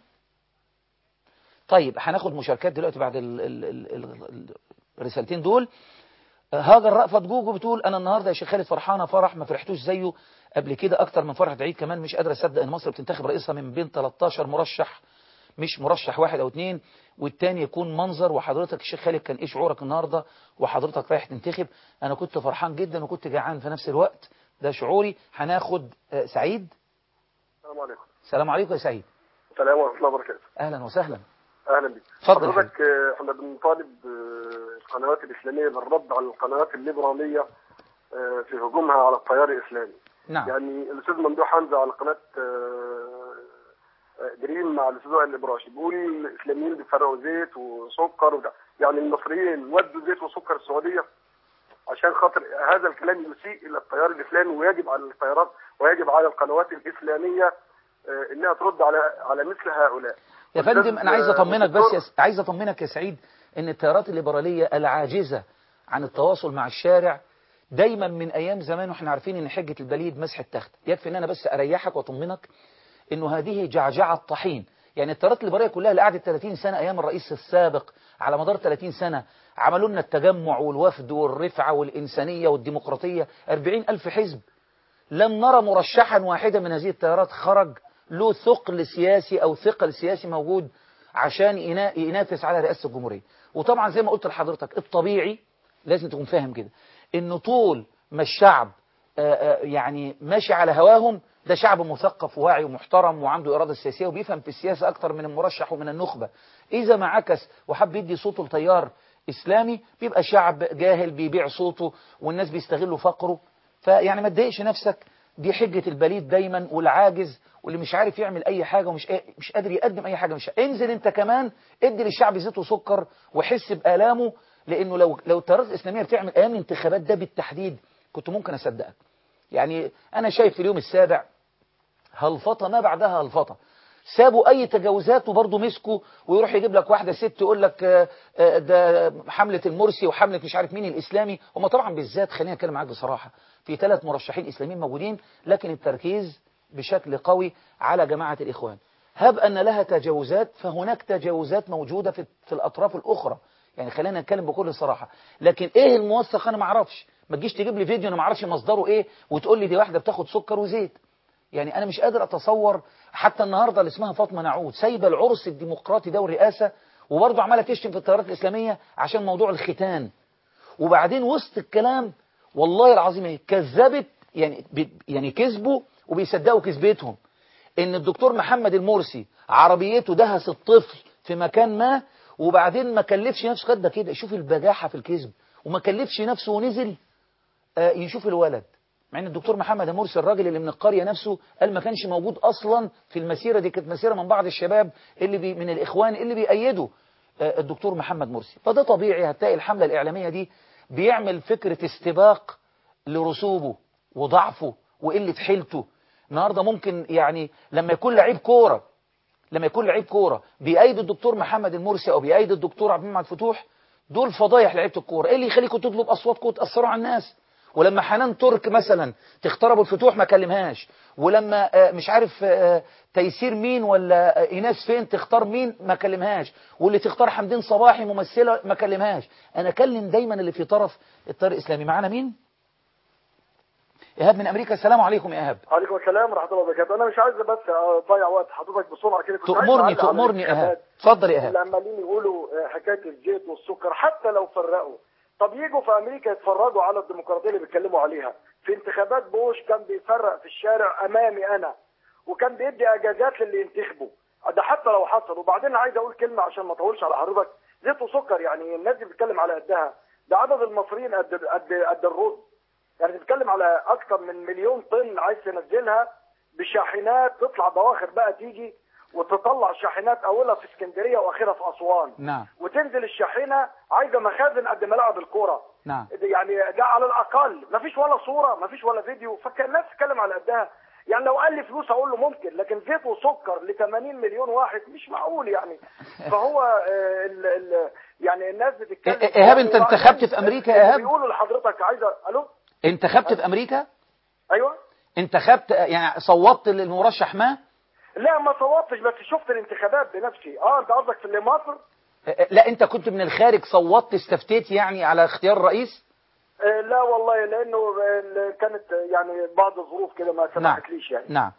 طيب هناخد مشاركات دلوقتي بعد ال ال ال ال الرسالتين دول هاجر رأفت جوجو بتقول انا النهارده يا شيخ خالد فرحانه فرح ما فرحتوش زيه قبل كده اكتر من فرحه عيد كمان مش قادره اصدق ان مصر بتنتخب رئيسها من بين 13 مرشح مش مرشح واحد او اتنين والتاني يكون منظر وحضرتك الشيخ خالد كان ايه شعورك النهارده وحضرتك رايح تنتخب انا كنت فرحان جدا وكنت جعان في نفس الوقت ده شعوري هناخد آه، سعيد السلام عليكم السلام عليكم يا سعيد السلام ورحمه الله وبركاته اهلا وسهلا اهلا بك اتفضل يا حضرتك آه، احنا بنطالب آه، القنوات الاسلاميه بالرد على القنوات الليبراليه آه، في هجومها على التيار الاسلامي نعم يعني الاستاذ ممدوح حمزه على قناه آه، آه، دريم مع الاستاذ وائل الابراشي بيقول الاسلاميين بيفرقوا زيت وسكر وده يعني المصريين ودوا زيت وسكر السعوديه عشان خاطر هذا الكلام يسيء الى التيار الاسلامي ويجب على التيارات ويجب على القنوات الاسلاميه آه، انها ترد على على مثل هؤلاء يا أستاذ، فندم انا عايز آه، اطمنك بس دكتور- يا س... عايز اطمنك يا سعيد ان التيارات الليبراليه العاجزه عن التواصل مع الشارع دايما من ايام زمان واحنا عارفين ان حجه البليد مسح التخت يكفي ان انا بس اريحك واطمنك انه هذه جعجعه طحين يعني التيارات الليبراليه كلها اللي قعدت 30 سنه ايام الرئيس السابق على مدار 30 سنه عملوا لنا التجمع والوفد والرفعه والانسانيه والديمقراطيه 40 الف حزب لم نرى مرشحا واحدا من هذه التيارات خرج له ثقل سياسي أو ثقل سياسي موجود عشان ينا- ينافس على رئاسة الجمهورية وطبعا زي ما قلت لحضرتك الطبيعي لازم تكون فاهم كده ان طول ما الشعب آه، آه، يعني ماشي على هواهم ده شعب مثقف وواعي ومحترم وعنده إرادة سياسية وبيفهم في السياسة أكتر من المرشح ومن النخبة إذا ما عكس وحب يدي صوته لتيار إسلامي بيبقى شعب جاهل بيبيع صوته والناس بيستغلوا فقره فيعني ما تضايقش نفسك دي حجة البليد دايما والعاجز واللي مش عارف يعمل أي حاجة ومش مش قادر يقدم أي حاجة مش انزل أنت كمان ادي للشعب زيت وسكر وحس بآلامه لأنه لو لو التيارات الإسلامية بتعمل أيام الانتخابات ده بالتحديد كنت ممكن أصدقك يعني أنا شايف في اليوم السابع هلفطة ما بعدها هلفطة سابوا اي تجاوزات وبرضه مسكوا ويروح يجيب لك واحده ست يقول لك آه، آه، ده حمله المرسي وحمله مش عارف مين الاسلامي هم طبعا بالذات خليني اتكلم معاك بصراحه في ثلاث مرشحين اسلاميين موجودين لكن التركيز بشكل قوي على جماعه الاخوان هب ان لها تجاوزات فهناك تجاوزات موجوده في في الاطراف الاخرى يعني خلينا نتكلم بكل صراحه لكن ايه الموثق انا ما اعرفش ما تجيش تجيب لي فيديو انا ما اعرفش مصدره ايه وتقول لي دي واحده بتاخد سكر وزيت يعني انا مش قادر اتصور حتى النهارده اللي اسمها فاطمه نعود سايبه العرس الديمقراطي ده والرئاسه وبرضه عماله تشتم في التيارات الاسلاميه عشان موضوع الختان وبعدين وسط الكلام والله العظيم ايه كذبت يعني ب- يعني كذبوا وبيصدقوا كذبتهم ان الدكتور محمد المرسي عربيته دهس الطفل في مكان ما وبعدين ما كلفش نفسه قد كده شوف البجاحه في الكذب وما كلفش نفسه ونزل آه، يشوف الولد مع ان الدكتور محمد مرسي الراجل اللي من القريه نفسه قال ما كانش موجود اصلا في المسيره دي كانت مسيره من بعض الشباب اللي بي من الاخوان اللي بيأيدوا آه، الدكتور محمد مرسي فده طبيعي هتلاقي الحمله الاعلاميه دي بيعمل فكره استباق لرسوبه وضعفه وقله حيلته النهارده ممكن يعني لما يكون لعيب كوره لما يكون لعيب كوره بيأيد الدكتور محمد المرسي او بيأيد الدكتور عبد المنعم فتوح دول فضايح لعيبه الكوره ايه اللي يخليكم تطلب اصواتكم وتاثروا على الناس ولما حنان ترك مثلا تختار ابو الفتوح ما كلمهاش ولما آه، مش عارف آه، تيسير مين ولا آه، ايناس فين تختار مين ما كلمهاش واللي تختار حمدين صباحي ممثله ما كلمهاش انا اكلم دايما اللي في طرف الطريق الاسلامي معانا مين ايهاب من امريكا السلام عليكم يا ايهاب عليكم السلام ورحمه الله وبركاته انا مش عايز بس اضيع وقت حضرتك بسرعه كده كنت عايز تأمرني أعلق على تأمرني يا ايهاب الانتخابات اتفضل يا اللي ايهاب عمالين يقولوا آه، حكايه الزيت والسكر حتى لو فرقوا طب يجوا في امريكا يتفرجوا على الديمقراطيه اللي بيتكلموا عليها في انتخابات بوش كان بيفرق في الشارع امامي انا وكان بيدي اجازات للي ينتخبوا ده حتى لو حصل وبعدين عايز اقول كلمه عشان ما اطولش على حضرتك زيت وسكر يعني الناس دي بتتكلم على قدها ده عدد المصريين قد قد قد الرز يعني بتتكلم على اكثر من مليون طن عايز تنزلها بشاحنات تطلع بواخر بقى تيجي وتطلع شاحنات اولها في اسكندريه واخرها في اسوان نعم وتنزل الشاحنه عايزه مخازن قد ملاعب الكوره نعم يعني ده على الاقل مفيش ولا صوره مفيش ولا فيديو فكان الناس تتكلم على قدها يعني لو قال لي فلوس اقول له ممكن لكن زيت وسكر ل 80 مليون واحد مش معقول يعني فهو آه، ال ال يعني الناس بتتكلم إيه- إيهاب، أنت انتخبت في أمريكا يا إيهاب؟ بيقولوا لحضرتك عايزه الو انتخبت في امريكا ايوه انتخبت يعني صوتت للمرشح ما لا ما صوتش بس شفت الانتخابات بنفسي اه انت قصدك في اللي مصر لا انت كنت من الخارج صوتت استفتيت يعني على اختيار الرئيس آه لا والله لانه آه، كانت يعني بعض الظروف كده ما نعم سمحتليش يعني نعم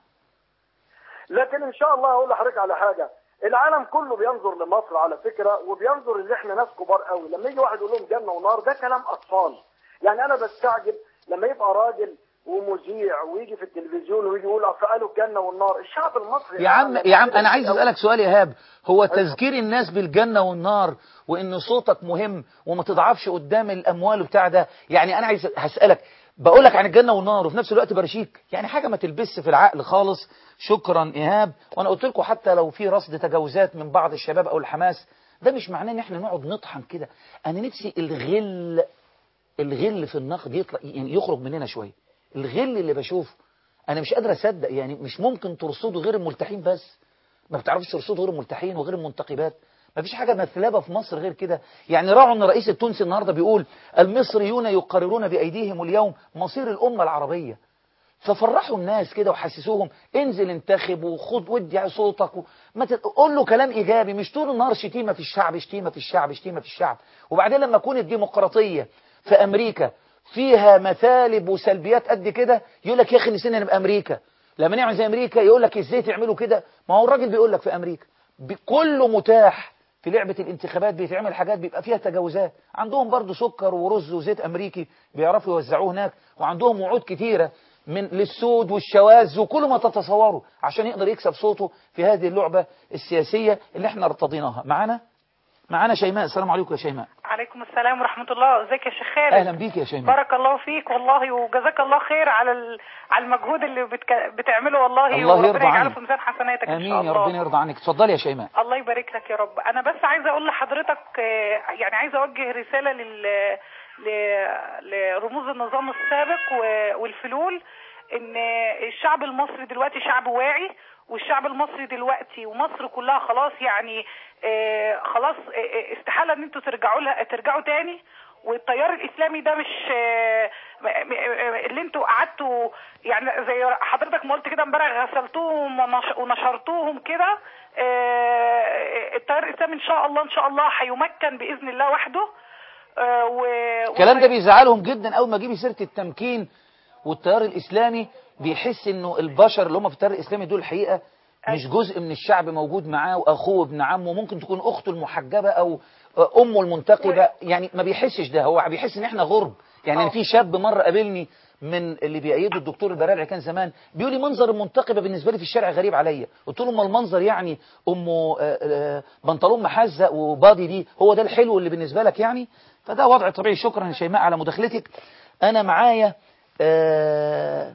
لكن ان شاء الله اقول لحضرتك على حاجه العالم كله بينظر لمصر على فكره وبينظر ان احنا ناس كبار قوي لما يجي واحد يقول لهم جنه ونار ده كلام اطفال يعني انا بستعجب لما يبقى راجل ومذيع ويجي في التلفزيون ويجي يقول اصل قالوا الجنه والنار الشعب المصري يا عم يعني يا عم انا عايز أوي. اسالك سؤال يا ايهاب هو تذكير الناس بالجنه والنار وان صوتك مهم وما تضعفش قدام الاموال وبتاع ده يعني انا عايز هسالك بقول لك عن الجنه والنار وفي نفس الوقت برشيك يعني حاجه ما تلبسش في العقل خالص شكرا ايهاب وانا قلت لكم حتى لو في رصد تجاوزات من بعض الشباب او الحماس ده مش معناه ان احنا نقعد نطحن كده انا نفسي الغل الغل في النقد يطلع يعني يخرج مننا شويه الغل اللي بشوفه انا مش قادر اصدق يعني مش ممكن ترصدوا غير الملتحين بس ما بتعرفش ترصدوا غير الملتحين وغير المنتقبات ما فيش حاجه مثلبه في مصر غير كده يعني راعوا ان الرئيس التونسي النهارده بيقول المصريون يقررون بايديهم اليوم مصير الامه العربيه ففرحوا الناس كده وحسسوهم انزل انتخب وخد ودي صوتك و... ما تت... قول له كلام ايجابي مش طول النهار شتيمه في الشعب شتيمه في الشعب شتيمه في الشعب وبعدين لما تكون الديمقراطيه في امريكا فيها مثالب وسلبيات قد كده يقول لك يا اخي نسينا نبقى امريكا لما نعمل زي امريكا يقول لك ازاي تعملوا كده ما هو الراجل بيقول لك في امريكا ب- كله متاح في لعبة الانتخابات بيتعمل حاجات بيبقى فيها تجاوزات عندهم برضو سكر ورز وزيت أمريكي بيعرفوا يوزعوه هناك وعندهم وعود كتيرة من للسود والشواذ وكل ما تتصوروا عشان يقدر يكسب صوته في هذه اللعبة السياسية اللي احنا ارتضيناها معانا معانا شيماء السلام عليكم يا شيماء عليكم السلام ورحمة الله ازيك يا شيخ خالد أهلا بيك يا شيماء بارك الله فيك والله وجزاك الله خير على ال... على المجهود اللي بتك... بتعمله والله الله وربنا يرضى يجعله عنك. في ميزان حسناتك ان آمين شاء يا الله ربنا يرضى عنك اتفضلي يا شيماء الله يبارك لك يا رب انا بس عايزه اقول لحضرتك آه، يعني عايزه اوجه رساله لل ل- لرموز النظام السابق و- والفلول ان الشعب المصري دلوقتي شعب واعي والشعب المصري دلوقتي ومصر كلها خلاص يعني آه، خلاص آه، آه، استحاله ان انتوا ترجعوا لها ترجعوا تاني والتيار الاسلامي ده مش آه، م- م- اللي انتوا قعدتوا يعني زي حضرتك ما قلت كده امبارح غسلتوهم ونش- ونشرتوهم كده آه، التيار الاسلامي ان شاء الله ان شاء الله هيمكن باذن الله وحده آه، و... الكلام ده بيزعلهم جدا اول ما اجيب سيره التمكين والتيار الاسلامي بيحس انه البشر اللي هم في التيار الاسلامي دول الحقيقه مش جزء من الشعب موجود معاه واخوه ابن عمه ممكن تكون اخته المحجبه او امه المنتقبه يعني ما بيحسش ده هو بيحس ان احنا غرب يعني أنا في شاب مره قابلني من اللي بيأيدوا الدكتور البرارعي كان زمان بيقول لي منظر المنتقبه بالنسبه لي في الشارع غريب عليا قلت له ما المنظر يعني امه آه، آه، بنطلون محزق وبادي دي هو ده الحلو اللي بالنسبه لك يعني فده وضع طبيعي شكرا يا شيماء على مداخلتك انا معايا آه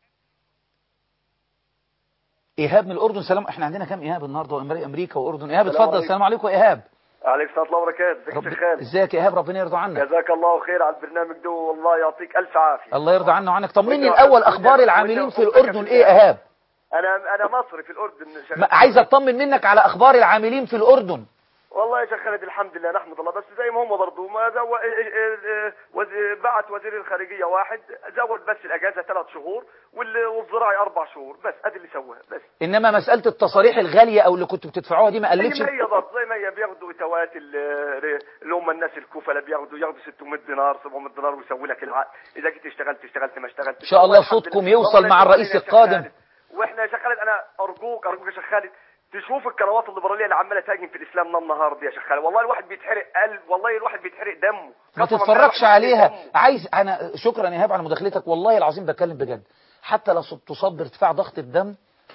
ايهاب من الاردن سلام احنا عندنا كام ايهاب النهارده امريكا واردن ايهاب السلام اتفضل عليكم. السلام عليكم يا ايهاب عليك السلام الله وبركاته ازيك يا رب... شيخ خالد ازيك يا ايهاب ربنا يرضى عنك جزاك الله خير على البرنامج ده والله يعطيك الف عافيه الله يرضى عنه وعنك طمني وإنت- الاول وإنت- اخبار وإنت- العاملين في وإنت- الاردن ايه يا ايهاب انا انا مصري في الاردن شغال ما- عايز اطمن منك على اخبار العاملين في الاردن والله يا شيخ خالد الحمد لله نحمد الله بس زي ما هم برضه ما زو... اه- اه- اه- وز- بعت وزير الخارجيه واحد زود بس الاجازه ثلاث شهور وال- والزراعي اربع شهور بس ادي اللي سواها بس انما مساله التصاريح الغاليه او اللي كنتوا بتدفعوها دي ما قلتش زي ما هي ضبط زي ما هي بياخدوا اتوات ال- اللي هم الناس الكفله بياخدوا ياخدوا 600 دينار 700 دينار ويسوي لك العقد اذا جيت اشتغلت اشتغلت ما اشتغلت ان شاء الله الحمد صوتكم لله. يوصل ربنا مع يسلمك الرئيس يا شيخ القادم خالد. واحنا يا شيخ خالد انا ارجوك ارجوك يا شيخ خالد تشوف القنوات الليبراليه اللي عماله تهاجم في الاسلام النهار دي يا شيخ خالد والله الواحد بيتحرق قلب والله الواحد بيتحرق دمه ما قسماً بالله تتفرجش الواحد بيتحرق عليها دمه. عايز انا شكرا يا ايهاب على مداخلتك والله العظيم بتكلم بجد حتى لو تصاب ارتفاع ضغط الدم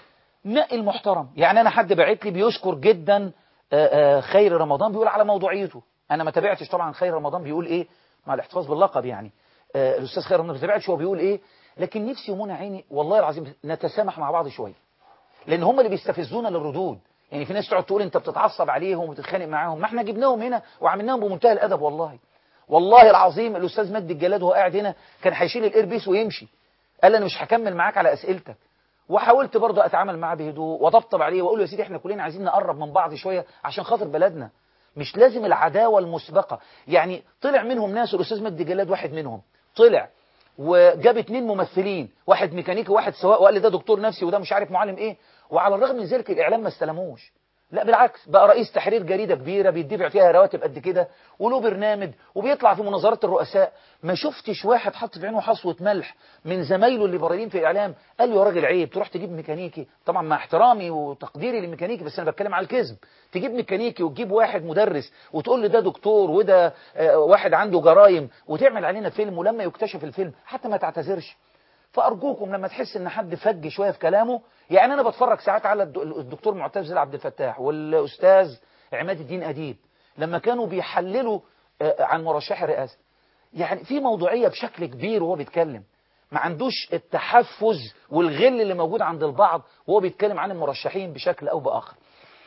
نقي المحترم يعني انا حد بعت لي بيشكر جدا آه، آه، خير رمضان بيقول على موضوعيته انا ما تابعتش طبعا خير رمضان بيقول ايه مع الاحتفاظ باللقب يعني آه، الاستاذ خير رمضان ما تابعتش هو بيقول ايه لكن نفسي ومنى عيني والله العظيم نتسامح مع بعض شويه لان هم اللي بيستفزونا للردود يعني في ناس تقعد تقول انت بتتعصب عليهم وتتخانق معاهم ما احنا جبناهم هنا وعملناهم بمنتهى الادب والله والله العظيم الاستاذ مجدي الجلاد وهو قاعد هنا كان هيشيل الايربيس ويمشي قال لي انا مش هكمل معاك على اسئلتك وحاولت برضه اتعامل معاه بهدوء وطبطب عليه واقول له يا سيدي احنا كلنا عايزين نقرب من بعض شويه عشان خاطر بلدنا مش لازم العداوه المسبقه يعني طلع منهم ناس الاستاذ مجدي جلاد واحد منهم طلع وجاب اتنين ممثلين واحد ميكانيكي وواحد سواق وقال لي ده دكتور نفسي وده مش عارف معلم ايه وعلى الرغم من ذلك الاعلام ما استلموش لا بالعكس بقى رئيس تحرير جريدة كبيرة بيدفع فيها رواتب قد كده وله برنامج وبيطلع في مناظرات الرؤساء ما شفتش واحد حط في عينه حصوة ملح من زمايله الليبراليين في الإعلام قال له يا راجل عيب تروح تجيب ميكانيكي طبعا مع احترامي وتقديري للميكانيكي بس أنا بتكلم على الكذب تجيب ميكانيكي وتجيب واحد مدرس وتقول له ده دكتور وده آه، واحد عنده جرايم وتعمل علينا فيلم ولما يكتشف الفيلم حتى ما تعتذرش فأرجوكم لما تحس إن حد فج شوية في كلامه يعني أنا بتفرج ساعات على الد- الدكتور معتز عبد الفتاح والأستاذ عماد الدين أديب لما كانوا بيحللوا آه، عن مرشح الرئاسة يعني في موضوعية بشكل كبير وهو بيتكلم ما عندوش التحفز والغل اللي موجود عند البعض وهو بيتكلم عن المرشحين بشكل أو بآخر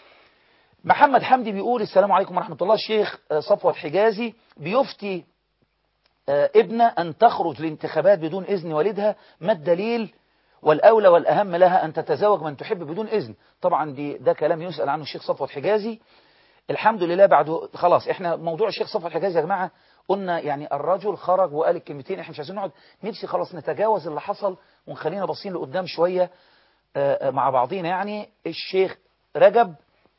محمد حمدي بيقول السلام عليكم ورحمة الله الشيخ آه، صفوت حجازي بيفتي آه، ابنة أن تخرج لانتخابات بدون إذن والدها ما الدليل والأولى والأهم لها أن تتزوج من تحب بدون إذن طبعا دي ده كلام يسأل عنه الشيخ صفوت حجازي الحمد لله بعد خلاص احنا موضوع الشيخ صفوت حجازي يا جماعة قلنا يعني الرجل خرج وقال الكلمتين احنا مش عايزين نقعد نفسي خلاص نتجاوز اللي حصل ونخلينا باصين لقدام شوية آه، آه، مع بعضينا يعني الشيخ رجب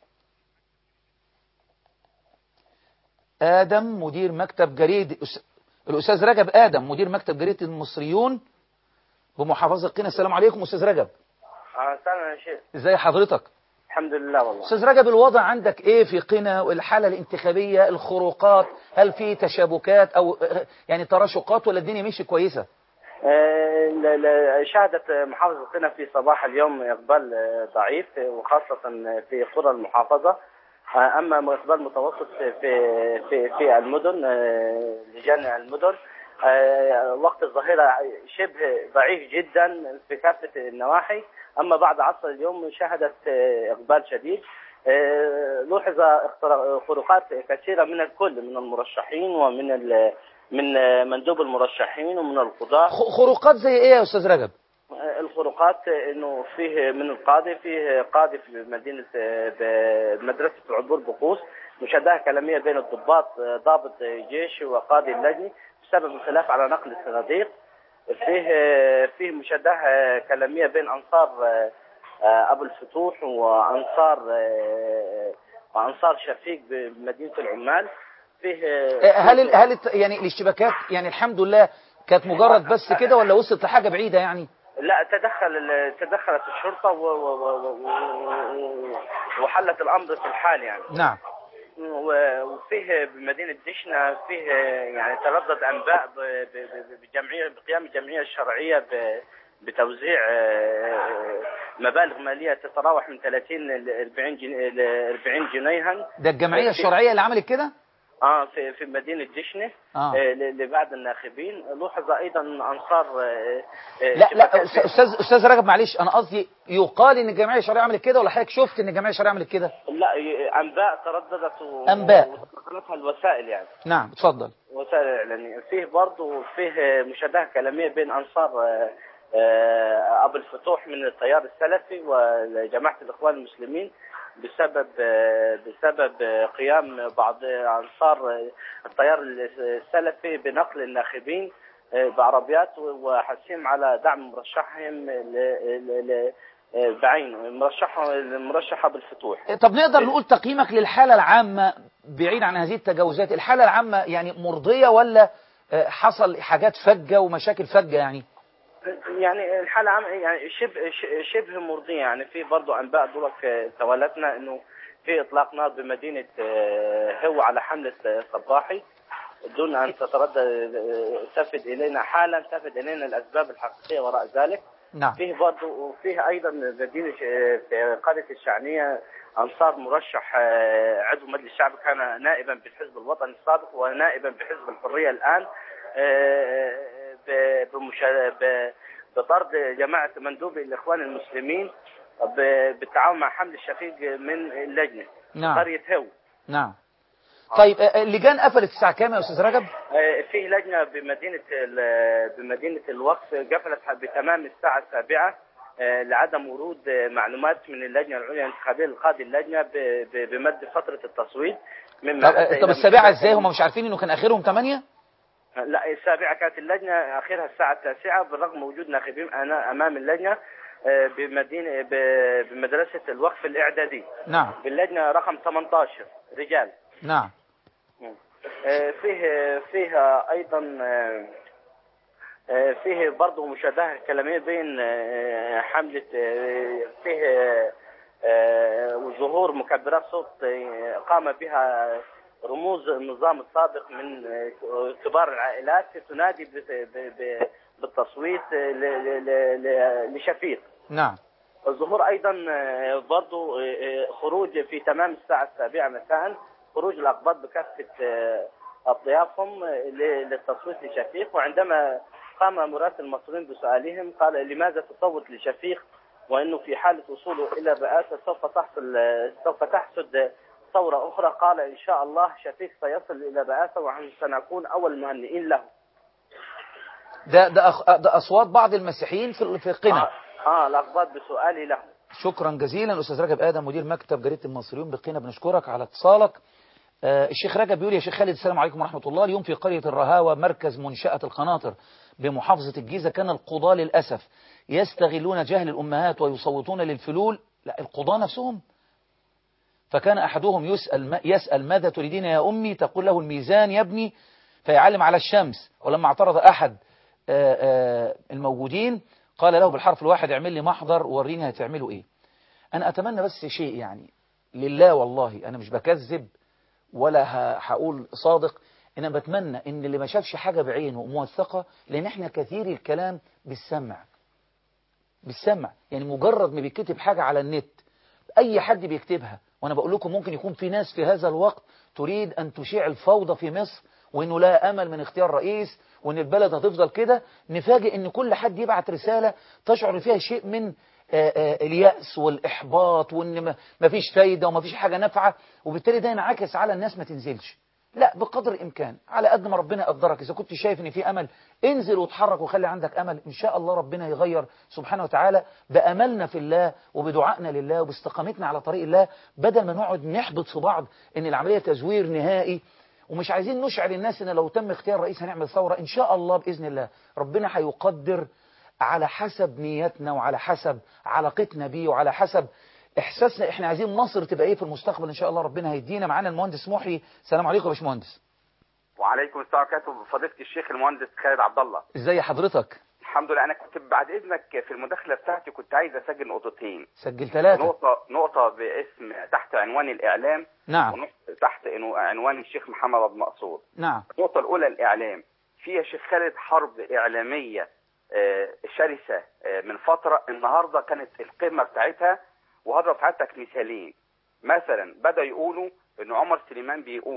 آدم مدير مكتب جريدة الأستاذ رجب آدم مدير مكتب جريدة المصريون بمحافظة قنا السلام عليكم أستاذ رجب استنى يا شيخ ازاي حضرتك الحمد لله والله أستاذ رجب الوضع عندك إيه في قنا والحالة الانتخابية الخروقات هل في تشابكات أو آه، يعني تراشقات ولا الدنيا ماشية كويسة آه، ل- ل- شهدت محافظة قنا في صباح اليوم إقبال آه، ضعيف آه، وخاصة في قرى المحافظة آه، أما إقبال متوسط في في في المدن آه، لجان المدن آه، وقت الظهيرة شبه ضعيف جدا في كافة النواحي أما بعد عصر اليوم شهدت آه، إقبال شديد آه، لوحظ اخترا- خروقات كثيرة من الكل من المرشحين ومن ال- من آه، مندوب المرشحين ومن القضاة خ- خروقات زي إيه يا أستاذ رجب الخروقات انه فيه من القاضي فيه قاضي في مدينه مدرسه العبور بقوس مشادهه كلاميه بين الضباط ضابط جيش وقاضي اللجنه بسبب خلاف على نقل الصناديق فيه فيه مشادهه كلاميه بين انصار ابو الفتوح وانصار وانصار شفيق بمدينه العمال فيه آه، هل ال- هل الت- يعني الاشتباكات يعني الحمد لله كانت مجرد بس كده ولا وصلت لحاجة بعيدة يعني لا تدخل ال- تدخلت الشرطة و و و و وحلت الأمر في الحال يعني نعم و- وفيه بمدينة دشنا فيه يعني تردد أنباء ب- ب- ب- بجمعية بقيام الجمعية الشرعية ب- بتوزيع آه، مبالغ مالية تتراوح من 30 ل 40 جنيه ل 40 جنيها ده الجمعية الشرعية اللي عملت كده اه في في مدينه دشنه آه. آه، ل- لبعض الناخبين لوحظ ايضا انصار آه، آه، لا لا شبكات- أستاذ- استاذ استاذ رجب معلش انا قصدي يقال ان الجمعيه الشرعيه عملت كده ولا حضرتك شفت ان الجمعيه الشرعيه عملت كده لا ي- انباء ترددت و... أنباء. وتنقلتها الوسائل يعني نعم اتفضل وسائل اعلاميه فيه برضه فيه مشابهه كلاميه بين انصار آه، آه، ابو الفتوح من التيار السلفي وجماعه الاخوان المسلمين بسبب آه، بسبب آه، قيام بعض انصار آه، التيار السلفي بنقل الناخبين آه، بعربيات وحثهم على دعم مرشحهم ل- ل- ل- آه، بعينه مرشح المرشح ابو الفتوح طب نقدر نقول تقييمك للحالة العامة بعيد عن هذه التجاوزات الحالة العامة يعني مرضية ولا آه، حصل حاجات فجة ومشاكل فجة يعني يعني الحالة عام يعني شبه ش- شبه مرضية يعني في برضه أنباء دولك توالتنا إنه في إطلاق نار بمدينة آه، هو على حملة آه، صباحي دون أن تتردد آه، تفد إلينا حالا تفد إلينا الأسباب الحقيقية وراء ذلك نعم فيه برضه وفيه أيضا مدينة ش- في قرية الشعنية أنصار مرشح آه، عضو مجلس الشعب كان نائبا بالحزب الوطني السابق ونائبا بحزب الحرية الآن آه، ب- بمشا- ب- بطرد جماعة مندوبي الإخوان المسلمين ب- بالتعاون مع حمد الشفيق من اللجنة نعم قرية هو نعم طيب آه، اللجان قفلت الساعة كام يا أستاذ رجب آه، فيه لجنة بمدينة ال- بمدينة الوقف قفلت بتمام الساعة السابعة آه، لعدم ورود آه، معلومات من اللجنة العليا الانتخابية لقاضي اللجنة ب- ب- بمد فترة التصويت مما طب, أدى آه، طب إلى السابعة مشكلة- ازاي هم مش عارفين انه كان اخرهم 8 لا السابعة كانت اللجنة آخرها الساعة التاسعة بالرغم من وجود ناخبين أنا- أمام اللجنة آه، بمدينة ب- بمدرسة الوقف الإعدادي نعم باللجنة رقم 18 رجال نعم آه، فيه فيه ايضا آه، آه، فيه برضه مشابهه كلاميه بين آه، حمله آه، فيه آه، آه، ظهور مكبرات صوت آه، قام بها رموز النظام السابق من آه، كبار العائلات تنادي ب- ب- ب- بالتصويت آه، ل- ل- ل- ل- لشفيق نعم الظهور ايضا آه، برضو آه، آه، خروج في تمام الساعه السابعه مساء خروج الاقباط بكافه آه، اطيافهم آه، ل- للتصويت لشفيق وعندما قام مراسل المصريين بسؤالهم قال لماذا تصوت لشفيق وانه في حاله وصوله الى الرئاسه سوف تحصل آه، سوف تحسد ثوره اخرى قال ان شاء الله شفيق سيصل الى الرئاسه ونحن سنكون اول المهنئين له ده ده, أخ... ده اصوات بعض المسيحيين في في قنا اه الاقباط بسؤالي له شكرا جزيلا استاذ رجب ادم مدير مكتب جريده المصريون بقنا بنشكرك على اتصالك آه الشيخ رجب بيقول يا شيخ خالد السلام عليكم ورحمه الله اليوم في قريه الرهاوه مركز منشاه القناطر بمحافظه الجيزه كان القضاه للاسف يستغلون جهل الامهات ويصوتون للفلول لا القضاه نفسهم فكان احدهم يسال يسال ماذا تريدين يا امي تقول له الميزان يا ابني فيعلم على الشمس ولما اعترض احد آه، آه، الموجودين قال له بالحرف الواحد اعمل لي محضر وريني هتعملوا ايه انا اتمنى بس شيء يعني لله والله انا مش بكذب ولا ه- هقول صادق انا بتمنى ان اللي ما شافش حاجه بعينه موثقه لان احنا كثير الكلام بالسمع بالسمع يعني مجرد ما بيكتب حاجه على النت اي حد بيكتبها وانا بقول لكم ممكن يكون في ناس في هذا الوقت تريد ان تشيع الفوضى في مصر وانه لا امل من اختيار رئيس وان البلد هتفضل كده نفاجئ ان كل حد يبعت رساله تشعر فيها شيء من آه، آه، اليأس والإحباط وإن ما- ما فيش فايدة وما فيش حاجة نافعة وبالتالي ده ينعكس على الناس ما تنزلش لا بقدر الإمكان على قد ما ربنا يقدرك إذا كنت شايف إن في أمل انزل واتحرك وخلي عندك أمل إن شاء الله ربنا يغير سبحانه وتعالى بأملنا في الله وبدعائنا لله وباستقامتنا على طريق الله بدل ما نقعد نحبط في بعض إن العملية تزوير نهائي ومش عايزين نشعر الناس إن لو تم اختيار رئيس هنعمل ثورة إن شاء الله بإذن الله ربنا هيقدر على حسب نيتنا وعلى حسب علاقتنا بيه وعلى حسب احساسنا احنا عايزين مصر تبقى ايه في المستقبل ان شاء الله ربنا هيدينا معانا المهندس محي السلام عليكم يا باشمهندس وعليكم السلام وبركاته فضيله الشيخ المهندس خالد عبد الله ازي حضرتك الحمد لله انا كنت بعد اذنك في المداخله بتاعتي كنت عايز اسجل نقطتين سجل ثلاثة نقطه نقطه باسم تحت عنوان الاعلام نعم ونقطه تحت عنو- عنوان الشيخ محمد عبد المقصود نعم النقطه الاولى الاعلام في يا شيخ خالد حرب اعلاميه آه، شرسه آه، من فتره النهارده كانت القمه بتاعتها وهضرب حضرتك مثالين مثلا بدا يقولوا ان عمر سليمان بيقول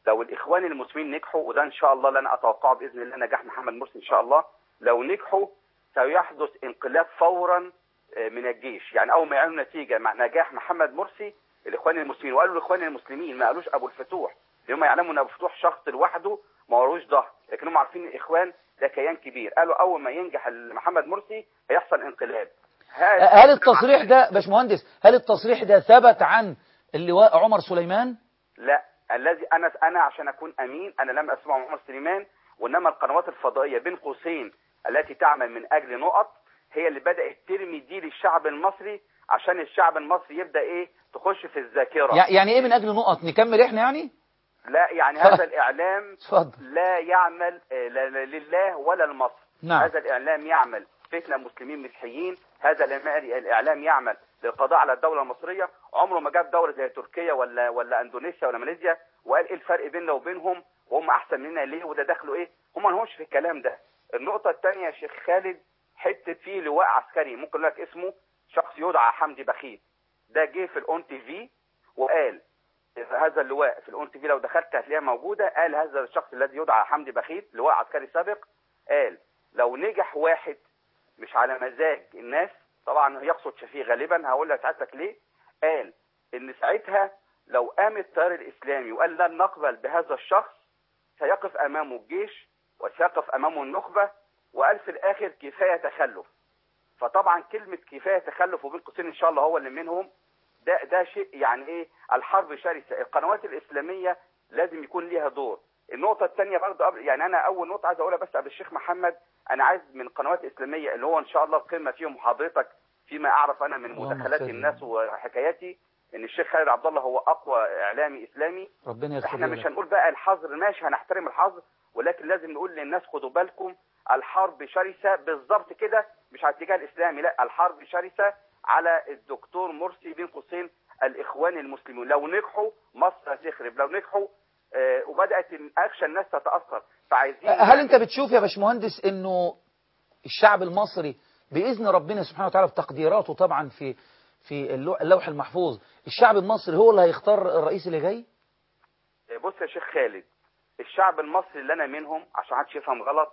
لو الاخوان المسلمين نجحوا وده ان شاء الله لن اتوقعه باذن الله نجاح محمد مرسي ان شاء الله لو نجحوا سيحدث انقلاب فورا آه، من الجيش يعني اول ما يعلنوا نتيجه مع نجاح محمد مرسي الاخوان المسلمين وقالوا الاخوان المسلمين ما قالوش ابو الفتوح لان هم يعلموا ان ابو الفتوح شخص لوحده ما وروش ظهر لكن هم عارفين الاخوان ده كيان كبير قالوا اول ما ينجح محمد مرسي هيحصل انقلاب هذا هل التصريح ده باشمهندس هل التصريح ده ثبت عن اللواء عمر سليمان لا الذي انا انا عشان اكون امين انا لم اسمع محمد سليمان وانما القنوات الفضائيه بين قوسين التي تعمل من اجل نقط هي اللي بدات ترمي دي للشعب المصري عشان الشعب المصري يبدا ايه تخش في الذاكره يع- يعني ايه من اجل نقط نكمل احنا يعني لا يعني اتفضل. هذا الاعلام اتفضل لا يعمل آه، لا- لا- لله ولا لمصر نعم. هذا الاعلام يعمل فتنه مسلمين مسيحيين هذا الإعلام- الاعلام يعمل للقضاء على الدوله المصريه عمره ما جاب دوله زي تركيا ولا ولا اندونيسيا ولا ماليزيا وقال ايه الفرق بيننا وبينهم وهم احسن مننا ليه وده دخله ايه هم ما لهمش في الكلام ده النقطه الثانيه يا شيخ خالد حته فيه لواء عسكري ممكن لك اسمه شخص يدعى حمدي بخيت ده جه في الاون تي في وقال هذا اللواء في الاون تي في لو دخلت هتلاقيها موجوده قال هذا الشخص الذي يدعى حمدي بخيت لواء عسكري سابق قال لو نجح واحد مش على مزاج الناس طبعا يقصد شفيه غالبا هقول لك ساعتك ليه قال ان ساعتها لو قام التيار الاسلامي وقال لن نقبل بهذا الشخص سيقف امامه الجيش وسيقف امامه النخبه وقال في الاخر كفايه تخلف فطبعا كلمه كفايه تخلف وبين قوسين ان شاء الله هو اللي منهم ده ده شيء يعني ايه الحرب شرسه القنوات الاسلاميه لازم يكون ليها دور النقطه الثانيه برضه قبل يعني انا اول نقطه عايز اقولها بس قبل الشيخ محمد انا عايز من قنوات اسلاميه اللي هو ان شاء الله القمه فيهم حضرتك فيما اعرف انا من اللهم مداخلات خير. الناس وحكاياتي ان الشيخ خالد عبد الله هو اقوى اعلامي اسلامي ربنا يغفر احنا مش لك هنقول بقى الحظر ماشي هنحترم الحظر ولكن لازم نقول للناس خدوا بالكم الحرب شرسه بالظبط كده مش على الاتجاه الاسلامي لا الحرب شرسه على الدكتور مرسي بين قوسين الاخوان المسلمون لو نجحوا مصر هتخرب لو نجحوا آه وبدات اخشى الناس تتاثر فعايزين هل انت بتشوف يا باشمهندس انه الشعب المصري باذن ربنا سبحانه وتعالى بتقديراته طبعا في في اللو- اللوح المحفوظ الشعب المصري هو اللي هيختار الرئيس اللي جاي بص يا شيخ خالد الشعب المصري اللي انا منهم عشان محدش يفهم غلط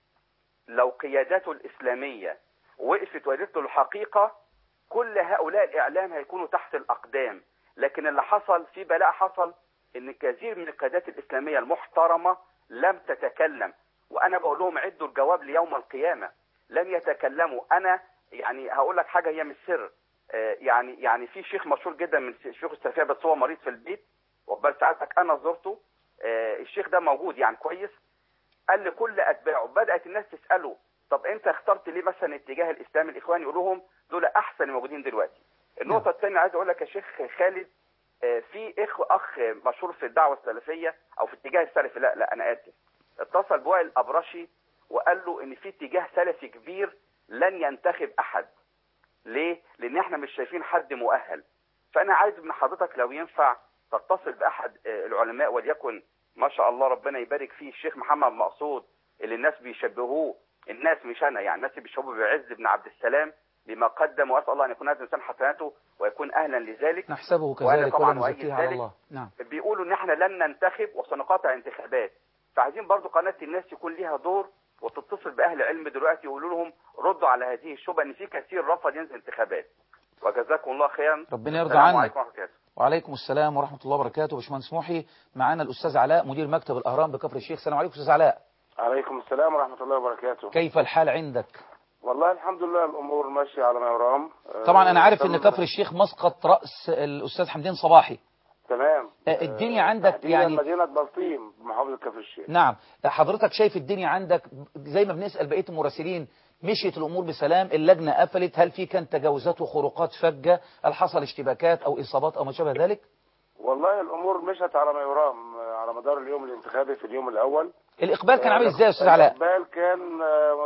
لو قياداته الاسلاميه وقفت وقالت له الحقيقه كل هؤلاء الاعلام هيكونوا تحت الاقدام لكن اللي حصل في بلاء حصل ان كثير من القيادات الاسلاميه المحترمه لم تتكلم وانا بقول لهم عدوا الجواب ليوم القيامه لم يتكلموا انا يعني هقول لك حاجه هي مش سر آه، يعني يعني في شيخ مشهور جدا من شيوخ السلفيه بس هو مريض في البيت وقبل ساعتك انا زرته آه، الشيخ ده موجود يعني كويس قال لكل اتباعه بدات الناس تساله طب انت اخترت ليه مثلا اتجاه الاسلام الاخواني يقول لهم دول احسن الموجودين دلوقتي النقطه الثانيه عايز اقول لك يا شيخ خالد آه، في اخ اخ مشهور في الدعوه السلفيه او في اتجاه السلفي لا لا انا اسف اتصل بوائل الابرشي وقال له ان في اتجاه سلفي كبير لن ينتخب احد ليه؟ لان احنا مش شايفين حد مؤهل فانا عايز من حضرتك لو ينفع تتصل باحد آه، العلماء وليكن ما شاء الله ربنا يبارك فيه الشيخ محمد مقصود اللي الناس بيشبهوه الناس مش انا يعني الناس بيشبهوه بعز بن عبد السلام بما قدم واسال الله ان يكون هذا الانسان حسناته ويكون اهلا لذلك نحسبه وأنا كذلك طبعاً ولا أؤيد نزكيه على ذلك. الله نعم بيقولوا ان احنا لن ننتخب وسنقاطع انتخابات فعايزين برضو قناه الناس يكون ليها دور وتتصل باهل علم دلوقتي يقولوا لهم ردوا على هذه الشبهه ان في كثير رفض ينزل انتخابات وجزاكم الله خيرا ربنا يرضى السلام عنك عليكم ورحمه الله وبركاته وعليكم السلام ورحمة الله وبركاته باشمهندس محي معانا الأستاذ علاء مدير مكتب الأهرام بكفر الشيخ السلام عليكم أستاذ علاء عليكم السلام ورحمة الله وبركاته كيف الحال عندك والله الحمد لله الأمور ماشية على ما يرام آه، طبعا أنا عارف أن تم- كفر الشيخ مسقط رأس الأستاذ حمدين صباحي تمام آه، الدنيا عندك تحديداً يعني مدينة بلطيم بمحافظة كفر الشيخ نعم حضرتك شايف الدنيا عندك زي ما بنسأل بقية المراسلين مشيت الأمور بسلام اللجنة قفلت هل في كان تجاوزات وخروقات فجة هل حصل اشتباكات أو إصابات أو ما شابه ذلك والله الأمور مشت على ما يرام آه، على مدار اليوم الانتخابي في اليوم الأول الإقبال كان عامل إزاي يا أستاذ علاء الإقبال كان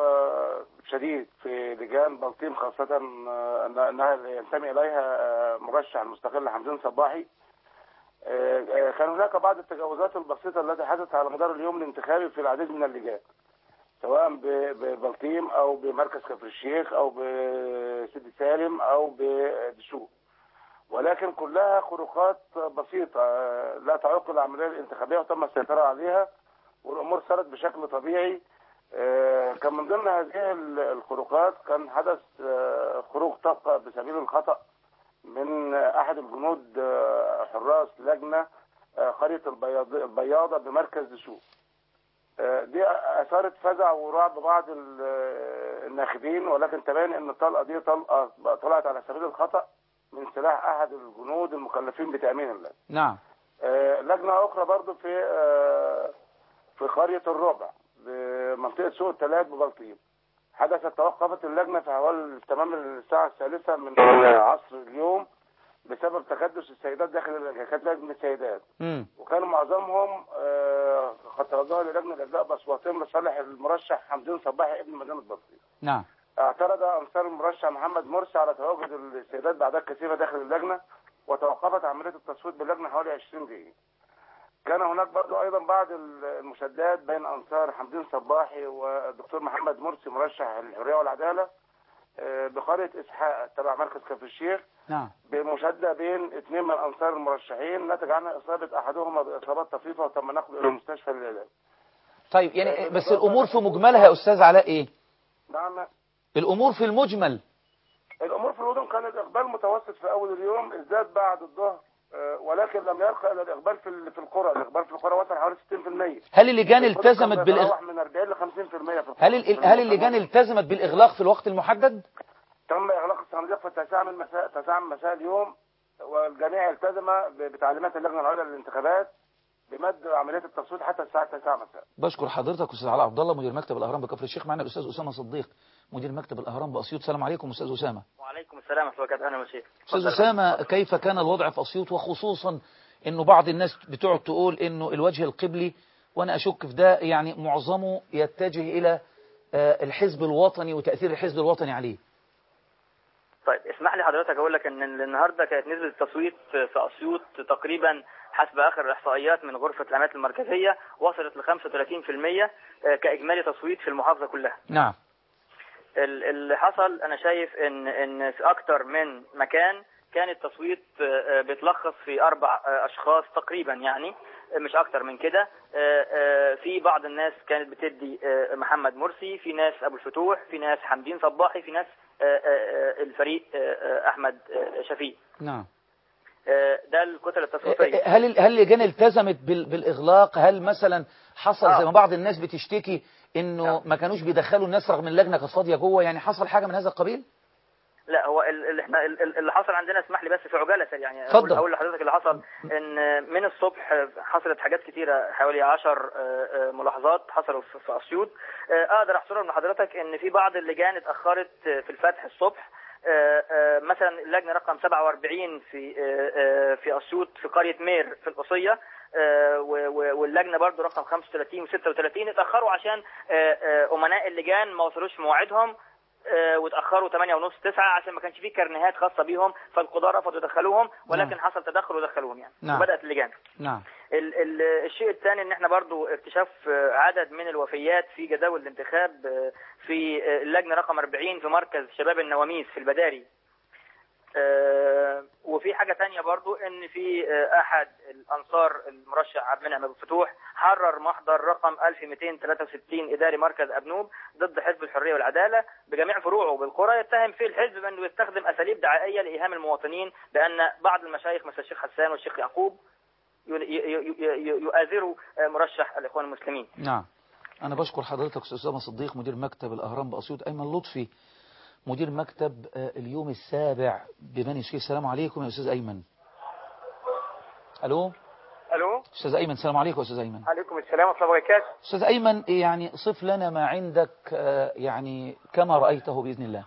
آه، شديد في لجان بلطيم خاصة آه، أن- أنها ينتمي إليها آه، مرشح المستقل حمدين صباحي آه، آه، كان هناك بعض التجاوزات البسيطة التي حدثت على مدار اليوم الانتخابي في العديد من اللجان سواء ب- ببلطيم أو بمركز كفر الشيخ أو بسيدي سالم أو بدشوق ولكن كلها خروقات بسيطة آه، لا تعوق العملية الانتخابية وتم السيطرة عليها والأمور سارت بشكل طبيعي آه، كان من ضمن هذه ال- الخروقات كان حدث آه، خروج طاقة بسبيل الخطأ من آه، أحد الجنود آه، حراس لجنة آه، قرية البياض- البياضة بمركز دشوق آه، دي اثارت فزع ورعب بعض ال- آه، الناخبين ولكن تبين ان الطلقه دي طلقه طلعت على سبيل الخطا من سلاح احد الجنود المكلفين بتامين اللجنه. نعم آه، لجنه اخرى برضو في آه، في قريه الربع بمنطقه سوق التلات ببلطيم. حدثت توقفت اللجنه في حوالي تمام الساعه الثالثه من عصر اليوم بسبب تكدس السيدات داخل اللجنه، كانت لجنه سيدات. مم. وكان معظمهم آه، قد توجهوا للجنه الاداء باصواتهم لصالح المرشح حمدين صباحي ابن مدينه بلطيم. نعم اعترض انصار المرشح محمد مرسي على تواجد السيدات باعداد كثيره داخل اللجنه وتوقفت عمليه التصويت باللجنه حوالي 20 دقيقه. كان هناك برضو ايضا بعض المشادات بين انصار حمدين صباحي والدكتور محمد مرسي مرشح الحريه والعداله آه، بقريه اسحاق تبع مركز كفر الشيخ نعم بمشادة بين اثنين من انصار المرشحين نتج عنها اصابه احدهما باصابات طفيفه وتم نقله الى المستشفى للعلاج. طيب يعني بس الأمور في مجملها يا أستاذ علاء إيه نعم الأمور في المجمل الامور في الاردن كان الاقبال متوسط في اول اليوم ازداد بعد الظهر آه، ولكن لم يرقى الى الاقبال في ال- في القرى، الاقبال في القرى وصل حوالي 60%. هل اللجان القرى التزمت كان بالإغ... بيتراوح من 40 ل 50% في القرى. هل ال... هل اللجان التزمت بالإغلاق في الوقت المحدد تم اغلاق الصناديق في التاسعه من مساء تاسعه من مساء اليوم والجميع التزم ب- بتعليمات اللجنه العليا للانتخابات بمد عمليه التصويت حتى الساعه 9 مساء. بشكر حضرتك أستاذ علاء عبد الله مدير مكتب الأهرام بكفر الشيخ معنا الأستاذ أسامة صديق مدير مكتب الأهرام بأسيوط السلام عليكم أستاذ أسامة وعليكم السلام ورحمة الله وبركاته أهلا وسهلا أستاذ أسامة كيف كان الوضع في أسيوط وخصوصا أنه بعض الناس بتقعد تقول أنه الوجه القبلي وأنا أشك في ده يعني معظمه يتجه إلى آه، الحزب الوطني وتأثير الحزب الوطني عليه طيب اسمح لي حضرتك أقول لك إن النهاردة كانت نسبة التصويت في أسيوط تقريبا حسب آخر الإحصائيات من غرفة العمليات المركزية وصلت ل 35% آه، كإجمالي تصويت في المحافظة كلها نعم ال- اللي حصل انا شايف ان ان في اكتر من مكان كان التصويت آه، آه، بيتلخص في اربع آه، اشخاص تقريبا يعني آه، مش اكتر من كده آه، آه، في بعض الناس كانت بتدي آه، محمد مرسي في ناس ابو الفتوح في ناس حمدين صباحي في ناس آه، آه، آه، الفريق آه، آه، احمد آه، شفيق نعم آه، ده الكتل التصويتيه هل هل اللجان التزمت بال- بالإغلاق هل مثلا حصل آه. زي ما بعض الناس بتشتكي انه ما كانوش بيدخلوا الناس رغم اللجنه كانت فاضيه جوه يعني حصل حاجه من هذا القبيل لا هو ال- اللي احنا ال- ال- اللي حصل عندنا اسمح لي بس في عجاله سريعه يعني اتفضل. اقول أقول لحضرتك اللي حصل ان من الصبح حصلت حاجات كتيره حوالي 10 ملاحظات حصلوا في في اسيوط آه، اقدر احصرهم لحضرتك ان في بعض اللجان اتاخرت آه، في الفتح الصبح آه، آه، مثلا اللجنه رقم 47 في آه، آه، في اسيوط في قريه مير في القصيه آه، و- و- واللجنه برضو رقم 35 و36 اتاخروا عشان آه، آه، امناء اللجان ما وصلوش في موعدهم آه، واتاخروا 8 ونص 9 عشان ما كانش فيه كرنيهات خاصه بيهم فالقضاه رفضوا يدخلوهم ولكن نعم. حصل تدخل ودخلوهم يعني نعم. وبدات اللجان نعم ال ال الشيء الثاني ان احنا برضو اكتشاف آه، عدد من الوفيات في جداول الانتخاب آه، في آه، اللجنه رقم 40 في مركز شباب النواميس في البداري آه، وفي حاجه تانية برضو ان في آه، احد الانصار المرشح عبد المنعم ابو الفتوح حرر محضر رقم 1263 اداري مركز ابنوب ضد حزب الحريه والعداله بجميع فروعه بالقرى يتهم فيه الحزب بانه يستخدم اساليب دعائيه لايهام المواطنين بان بعض المشايخ مثل الشيخ حسان والشيخ يعقوب ي- ي- ي- ي- يؤازروا آه، مرشح الاخوان المسلمين نعم أنا بشكر حضرتك أستاذ أسامة صديق مدير مكتب الأهرام بأسيوط أيمن لطفي مدير مكتب آه، اليوم السابع ببني سويف السلام عليكم يا أستاذ أيمن ألو الو أستاذ أيمن السلام عليكم يا أستاذ أيمن عليكم السلام ورحمه الله وبركاته أستاذ أيمن يعني صف لنا ما عندك آه، يعني كما رأيته بإذن الله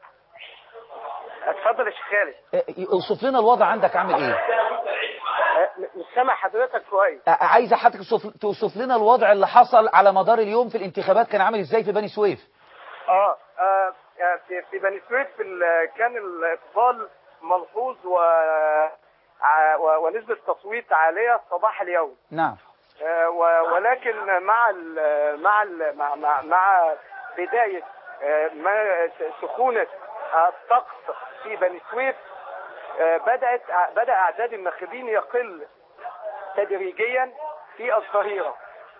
اتفضل يا شيخ خالد آه، اوصف لنا الوضع عندك عامل إيه أه، مش سامع حضرتك كويس آه، عايز حضرتك توصف- توصف لنا الوضع اللي حصل على مدار اليوم في الانتخابات كان عامل إزاي في بني سويف اه آه، آه، في في بني سويف ال- كان الاقبال ملحوظ و ع- و- ونسبة تصويت عالية صباح اليوم نعم آه، و- ولكن مع ال مع ال مع, مع, مع بداية آه، ما سخونة الطقس في بني سويف آه، بدأت بدأ أعداد الناخبين يقل تدريجيا في الظهيرة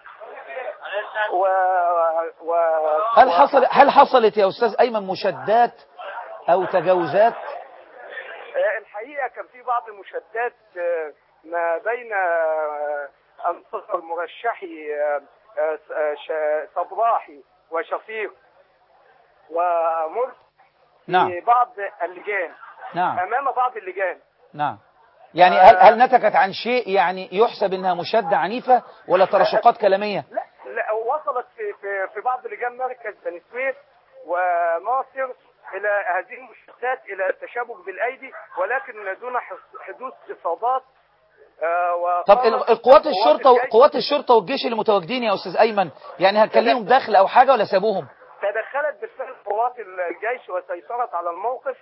و... و... هل حصل هل حصلت يا أستاذ أيمن مشادات أو تجاوزات آه، الحقيقة كان في بعض المشادات آه، ما بين آه، أنصار مرشحي آه، آه، آه، ش- صبراحي وشفيق ومرسي نعم في بعض اللجان نعم أمام بعض اللجان نعم يعني هل, هل نتجت عن شيء يعني يحسب انها مشادة عنيفة ولا ترشقات كلامية لا وصلت في في في بعض لجان مركز بني سويف وناصر الى هذه المشتتات الى التشابك بالايدي ولكن دون حس- حدوث اصابات آه، وقامت طب ال- القوات قوات الشرطة الجيش قوات الشرطة والجيش اللي متواجدين يا أستاذ أيمن يعني هل كان ليهم دخل أو حاجة ولا سابوهم تدخلت بالفعل قوات الجيش وسيطرت على الموقف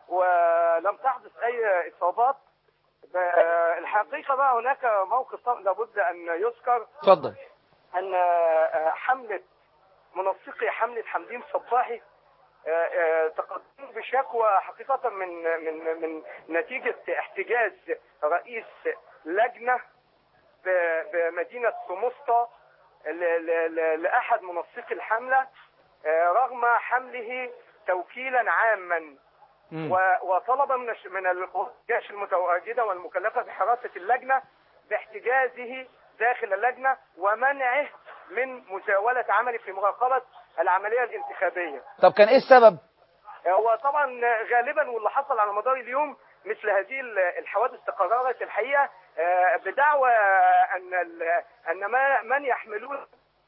ولم تحدث اي اصابات ب- الحقيقه بقى هناك موقف طبعاً لابد ان يذكر اتفضل ان آه، حمله منسقي حمله حمدين صباحي آه، آه، تقدموا بشكوى حقيقه من من من نتيجه احتجاز رئيس لجنه ب- بمدينه سموسطه ل- ل- ل- لاحد منسقي الحمله آه، رغم حمله توكيلا عاما و- وطلب من الش- من القوات الجيش المتواجده والمكلفه بحراسه اللجنه باحتجازه داخل اللجنه ومنعه من مزاوله عمله في مراقبه العمليه الانتخابيه. طب كان إيه السبب هو طبعا غالبا واللي حصل على مدار اليوم مثل هذه ال- الحوادث تكررت الحقيقه آه، بدعوى ان ال- ان ما من يحملون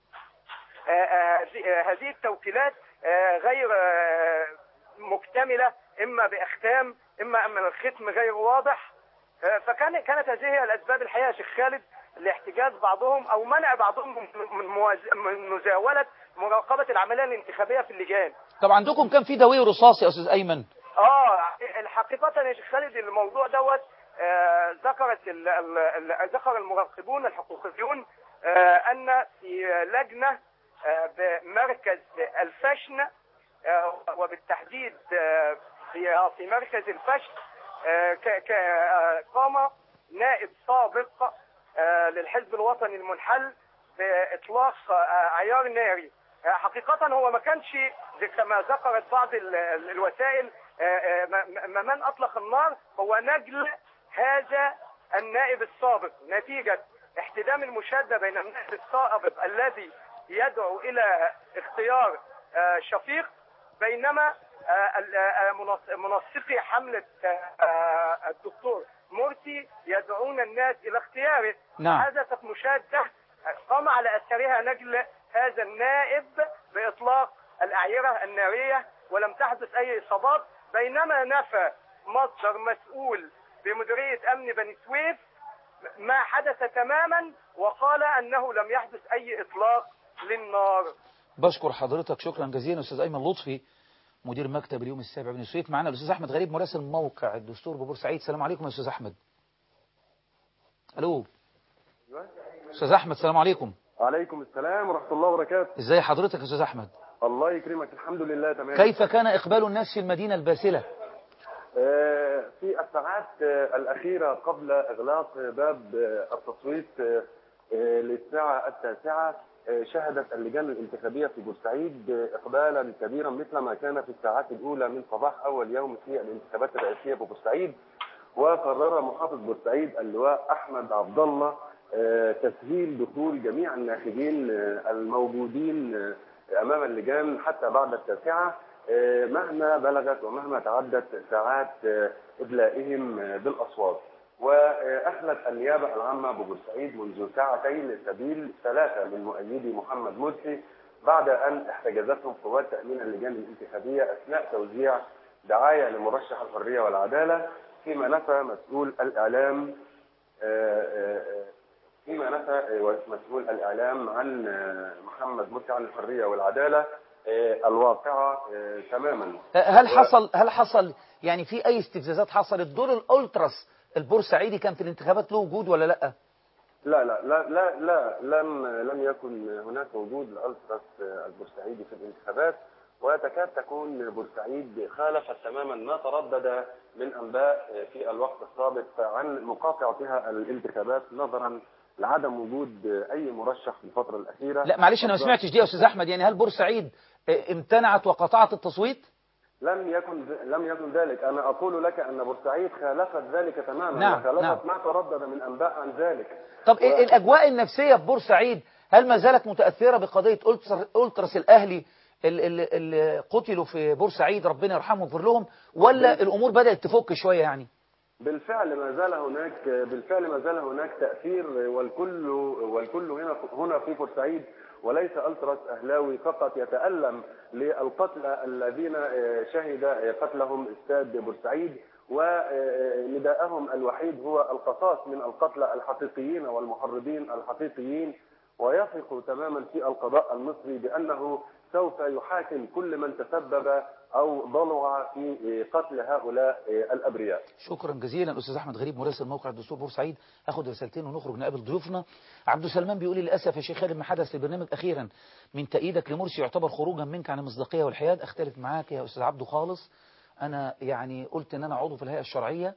آه، آه، هذه- آه، هذه التوكيلات آه، غير آه، مكتمله اما باختام اما اما الختم غير واضح آه، فكان كانت هذه هي الاسباب الحقيقه يا شيخ خالد لاحتجاز بعضهم او منع بعضهم من من مواز- من مزاوله مراقبه العمليه الانتخابيه في اللجان. طب عندكم كان في دوي رصاص يا أستاذ أيمن اه الحقيقة يا شيخ خالد الموضوع دوت آه، ذكرت ال- ال- ال- ذكر المراقبون الحقوقيون آه، ان في لجنة آه، بمركز الفشن آه، وبالتحديد آه، في آه، في مركز الفشن آه، ك- ك- آه، قام نائب سابق آه، للحزب الوطني المنحل باطلاق آه، عيار ناري آه، حقيقة هو ما كانش زي كما ذكرت بعض ال- ال- الوسائل آه، آه، ما- ما من أطلق النار هو نجل هذا النائب السابق نتيجة احتدام المشادة بين النائب السابق الذي يدعو إلى اختيار آه، شفيق بينما آه، ال- آه، منص- منسقي حملة آه، آه، الدكتور مرسي يدعون الناس إلى اختياره نعم. حدثت مشادة قام على أثرها نجل هذا النائب بإطلاق الأعيرة النارية ولم تحدث أي إصابات بينما نفى مصدر مسؤول بمديرية أمن بني سويف ما حدث تماما وقال أنه لم يحدث أي إطلاق للنار بشكر حضرتك شكرا جزيلا أستاذ أيمن لطفي مدير مكتب اليوم السابع بن سويف معنا الأستاذ أحمد غريب مراسل موقع الدستور ببورسعيد السلام عليكم يا أستاذ أحمد ألو أستاذ أحمد السلام عليكم عليكم السلام ورحمة الله وبركاته إزاي حضرتك يا أستاذ أحمد الله يكرمك الحمد لله تمام كيف كان إقبال الناس في المدينة الباسلة آه، في الساعات آه، الأخيرة قبل إغلاق باب آه، التصويت آه، آه، للساعة التاسعة آه، شهدت اللجان الانتخابية في بورسعيد آه، إقبالا كبيرا مثل ما كان في الساعات الأولى من صباح أول يوم في الانتخابات الرئاسية ببورسعيد وقرر محافظ بورسعيد اللواء أحمد عبد الله آه، تسهيل دخول جميع الناخبين آه، الموجودين آه، أمام اللجان حتى بعد التاسعة آه، مهما بلغت ومهما تعدت ساعات آه، إدلائهم آه، بالأصوات وأخلت النيابة العامة ببورسعيد منذ ساعتين سبيل ثلاثة من مؤيدي محمد مرسي بعد أن احتجزتهم قوات تأمين اللجان الانتخابية أثناء توزيع دعاية لمرشح الحرية والعدالة فيما نفى مسؤول الإعلام آه، آه، آه، فيما نفى آه، مسؤول الإعلام عن آه، محمد مرسي عن الحرية والعدالة آه، الواقعة آه، تماما هل و- حصل هل حصل يعني في أي استفزازات حصلت دور الألتراس البورسعيدي كان في الانتخابات له وجود ولا لأ لا لا لا لا لا لم لم يكن هناك وجود لألتراس البورسعيدي في الانتخابات وتكاد تكون بورسعيد خالفت تماما ما تردد من انباء في الوقت السابق عن مقاطعتها الانتخابات نظرا لعدم وجود اي مرشح في الفتره الاخيره لا معلش انا ما سمعتش دي يا استاذ احمد يعني هل بورسعيد آه، امتنعت وقطعت التصويت لم يكن لم يكن ذلك انا اقول لك ان بورسعيد خالفت ذلك تماما نعم، وخالفت نعم. ما تردد من انباء عن ذلك طب و... الاجواء النفسيه في بورسعيد هل ما زالت متاثره بقضيه ألتر- التراس الاهلي اللي, اللي- اللي قتلوا في بورسعيد ربنا يرحمهم ويغفر لهم ولا الامور بدات تفك شويه يعني بالفعل ما زال هناك بالفعل ما زال هناك تأثير والكل والكل هنا هنا في بورسعيد وليس التراس اهلاوي فقط يتألم للقتلى الذين شهد قتلهم استاد بورسعيد ونداءهم الوحيد هو القصاص من القتلى الحقيقيين والمحرضين الحقيقيين ويثق تماما في القضاء المصري بأنه سوف يحاكم كل من تسبب أو ضلع في قتل هؤلاء الأبرياء شكرا جزيلا استاذ احمد غريب مراسل موقع الدستور بورسعيد اخد رسالتين ونخرج نقابل ضيوفنا عبد السلمان بيقول لي للاسف يا شيخ خالد ما حدث في البرنامج اخيرا من تأييدك لمرسي يعتبر خروجا منك عن المصداقيه والحياد اختلف معاك يا استاذ عبده خالص انا يعني قلت ان انا عضو في الهيئه الشرعيه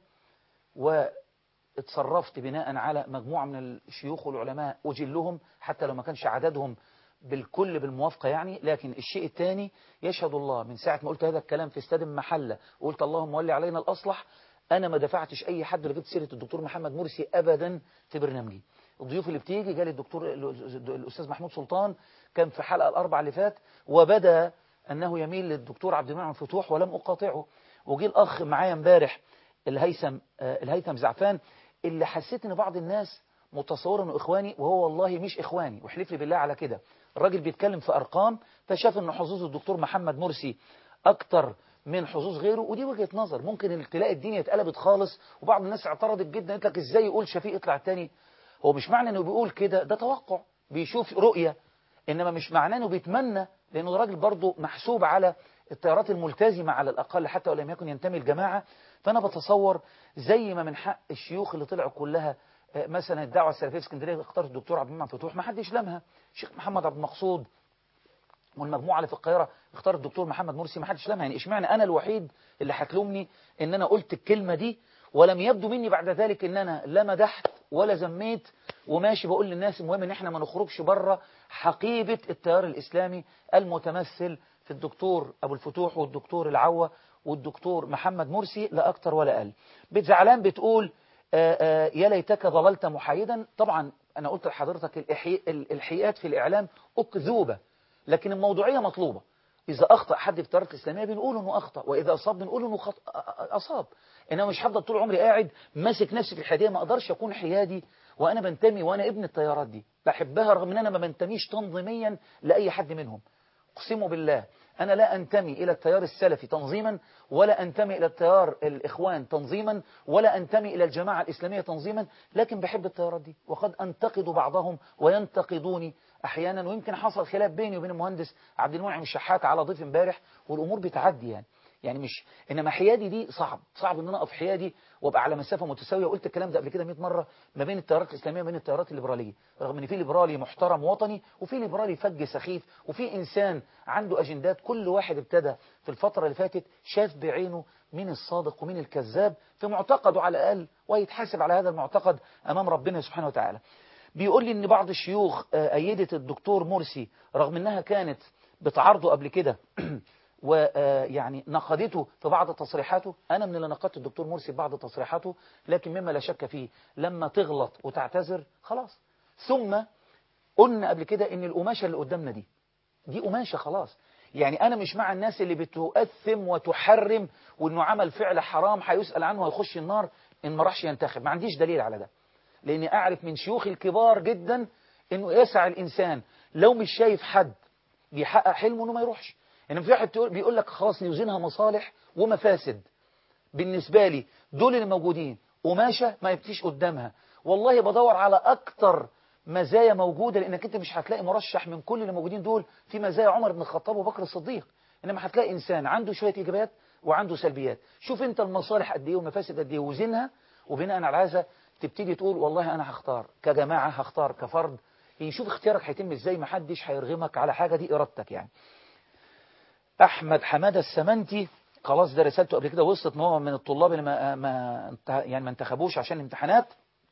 واتصرفت بناء على مجموعه من الشيوخ والعلماء اجلهم حتى لو ما كانش عددهم بالكل بالموافقة يعني لكن الشيء الثاني يشهد الله من ساعة ما قلت هذا الكلام في استاد محلة وقلت اللهم ولي علينا الأصلح أنا ما دفعتش أي حد ولا جبت سيرة الدكتور محمد مرسي أبدا في برنامجي الضيوف اللي بتيجي جالي الدكتور الأستاذ محمود سلطان كان في حلقة الأربع اللي فات وبدأ أنه يميل للدكتور عبد المنعم فتوح ولم أقاطعه وجي الأخ معايا امبارح الهيثم آه، الهيثم زعفان اللي حسيت ان بعض الناس متصورا انه اخواني وهو والله مش اخواني وحلف لي بالله على كده الراجل بيتكلم في ارقام فشاف ان حظوظ الدكتور محمد مرسي اكتر من حظوظ غيره ودي وجهة نظر ممكن تلاقي الدنيا اتقلبت خالص وبعض الناس اعترضت جدا قالت لك ازاي يقول شفيق يطلع التاني هو مش معنى انه بيقول كده ده توقع بيشوف رؤية انما مش معناه انه بيتمنى لانه الراجل برضه محسوب على التيارات الملتزمة على الأقل حتى ولم يكن ينتمي الجماعة فأنا بتصور زي ما من حق الشيوخ اللي طلعوا كلها آه، مثلا الدعوة السلفية في اسكندرية اختارت الدكتور عبد المنعم فتوح ما حدش لمها الشيخ محمد عبد المقصود والمجموعة اللي في القاهرة اختار الدكتور محمد مرسي ما حدش لمها يعني اشمعنى أنا الوحيد اللي هتلومني إن أنا قلت الكلمة دي ولم يبدو مني بعد ذلك إن أنا لا مدحت ولا زميت وماشي بقول للناس المهم إن احنا ما نخرجش بره حقيبة التيار الإسلامي المتمثل في الدكتور أبو الفتوح والدكتور العوة والدكتور محمد مرسي لا أكتر ولا أقل بتزعلان بتقول آآ آآ يا ليتك ظللت محايدا طبعا أنا قلت لحضرتك الإحي... الإلحيات في الإعلام أكذوبة لكن الموضوعية مطلوبة إذا أخطأ حد في التيار الإسلامية بنقول إنه أخطأ وإذا أصاب بنقول إنه خط... أصاب إنما مش هفضل طول عمري قاعد ماسك نفسي في الحيادية ما أقدرش أكون حيادي وأنا بنتمي وأنا ابن التيارات دي بحبها رغم إن أنا ما بنتميش تنظيميا لأي حد منهم أقسم بالله أنا لا أنتمي إلى التيار السلفي تنظيما ولا أنتمي إلى التيار الإخوان تنظيما ولا أنتمي إلى الجماعة الإسلامية تنظيما لكن بحب التيارات دي وقد أنتقد بعضهم وينتقدوني أحيانا ويمكن حصل خلاف بيني وبين المهندس عبد المنعم الشحات على ضيف امبارح والأمور بتعدي يعني يعني مش انما حيادي دي صعب صعب ان انا اقف حيادي وابقى على مسافه متساويه وقلت الكلام ده قبل كده 100 مره ما بين التيارات الاسلاميه وبين التيارات الليبراليه رغم ان في ليبرالي محترم وطني وفي ليبرالي فج سخيف وفي انسان عنده اجندات كل واحد ابتدى في الفتره اللي فاتت شاف بعينه مين الصادق ومين الكذاب في معتقده على الاقل ويتحاسب على هذا المعتقد امام ربنا سبحانه وتعالى بيقول لي ان بعض الشيوخ ايدت الدكتور مرسي رغم انها كانت بتعارضه قبل كده ويعني نقدته في بعض تصريحاته أنا من اللي نقدت الدكتور مرسي في بعض تصريحاته لكن مما لا شك فيه لما تغلط وتعتذر خلاص ثم قلنا قبل كده ان القماشة اللي قدامنا دي دي قماشة خلاص يعني أنا مش مع الناس اللي بتؤثم وتحرم وإنه عمل فعل حرام هيسأل عنه ويخش النار إن ما راحش ينتخب ما عنديش دليل على ده لأني أعرف من شيوخ الكبار جدا إنه يسعى الإنسان لو مش شايف حد بيحقق حلمه إنه ما يروحش إن في واحد بيقول لك خلاص نوزنها مصالح ومفاسد بالنسبة لي دول اللي موجودين قماشة ما يبتيش قدامها والله بدور على أكتر مزايا موجودة لأنك أنت مش هتلاقي مرشح من كل اللي موجودين دول في مزايا عمر بن الخطاب وبكر الصديق إنما هتلاقي إنسان عنده شوية إيجابيات وعنده سلبيات شوف أنت المصالح قد إيه والمفاسد قد إيه وزنها وبناء على هذا تبتدي تقول والله أنا هختار كجماعة هختار كفرد يعني شوف اختيارك هيتم إزاي محدش هيرغمك على حاجة دي إرادتك يعني احمد حماده السمنتي خلاص ده رسالته قبل كده وصلت ان هو من الطلاب اللي ما, ما انت- يعني ما انتخبوش عشان الامتحانات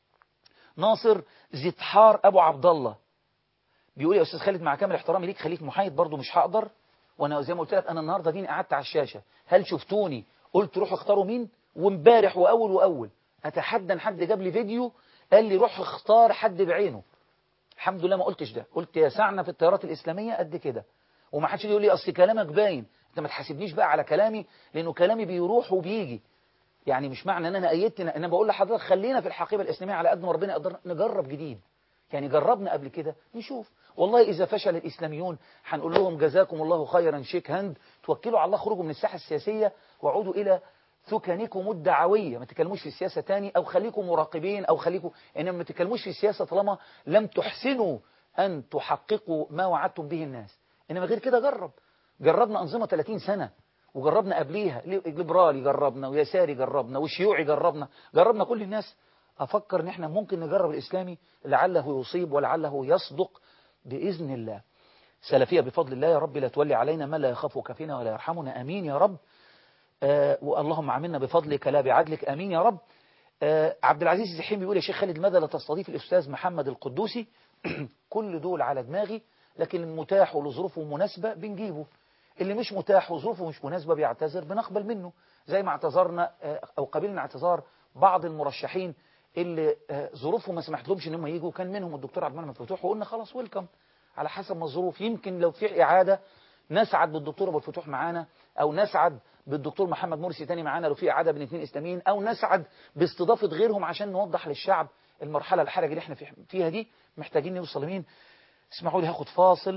ناصر زتحار ابو عبد الله بيقول يا استاذ خالد مع كامل احترامي ليك خليك محايد برضو مش هقدر وانا زي ما قلت لك انا النهارده دين قعدت على الشاشه هل شفتوني قلت روحوا اختاروا مين وامبارح واول واول اتحدى ان حد جاب لي فيديو قال لي روح اختار حد بعينه الحمد لله ما قلتش ده قلت يا سعنا في التيارات الاسلاميه قد كده وما حدش يقول لي اصل كلامك باين انت ما تحاسبنيش بقى على كلامي لانه كلامي بيروح وبيجي يعني مش معنى ان انا ايدت ان انا بقول لحضرتك خلينا في الحقيبه الاسلاميه على قد ما ربنا يقدر نجرب جديد يعني جربنا قبل كده نشوف والله إذا فشل الإسلاميون هنقول لهم جزاكم الله خيرا شيك هاند توكلوا على الله خروجوا من الساحة السياسية وعودوا إلى ثكنكم الدعوية ما تكلموش في السياسة تاني أو خليكم مراقبين أو خليكم إنما ما تكلموش في السياسة طالما لم تحسنوا أن تحققوا ما وعدتم به الناس إنما غير كده جرب جربنا أنظمة 30 سنة وجربنا قبليها ليبرالي جربنا ويساري جربنا وشيوعي جربنا جربنا كل الناس أفكر إن إحنا ممكن نجرب الإسلامي لعله يصيب ولعله يصدق بإذن الله سلفية بفضل الله يا رب لا تولي علينا من لا يخافك فينا ولا يرحمنا أمين يا رب آه واللهم عملنا بفضلك لا بعدلك أمين يا رب آه عبد العزيز الزحيم بيقول يا شيخ خالد ماذا لا تستضيف الأستاذ محمد القدوسي كل دول على دماغي لكن المتاح ولظروفه مناسبة بنجيبه اللي مش متاح وظروفه مش مناسبة بيعتذر بنقبل منه زي ما اعتذرنا آه أو قبلنا اعتذار بعض المرشحين اللي آه ظروفهم ما سمحت لهمش ان هم يجوا كان منهم الدكتور عبد المنعم فتوح وقلنا خلاص ويلكم على حسب ما الظروف يمكن لو في إعادة نسعد بالدكتور ابو الفتوح معانا او نسعد بالدكتور محمد مرسي تاني معانا لو في إعادة بين اثنين اسلاميين او نسعد باستضافة غيرهم عشان نوضح للشعب المرحلة الحرجة اللي احنا فيها دي محتاجين نوصل لمين اسمحوا لي هاخد فاصل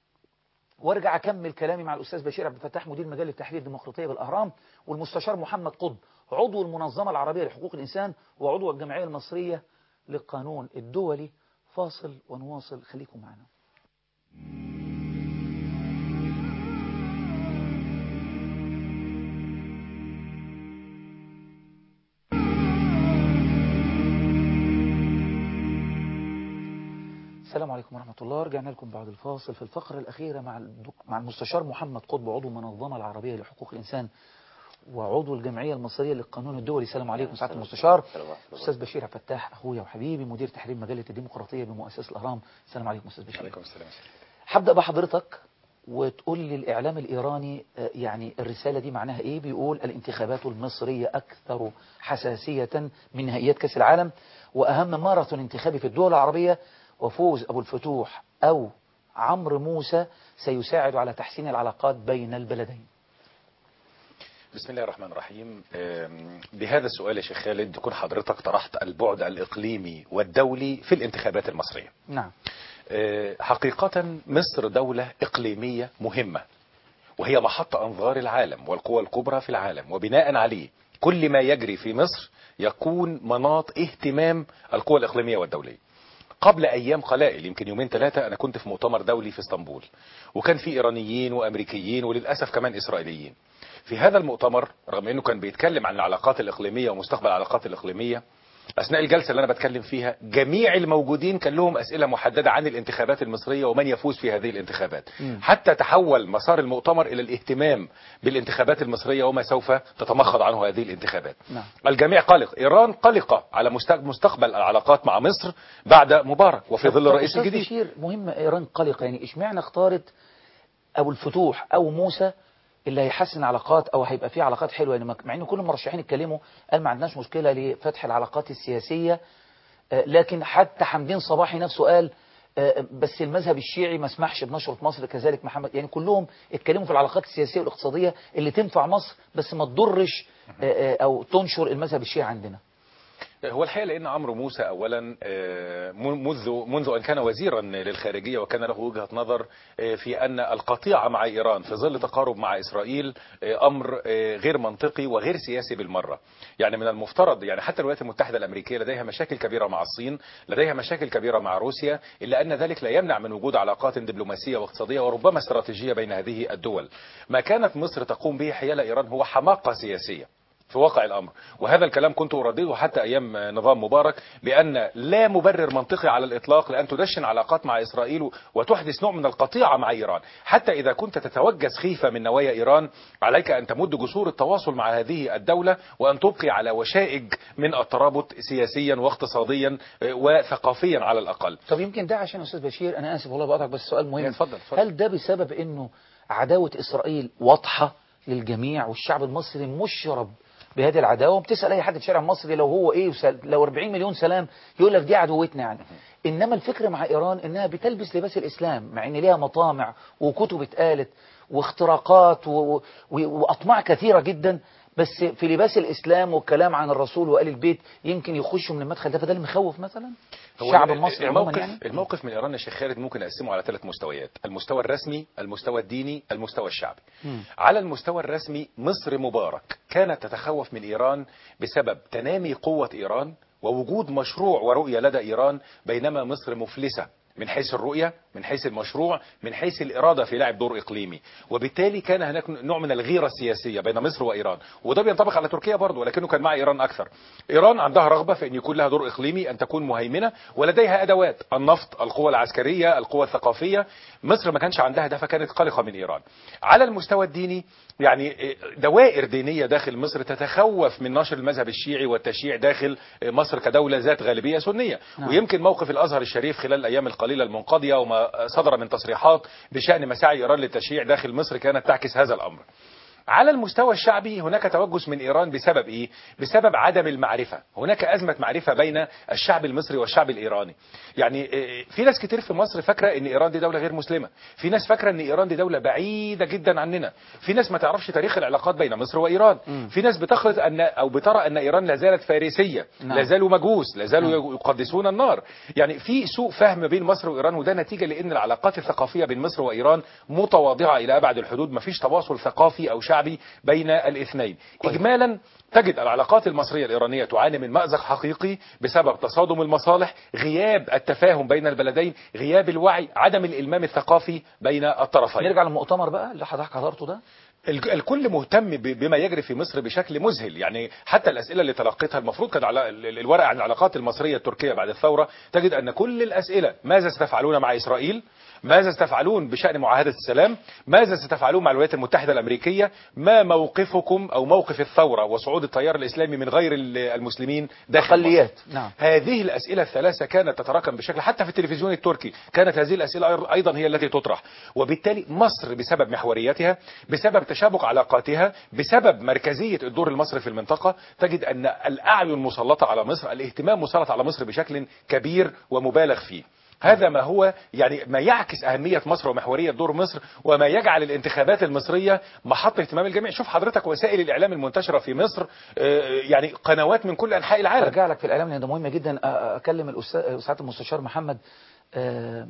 وارجع اكمل كلامي مع الاستاذ بشير عبد الفتاح مدير مجله التحرير الديمقراطيه بالاهرام والمستشار محمد قطب عضو المنظمه العربيه لحقوق الانسان وعضو الجمعيه المصريه للقانون الدولي فاصل ونواصل خليكم معنا السلام عليكم ورحمة الله رجعنا لكم بعد الفاصل في الفقرة الأخيرة مع الدك... مع المستشار محمد قطب عضو المنظمة العربية لحقوق الإنسان وعضو الجمعية المصرية للقانون الدولي السلام عليكم سعادة المستشار أستاذ بشير عبد الفتاح أخويا وحبيبي مدير تحرير مجلة الديمقراطية بمؤسسة الأهرام السلام عليكم أستاذ بشير عليكم السلام هبدأ بحضرتك وتقول لي الإعلام الإيراني يعني الرسالة دي معناها إيه بيقول الانتخابات المصرية أكثر حساسية من نهائيات كأس العالم وأهم ماراثون انتخابي في الدول العربية وفوز أبو الفتوح أو عمرو موسى سيساعد على تحسين العلاقات بين البلدين بسم الله الرحمن الرحيم بهذا السؤال يا شيخ خالد تكون حضرتك طرحت البعد الإقليمي والدولي في الانتخابات المصرية نعم حقيقة مصر دولة إقليمية مهمة وهي محط أنظار العالم والقوى الكبرى في العالم وبناء عليه كل ما يجري في مصر يكون مناط اهتمام القوى الإقليمية والدولية قبل ايام قلائل يمكن يومين ثلاثة انا كنت في مؤتمر دولي في اسطنبول وكان في ايرانيين وامريكيين وللاسف كمان اسرائيليين في هذا المؤتمر رغم انه كان بيتكلم عن العلاقات الاقليمية ومستقبل العلاقات الاقليمية اثناء الجلسة اللي انا بتكلم فيها جميع الموجودين كان لهم اسئلة محددة عن الانتخابات المصرية ومن يفوز في هذه الانتخابات م. حتى تحول مسار المؤتمر الى الاهتمام بالانتخابات المصرية وما سوف تتمخض عنه هذه الانتخابات نعم. الجميع قلق ايران قلقة على مستقبل العلاقات مع مصر بعد مبارك وفي ظل الرئيس الجديد بشير مهم ايران قلقة يعني اشمعنى اختارت ابو الفتوح او موسى اللي هيحسن علاقات او هيبقى فيه علاقات حلوه يعني مع ان كل المرشحين اتكلموا قال ما عندناش مشكله لفتح العلاقات السياسيه لكن حتى حمدين صباحي نفسه قال بس المذهب الشيعي ما سمحش بنشرة مصر كذلك محمد يعني كلهم اتكلموا في العلاقات السياسيه والاقتصاديه اللي تنفع مصر بس ما تضرش او تنشر المذهب الشيعي عندنا هو الحقيقة لأن عمرو موسى أولا منذ منذ أن كان وزيرا للخارجية وكان له وجهة نظر في أن القطيعة مع إيران في ظل تقارب مع إسرائيل أمر غير منطقي وغير سياسي بالمرة يعني من المفترض يعني حتى الولايات المتحدة الأمريكية لديها مشاكل كبيرة مع الصين لديها مشاكل كبيرة مع روسيا إلا أن ذلك لا يمنع من وجود علاقات دبلوماسية واقتصادية وربما استراتيجية بين هذه الدول ما كانت مصر تقوم به حيال إيران هو حماقة سياسية في واقع الامر وهذا الكلام كنت اردده حتى ايام نظام مبارك بان لا مبرر منطقي على الاطلاق لان تدشن علاقات مع اسرائيل وتحدث نوع من القطيعه مع ايران حتى اذا كنت تتوجس خيفه من نوايا ايران عليك ان تمد جسور التواصل مع هذه الدوله وان تبقي على وشائج من الترابط سياسيا واقتصاديا آه، وثقافيا على الاقل طب يمكن ده عشان استاذ بشير انا اسف والله بقطعك بس سؤال مهم اتفضل اتفضل. هل ده بسبب انه عداوه اسرائيل واضحه للجميع والشعب المصري مشرب بهذه العداوه وبتسال اي حد في الشارع المصري لو هو ايه وسل... لو 40 مليون سلام يقول لك دي عدوتنا يعني انما الفكره مع ايران انها بتلبس لباس الاسلام مع ان ليها مطامع وكتب اتقالت واختراقات و... و... واطماع كثيره جدا بس في لباس الاسلام والكلام عن الرسول وال البيت يمكن يخشوا من المدخل ده فده اللي مخوف مثلا هو الشعب ال- المصري عموما الموقف يعني الموقف من ايران يا شيخ خالد ممكن اقسمه على ثلاث مستويات المستوى الرسمي المستوى الديني المستوى الشعبي على المستوى الرسمي مصر مبارك كانت تتخوف من ايران بسبب تنامي قوه ايران ووجود مشروع ورؤيه لدى ايران بينما مصر مفلسه من حيث الرؤية من حيث المشروع من حيث الإرادة في لعب دور إقليمي وبالتالي كان هناك نوع من الغيرة السياسية بين مصر وإيران وده بينطبق على تركيا برضه ولكنه كان مع إيران أكثر إيران عندها رغبة في أن يكون لها دور إقليمي أن تكون مهيمنة ولديها أدوات النفط القوة العسكرية القوة الثقافية مصر ما كانش عندها ده فكانت قلقة من إيران على المستوى الديني يعني دوائر دينية داخل مصر تتخوف من نشر المذهب الشيعي والتشييع داخل مصر كدولة ذات غالبية سنية نعم. ويمكن موقف الأزهر الشريف خلال الأيام القليلة المنقضية وما صدر من تصريحات بشأن مساعي إيران للتشييع داخل مصر كانت تعكس هذا الأمر على المستوى الشعبي هناك توجس من إيران بسبب إيه؟ بسبب عدم المعرفة هناك أزمة معرفة بين الشعب المصري والشعب الإيراني يعني إيه، في ناس كتير في مصر فاكرة أن إيران دي دولة غير مسلمة في ناس فاكرة أن إيران دي دولة بعيدة جدا عننا في ناس ما تعرفش تاريخ العلاقات بين مصر وإيران في ناس بتخلط أن أو بترى أن إيران لا زالت فارسية نعم. لا زالوا مجوس لا زالوا يقدسون النار يعني في سوء فهم بين مصر وإيران وده نتيجة لأن العلاقات الثقافية بين مصر وإيران متواضعة إلى أبعد الحدود ما فيش تواصل ثقافي أو شعبي بين الاثنين إجمالا تجد العلاقات المصرية الإيرانية تعاني من مأزق حقيقي بسبب تصادم المصالح غياب التفاهم بين البلدين غياب الوعي عدم الإلمام الثقافي بين الطرفين نرجع للمؤتمر بقى اللي حضرتك حضرته ده الك- الكل مهتم ب- بما يجري في مصر بشكل مذهل يعني حتى الأسئلة اللي تلقيتها المفروض كان على ال- ال- الورق عن العلاقات المصرية التركية بعد الثورة تجد أن كل الأسئلة ماذا ستفعلون مع إسرائيل ماذا ستفعلون بشأن معاهدة السلام ماذا ستفعلون مع الولايات المتحدة الأمريكية ما موقفكم أو موقف الثورة وصعود التيار الإسلامي من غير ال- المسلمين داخل أقليات مصر. نعم هذه الأسئلة الثلاثة كانت تتراكم بشكل حتى في التلفزيون التركي كانت هذه الأسئلة أيض- أيضا هي التي تطرح وبالتالي مصر بسبب محوريتها بسبب تشابك علاقاتها بسبب مركزية الدور المصري في المنطقة تجد أن الأعين مسلطة على مصر الاهتمام مسلط على مصر بشكل كبير ومبالغ فيه هذا ما هو يعني ما يعكس أهمية مصر ومحورية دور مصر وما يجعل الانتخابات المصرية محط اهتمام الجميع شوف حضرتك وسائل الإعلام المنتشرة في مصر آه، يعني قنوات من كل أنحاء العالم ارجع لك في الاعلام لان ده مهم جدا أ- أ- اكلم الأستاذ سعاده المستشار محمد آه،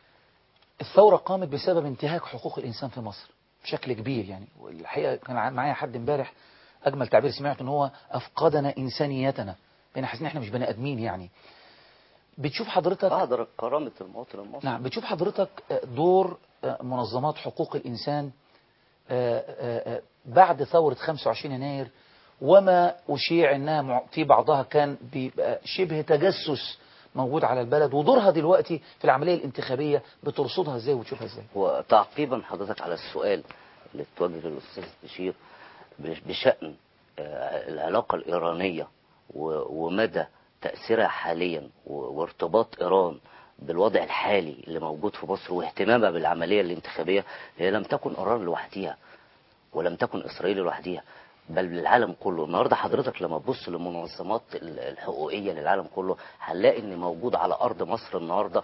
الثوره قامت بسبب انتهاك حقوق الانسان في مصر بشكل كبير يعني والحقيقه كان ع- معايا حد امبارح اجمل تعبير سمعته ان هو افقدنا انسانيتنا بقينا حاسين ان احنا مش بني ادمين يعني بتشوف حضرتك أهدر كرامة المواطن المصري نعم بتشوف حضرتك آه، دور آه، منظمات حقوق الإنسان آه، آه، آه، بعد ثورة 25 يناير وما أشيع أنها مع- في بعضها كان بيبقى شبه تجسس موجود على البلد ودورها دلوقتي في العملية الانتخابية بترصدها ازاي وتشوفها ازاي وتعقيبا حضرتك على السؤال اللي اتوجه للأستاذ بشير بش- بشأن آه، العلاقة الإيرانية و- ومدى تأثيرها حاليا و- وارتباط إيران بالوضع الحالي اللي موجود في مصر واهتمامها بالعملية الانتخابية هي لم تكن إيران لوحدها ولم تكن إسرائيل لوحدها بل بالعالم كله النهارده حضرتك لما تبص للمنظمات ال- الحقوقيه للعالم كله هنلاقي ان موجود على ارض مصر النهارده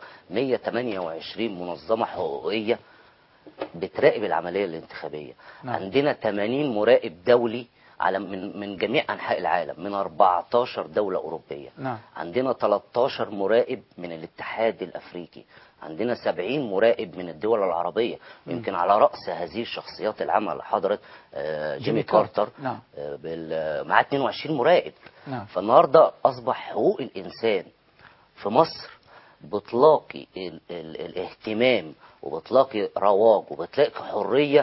128 منظمه حقوقيه بتراقب العمليه الانتخابيه نعم. عندنا 80 مراقب دولي على من من جميع انحاء العالم من 14 دوله اوروبيه نعم عندنا 13 مراقب من الاتحاد الافريقي عندنا 70 مراقب من الدول العربيه يمكن على راس هذه الشخصيات العامه اللي حضرت آه، جيمي كارتر نعم آه، بال- معاه 22 مراقب نعم فالنهارده اصبح حقوق الانسان في مصر بتلاقي ال ال الاهتمام وبتلاقي رواج وبتلاقي حريه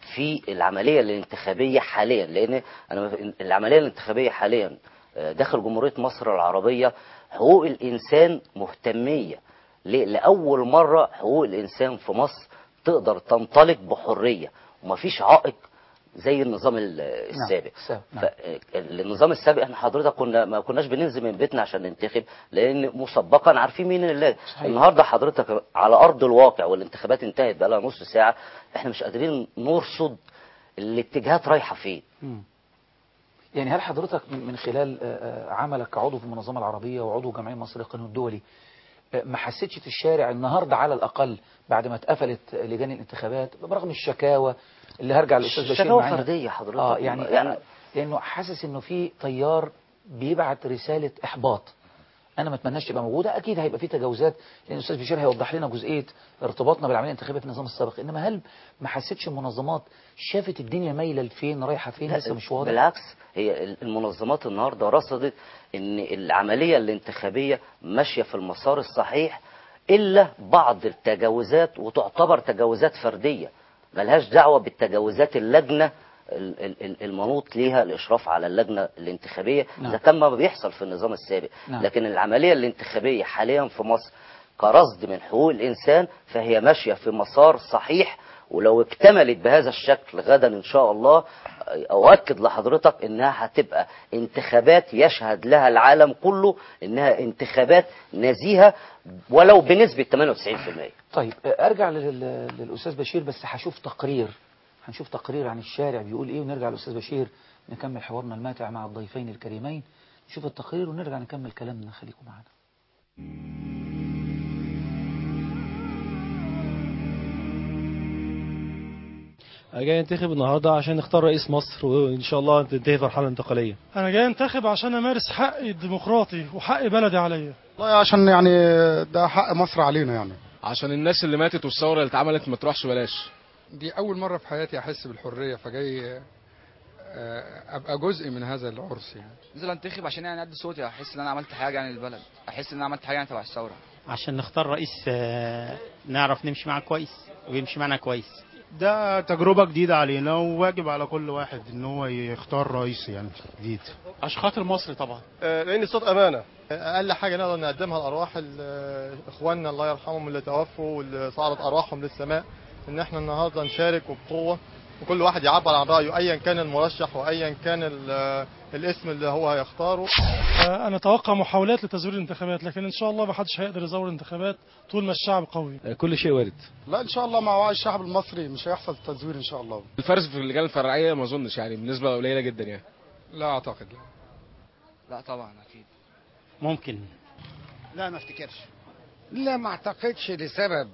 في العملية الانتخابية حاليا لأن أنا العملية الانتخابية حاليا آه، داخل جمهورية مصر العربية حقوق الإنسان مهتمية ليه؟ لأول مرة حقوق الإنسان في مصر تقدر تنطلق بحرية ومفيش عائق زي النظام ال- السابق السابق، نعم. النظام السابق احنا حضرتك كنا ما كناش بننزل من بيتنا عشان ننتخب لان مسبقا عارفين مين اللي صحيح. النهارده حضرتك على ارض الواقع والانتخابات انتهت بقى لها نص ساعه احنا مش قادرين نرصد الاتجاهات رايحه فين مم. يعني هل حضرتك من من خلال آه، آه، عملك كعضو في المنظمة العربية وعضو جمعية مصر للقانون الدولي آه، ما حسيتش في الشارع النهاردة على الأقل بعد ما اتقفلت لجان الانتخابات برغم الشكاوى اللي هرجع للأستاذ بشير شكاوى معانا. فردية حضرتك. اه يعني يعني- يعني لأنه حاسس إنه في تيار بيبعت رسالة إحباط أنا ما أتمناش تبقى موجودة أكيد هيبقى في تجاوزات لأن الأستاذ بشير هيوضح لنا جزئية ارتباطنا بالعملية الانتخابية في النظام السابق إنما هل ما حسيتش المنظمات شافت الدنيا مايلة لفين رايحة فين لا، لسه مش واضح بالعكس هي المنظمات النهارده رصدت ان العمليه الانتخابيه ماشيه في المسار الصحيح الا بعض التجاوزات وتعتبر تجاوزات فرديه ملهاش دعوه بالتجاوزات اللجنه ال- ال- ال- المنوط ليها الاشراف على اللجنه الانتخابيه نعم. اذا كان ما بيحصل في النظام السابق نعم. لكن العمليه الانتخابيه حاليا في مصر كرصد من حقوق الانسان فهي ماشيه في مسار صحيح ولو اكتملت بهذا الشكل غدا ان شاء الله اؤكد لحضرتك انها هتبقى انتخابات يشهد لها العالم كله انها انتخابات نزيهه ولو بنسبه 98% طيب آه، ارجع لل- للاستاذ بشير بس هشوف تقرير هنشوف تقرير عن الشارع بيقول ايه ونرجع للاستاذ بشير نكمل حوارنا الماتع مع الضيفين الكريمين نشوف التقرير ونرجع نكمل كلامنا خليكم معنا أنا جاي انتخب النهارده عشان نختار رئيس مصر وان شاء الله تنتهي المرحله الانتقاليه انا جاي انتخب عشان امارس حقي الديمقراطي وحق بلدي عليا والله عشان يعني ده حق مصر علينا يعني عشان الناس اللي ماتت والثوره اللي اتعملت ما تروحش بلاش دي أول مرة في حياتي أحس بالحرية فجاي آه، أبقى جزء من هذا العرس يعني نزل انتخب عشان يعني ادي صوتي احس ان انا عملت حاجه يعني للبلد احس ان انا عملت حاجه يعني تبع الثوره عشان نختار رئيس آه، نعرف نمشي معاه كويس ويمشي معنا كويس ده تجربة جديدة علينا وواجب على كل واحد ان هو يختار رئيس يعني جديد عشان خاطر مصر طبعا لان الصوت امانه اقل حاجه نقدر نقدمها لارواح ال- اخواننا الله يرحمهم اللي توفوا واللي صعدت ارواحهم للسماء ان احنا النهارده نشارك وبقوه وكل واحد يعبر عن رايه ايا كان المرشح وايا كان ال- الاسم اللي هو هيختاره آه، انا اتوقع محاولات لتزوير الانتخابات لكن ان شاء الله ما حدش هيقدر يزور الانتخابات طول ما الشعب قوي كل شيء وارد لا ان شاء الله مع وعي الشعب المصري مش هيحصل تزوير ان شاء الله الفرز في اللجان الفرعيه ما اظنش يعني بنسبه قليله جدا يعني لا أعتقد لا لا طبعا اكيد ممكن لا ما افتكرش لا ما اعتقدش لسبب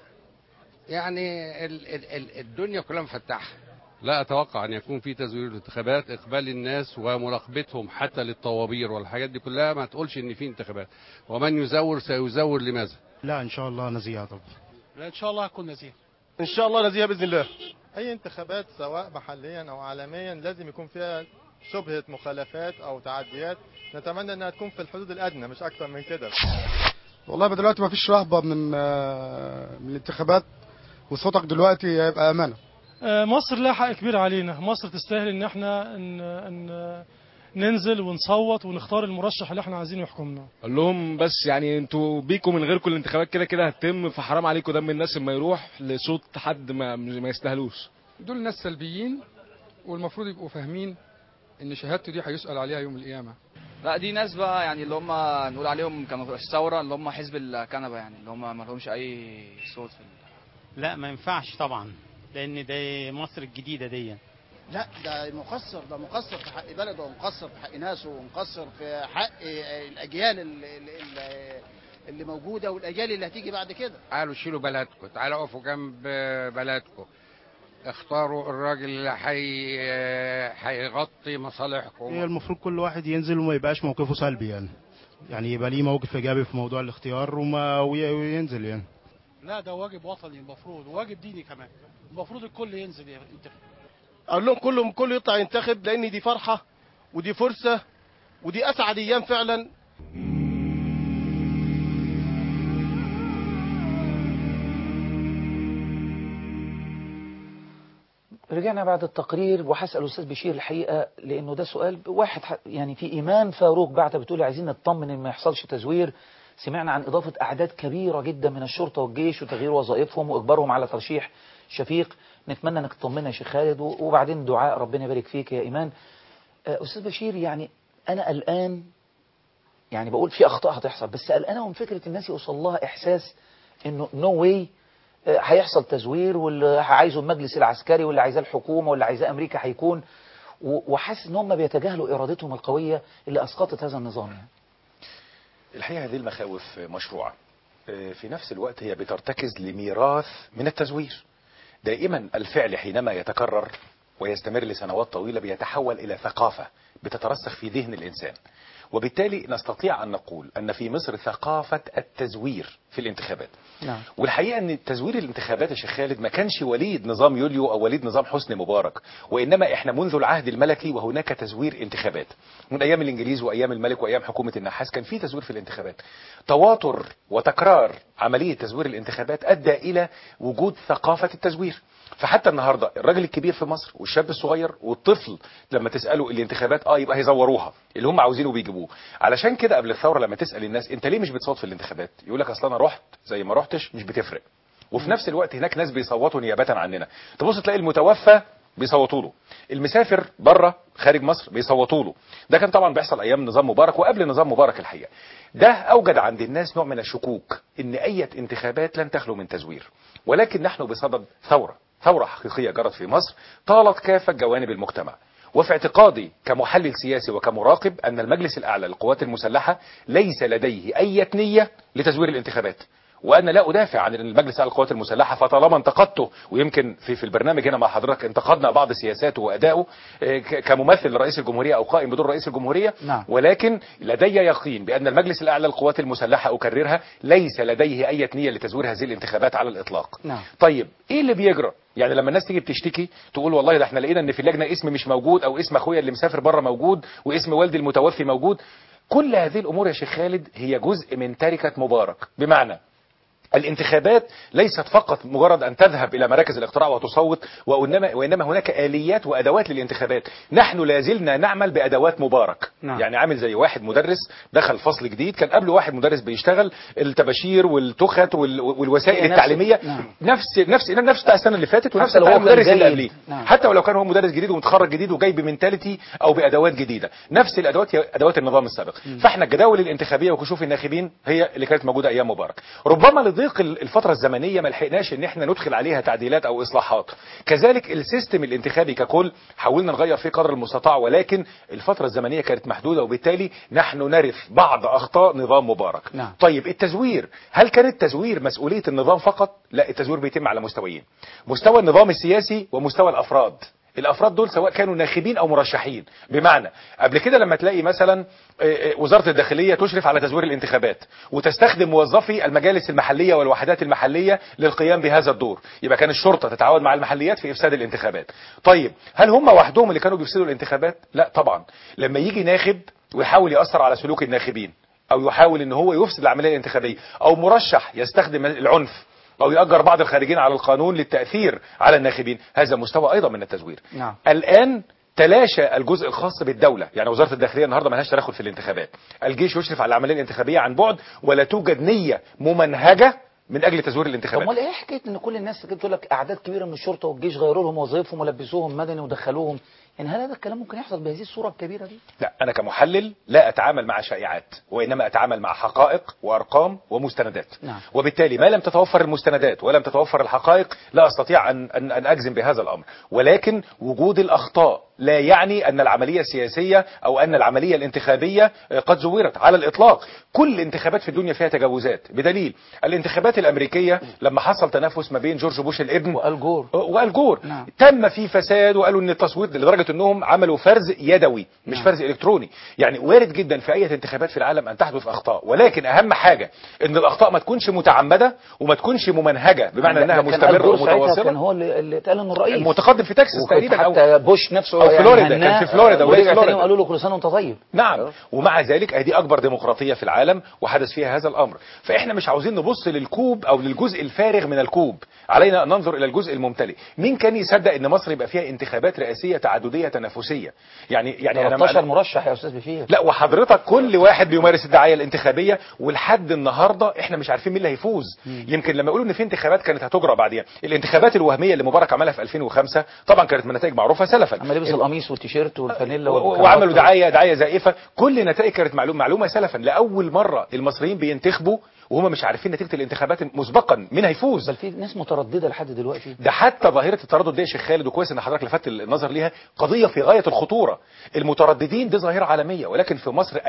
يعني ال ال ال الدنيا كلها مفتحه لا أتوقع أن يكون في تزوير الانتخابات إقبال الناس ومراقبتهم حتى للطوابير والحاجات دي كلها ما تقولش إن في انتخابات ومن يزور سيزور لماذا لا ان شاء الله نزيهة طبعا لا ان شاء الله هكون نزيه ان شاء الله نزيهه باذن الله اي انتخابات سواء محليا او عالميا لازم يكون فيها شبهه مخالفات او تعديات نتمنى انها تكون في الحدود الادنى مش اكثر من كده والله بقى دلوقتي ما فيش رهبه من آه، من الانتخابات وصوتك دلوقتي هيبقى امانه آه، مصر لها حق كبير علينا مصر تستاهل ان احنا ان ان ننزل ونصوت ونختار المرشح اللي احنا عايزينه يحكمنا قال لهم بس يعني انتوا بيكم من غيركم الانتخابات كده كده هتتم فحرام عليكم دم الناس اما يروح لصوت حد ما ما يستاهلوش دول ناس سلبيين والمفروض يبقوا فاهمين ان شهادته دي هيسأل عليها يوم القيامة لا دي ناس بقى يعني اللي هم نقول عليهم كانوا الثوره اللي هم حزب الكنبه يعني اللي هم ما لهمش اي صوت في لا ما ينفعش طبعا لان ده مصر الجديده دي لا ده مقصر ده مقصر في حق بلده ومقصر في حق ناسه ومقصر في حق الاجيال اللي, اللي, اللي موجوده والاجيال اللي هتيجي بعد كده تعالوا شيلوا بلدكم تعالوا اقفوا جنب بلدكم اختاروا الراجل اللي حي... هيغطي مصالحكم هي المفروض كل واحد ينزل وما يبقاش موقفه سلبي يعني يعني يبقى ليه موقف ايجابي في موضوع الاختيار وما وي- وينزل يعني لا ده واجب وطني المفروض وواجب ديني كمان المفروض الكل ينزل ينتخب اقول لهم كله كله يطلع ينتخب لان دي فرحه ودي فرصه ودي اسعد ايام فعلا رجعنا بعد التقرير وهسأل أستاذ بشير الحقيقة لأنه ده سؤال واحد ح- يعني في إيمان فاروق بعت بتقول عايزين نطمن إن ما يحصلش تزوير سمعنا عن إضافة أعداد كبيرة جدا من الشرطة والجيش وتغيير وظائفهم وإجبارهم على ترشيح شفيق نتمنى إنك تطمنا يا شيخ خالد و- وبعدين دعاء ربنا يبارك فيك يا إيمان آه، أستاذ بشير يعني أنا قلقان يعني بقول في أخطاء هتحصل بس قلقانة من فكرة الناس يوصل لها إحساس إنه نو واي هيحصل تزوير واللي عايزه المجلس العسكري واللي عايزاه الحكومة واللي عايزاه أمريكا هيكون و- وحاسس إن هم بيتجاهلوا إرادتهم القوية اللي أسقطت هذا النظام يعني. الحقيقة هذه المخاوف مشروعة آه، في نفس الوقت هي بترتكز لميراث من التزوير دائما الفعل حينما يتكرر ويستمر لسنوات طويلة بيتحول إلى ثقافة بتترسخ في ذهن الإنسان وبالتالي نستطيع أن نقول أن في مصر ثقافة التزوير في الانتخابات نعم والحقيقة أن تزوير الانتخابات يا شيخ خالد ما كانش وليد نظام يوليو أو وليد نظام حسني مبارك وإنما إحنا منذ العهد الملكي وهناك تزوير انتخابات من أيام الإنجليز وأيام الملك وأيام حكومة النحاس كان في تزوير في الانتخابات تواتر وتكرار عملية تزوير الانتخابات أدى إلى وجود ثقافة التزوير فحتى النهارده الراجل الكبير في مصر والشاب الصغير والطفل لما تساله الانتخابات اه يبقى هيزوروها اللي هم عاوزينه بيجيبوه علشان كده قبل الثوره لما تسال الناس انت ليه مش بتصوت في الانتخابات يقول لك اصل انا رحت زي ما رحتش مش بتفرق وفي نفس الوقت هناك ناس بيصوتوا نيابه عننا تبص تلاقي المتوفى بيصوتوا له المسافر بره خارج مصر بيصوتوا له ده كان طبعا بيحصل ايام نظام مبارك وقبل نظام مبارك الحقيقه ده اوجد عند الناس نوع من الشكوك ان اي انتخابات لن تخلو من تزوير ولكن نحن بصدد ثوره ثوره حقيقيه جرت في مصر طالت كافه جوانب المجتمع وفي اعتقادي كمحلل سياسي وكمراقب ان المجلس الاعلى للقوات المسلحه ليس لديه اي نيه لتزوير الانتخابات وانا لا ادافع عن المجلس الاعلى للقوات المسلحه فطالما انتقدته ويمكن في في البرنامج هنا مع حضرتك انتقدنا بعض سياساته وادائه آه، ك- كممثل لرئيس الجمهوريه او قائم بدور رئيس الجمهوريه نعم. ولكن لدي يقين بان المجلس الاعلى للقوات المسلحه اكررها ليس لديه اي نيه لتزوير هذه الانتخابات على الاطلاق نعم طيب ايه اللي بيجرى يعني لما الناس تيجي بتشتكي تقول والله ده احنا لقينا ان في اللجنه اسم مش موجود او اسم اخويا اللي مسافر بره موجود واسم والدي المتوفي موجود كل هذه الامور يا شيخ خالد هي جزء من تركه مبارك بمعنى الانتخابات ليست فقط مجرد ان تذهب الى مراكز الاقتراع وتصوت وانما وانما هناك اليات وادوات للانتخابات نحن لا زلنا نعمل بادوات مبارك نعم. يعني عامل زي واحد مدرس دخل فصل جديد كان قبله واحد مدرس بيشتغل التباشير والتخت وال- والوسائل هي نفس- التعليميه نعم. نفس نفس نفس بتاع السنه اللي فاتت ونفس حتى لو بتاع هو كان المدرس اللي جيد. قبليه نعم. حتى ولو كان هو مدرس جديد ومتخرج جديد وجاي بمنتاليتي او بادوات جديده نفس الادوات هي ادوات النظام السابق فاحنا الجداول الانتخابيه وكشوف الناخبين هي اللي كانت موجوده ايام مبارك ربما لضيق ال- الفتره الزمنيه ما لحقناش ان احنا ندخل عليها تعديلات او اصلاحات كذلك السيستم الانتخابي ككل حاولنا نغير فيه قدر المستطاع ولكن الفتره الزمنيه كانت محدوده وبالتالي نحن نرث بعض اخطاء نظام مبارك نعم. طيب التزوير هل كان التزوير مسؤوليه النظام فقط لا التزوير بيتم على مستويين مستوى النظام السياسي ومستوى الافراد الافراد دول سواء كانوا ناخبين او مرشحين بمعنى قبل كده لما تلاقي مثلا آه، آه، وزاره الداخليه تشرف على تزوير الانتخابات وتستخدم موظفي المجالس المحليه والوحدات المحليه للقيام بهذا الدور يبقى كان الشرطه تتعاون مع المحليات في افساد الانتخابات طيب هل هم وحدهم اللي كانوا بيفسدوا الانتخابات لا طبعا لما يجي ناخب ويحاول ياثر على سلوك الناخبين او يحاول ان هو يفسد العمليه الانتخابيه او مرشح يستخدم العنف او يأجر بعض الخارجين على القانون للتأثير على الناخبين هذا مستوى ايضا من التزوير نعم الان تلاشى الجزء الخاص بالدولة يعني وزارة الداخلية النهاردة ملهاش تدخل في الانتخابات الجيش يشرف على العملية الانتخابية عن بعد ولا توجد نية ممنهجة من اجل تزوير طب الانتخابات امال ايه حكايه ان كل الناس كده بتقول لك اعداد كبيره من الشرطه والجيش غيروا لهم وظائفهم ولبسوهم مدني ودخلوهم يعني هل هذا الكلام ممكن يحصل بهذه الصوره الكبيره دي؟ لا انا كمحلل لا اتعامل مع شائعات وانما اتعامل مع حقائق وارقام ومستندات نعم وبالتالي ما لم تتوفر المستندات ولم تتوفر الحقائق لا استطيع ان ان, أن اجزم بهذا الامر ولكن وجود الاخطاء لا يعني ان العمليه السياسيه او ان العمليه الانتخابيه آه، قد زورت على الاطلاق كل الانتخابات في الدنيا فيها تجاوزات بدليل الانتخابات الامريكيه لما حصل تنافس ما بين جورج بوش الابن وال جور وال جور نعم. تم فيه فساد وقالوا ان التصويت لدرجه انهم عملوا فرز يدوي مش نعم. فرز الكتروني يعني وارد جدا في اي انتخابات في العالم ان تحدث اخطاء ولكن اهم حاجه ان الاخطاء ما تكونش متعمده وما تكونش ممنهجه بمعنى ده- انها ده كان مستمره الجور ساعتها كان ومتواصله هو اللي اللي اتقال انه الرئيس المتقدم في تكساس وكان تقريبا او حتى بوش نفسه في يعني فلوريدا هناه، كان في فلوريدا ورجع ولاية تاني فلوريدا وقالوا له كل سنه وانت طيب نعم ومع ذلك ادي اكبر ديمقراطيه في العالم وحدث فيها هذا الامر فاحنا مش عاوزين نبص للكوب او للجزء الفارغ من الكوب علينا ان ننظر الى الجزء الممتلئ مين كان يصدق ان مصر يبقى فيها انتخابات رئاسيه تعدديه تنافسيه يعني يعني 13 أنا- مرشح يا استاذ بفيه لا وحضرتك كل واحد بيمارس الدعايه الانتخابيه ولحد النهارده احنا مش عارفين مين اللي هيفوز يمكن لما يقولوا ان في انتخابات كانت هتجرى بعديها الانتخابات الوهميه اللي مبارك عملها في 2005 طبعا كانت من نتائج معروفه سلفا اما لبس القميص والتيشيرت والفانيلا و- والكرافات. وعملوا دعايه دعايه زائفه كل نتائج كانت معلومه معلومه سلفا لاول مره المصريين بينتخبوا وهم مش عارفين نتيجه الانتخابات مسبقا مين هيفوز بل في ناس متردده لحد دلوقتي ده حتى ظاهره التردد دي يا شيخ خالد وكويس ان حضرتك لفت النظر ليها قضيه في غايه الخطوره المترددين دي ظاهره عالميه ولكن في مصر 40%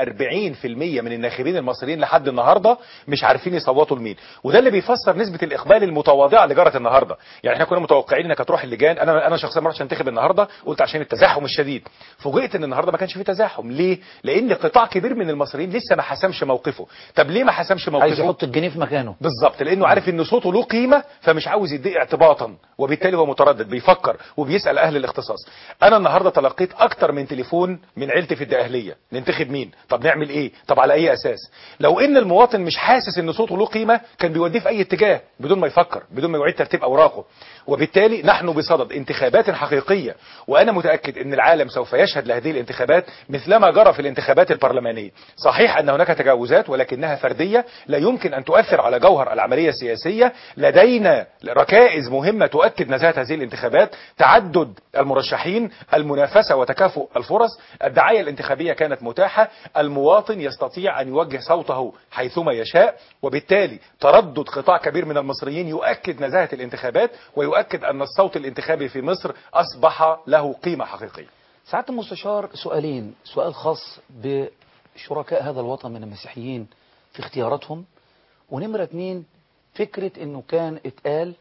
من الناخبين المصريين لحد النهارده مش عارفين يصوتوا لمين وده اللي بيفسر نسبه الاقبال المتواضعه اللي جرت النهارده يعني احنا كنا متوقعين انك هتروح اللجان انا انا شخصيا ما رحتش انتخب النهارده قلت عشان التزاحم الشديد فوجئت ان النهارده ما كانش في تزاحم ليه لان قطاع كبير من المصريين لسه ما حسمش موقفه طب ليه ما حسمش موقفه عايز يحط الجنيه في مكانه بالظبط لانه عارف ان صوته له قيمه فمش عاوز يديه اعتباطا وبالتالي هو متردد بيفكر وبيسال اهل الاختصاص انا النهارده تلقيت اكتر من تليفون من عيلتي في الدقهليه ننتخب مين طب نعمل ايه طب على اي اساس لو ان المواطن مش حاسس ان صوته له قيمه كان بيوديه في اي اتجاه بدون ما يفكر بدون ما يعيد ترتيب اوراقه وبالتالي نحن بصدد انتخابات حقيقيه وانا متاكد ان العالم سوف يشهد لهذه الانتخابات مثلما جرى في الانتخابات البرلمانيه صحيح ان هناك تجاوزات ولكنها فرديه لا يمكن ان تؤثر على جوهر العمليه السياسيه لدينا ركائز مهمه تؤكد نزاهه هذه الانتخابات تعدد المرشحين المنافسه وتكافؤ الفرص الدعايه الانتخابيه كانت متاحه المواطن يستطيع ان يوجه صوته حيثما يشاء وبالتالي تردد قطاع كبير من المصريين يؤكد نزاهه الانتخابات ويؤكد ان الصوت الانتخابي في مصر اصبح له قيمه حقيقيه سعاده المستشار سؤالين سؤال خاص بشركاء هذا الوطن من المسيحيين في اختياراتهم ونمرة اتنين فكرة انه كان اتقال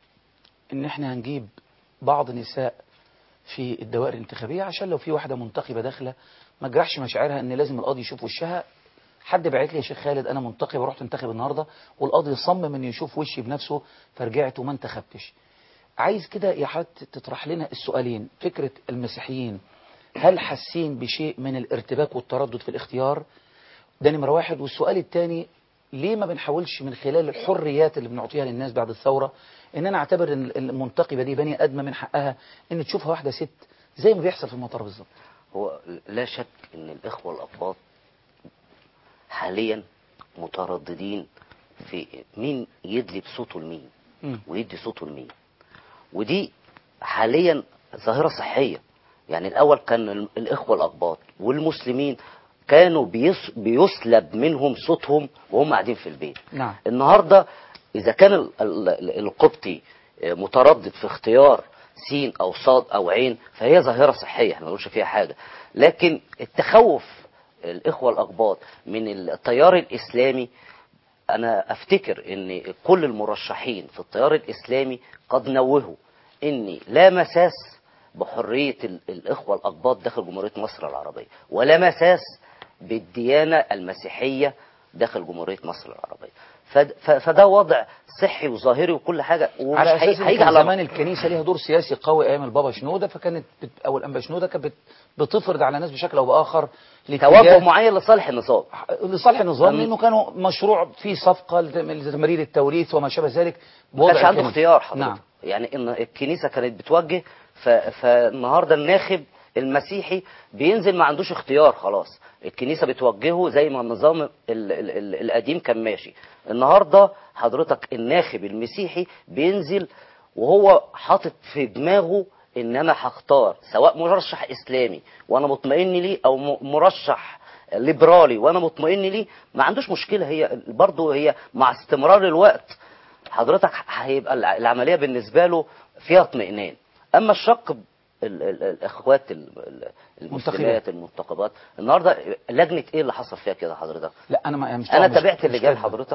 ان احنا هنجيب بعض نساء في الدوائر الانتخابية عشان لو في واحدة منتخبة داخلة ما تجرحش مشاعرها ان لازم القاضي يشوف وشها حد بعت لي يا شيخ خالد انا منتخب ورحت انتخب النهارده والقاضي صمم انه يشوف وشي بنفسه فرجعت وما انتخبتش عايز كده يا حضرتك تطرح لنا السؤالين فكرة المسيحيين هل حاسين بشيء من الارتباك والتردد في الاختيار ده نمرة واحد والسؤال الثاني ليه ما بنحاولش من خلال الحريات اللي بنعطيها للناس بعد الثورة ان انا اعتبر ان المنتخبة دي بني ادمة من حقها ان تشوفها واحدة ست زي ما بيحصل في المطار بالظبط هو لا شك ان الاخوه الاباط حاليا مترددين في مين يدلي بصوته لمين ويدي صوته لمين ودي حاليا ظاهره صحيه يعني الاول كان ال- الاخوه الاقباط والمسلمين كانوا بيس بيسلب منهم صوتهم وهم قاعدين في البيت نعم النهارده اذا كان ال- ال- القبطي متردد في اختيار سين او صاد او عين فهي ظاهره صحيه احنا ما نقولش فيها حاجه لكن التخوف الاخوه الاقباط من التيار الاسلامي انا افتكر ان كل المرشحين في التيار الاسلامي قد نوهوا ان لا مساس بحريه ال- الاخوه الاقباط داخل جمهوريه مصر العربيه ولا مساس بالديانه المسيحيه داخل جمهوريه مصر العربيه فد- ف- فده وضع صحي وظاهري وكل حاجه ومش على هي- اساس ان هيجي كان على زمان الكنيسه ليها دور سياسي قوي ايام البابا شنوده فكانت بت... او الانبا شنوده كانت بت... بتفرض على الناس بشكل او باخر توجه معين لصالح النظام لصالح النظام أم- لانه كانوا مشروع فيه صفقه لت- لتمرير التوريث وما شابه ذلك ما كانش بوضع عنده الكنيسة. اختيار حضرتك نعم يعني ان الكنيسه كانت بتوجه ف... فالنهارده الناخب المسيحي بينزل ما عندوش اختيار خلاص الكنيسه بتوجهه زي ما النظام ال... ال... ال... القديم كان ماشي النهارده حضرتك الناخب المسيحي بينزل وهو حاطط في دماغه ان انا هختار سواء مرشح اسلامي وانا مطمئن ليه او م- مرشح ليبرالي وانا مطمئن ليه ما عندوش مشكله هي برضه هي مع استمرار الوقت حضرتك هيبقى الع- العمليه بالنسبه له فيها اطمئنان اما الشق ب- ال- ال- الاخوات ال- ال- المسلمات المنتخبات النهارده لجنه ايه اللي حصل فيها كده حضرتك لا انا ما مش انا مش- تابعت مش اللجان كده. حضرتك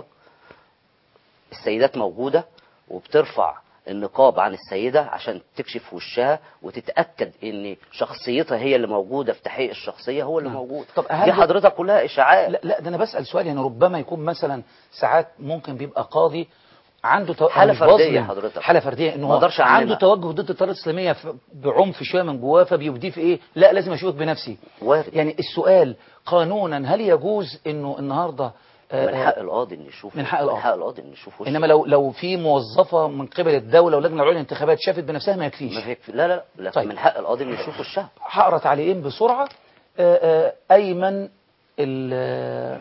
السيدات موجوده وبترفع النقاب عن السيده عشان تكشف وشها وتتاكد ان شخصيتها هي اللي موجوده في تحقيق الشخصيه هو اللي نعم. موجود طب هل دي ده- حضرتك كلها اشاعات لا لا ده انا بسال سؤال يعني ربما يكون مثلا ساعات ممكن بيبقى قاضي عنده تو... حالة مش فردية بظلم. حضرتك. حاله فرديه انه ما هو أقدرش عنده أعممها. توجه ضد التيارات الاسلاميه ف- بعنف شويه من جواه فبيبديه في ايه لا لازم اشوفك بنفسي وارد. يعني السؤال قانونا هل يجوز انه النهارده آه، من آه، حق القاضي انه يشوف من حق القاضي. من حق القاضي انه يشوف وشه. انما لو لو في موظفه من قبل الدوله واللجنه العليا للانتخابات شافت بنفسها ما يكفيش ما في لا لا لا طيب. من حق القاضي انه يشوف وشها هقرا تعليقين بسرعه آه، آه، ايمن ال- آه،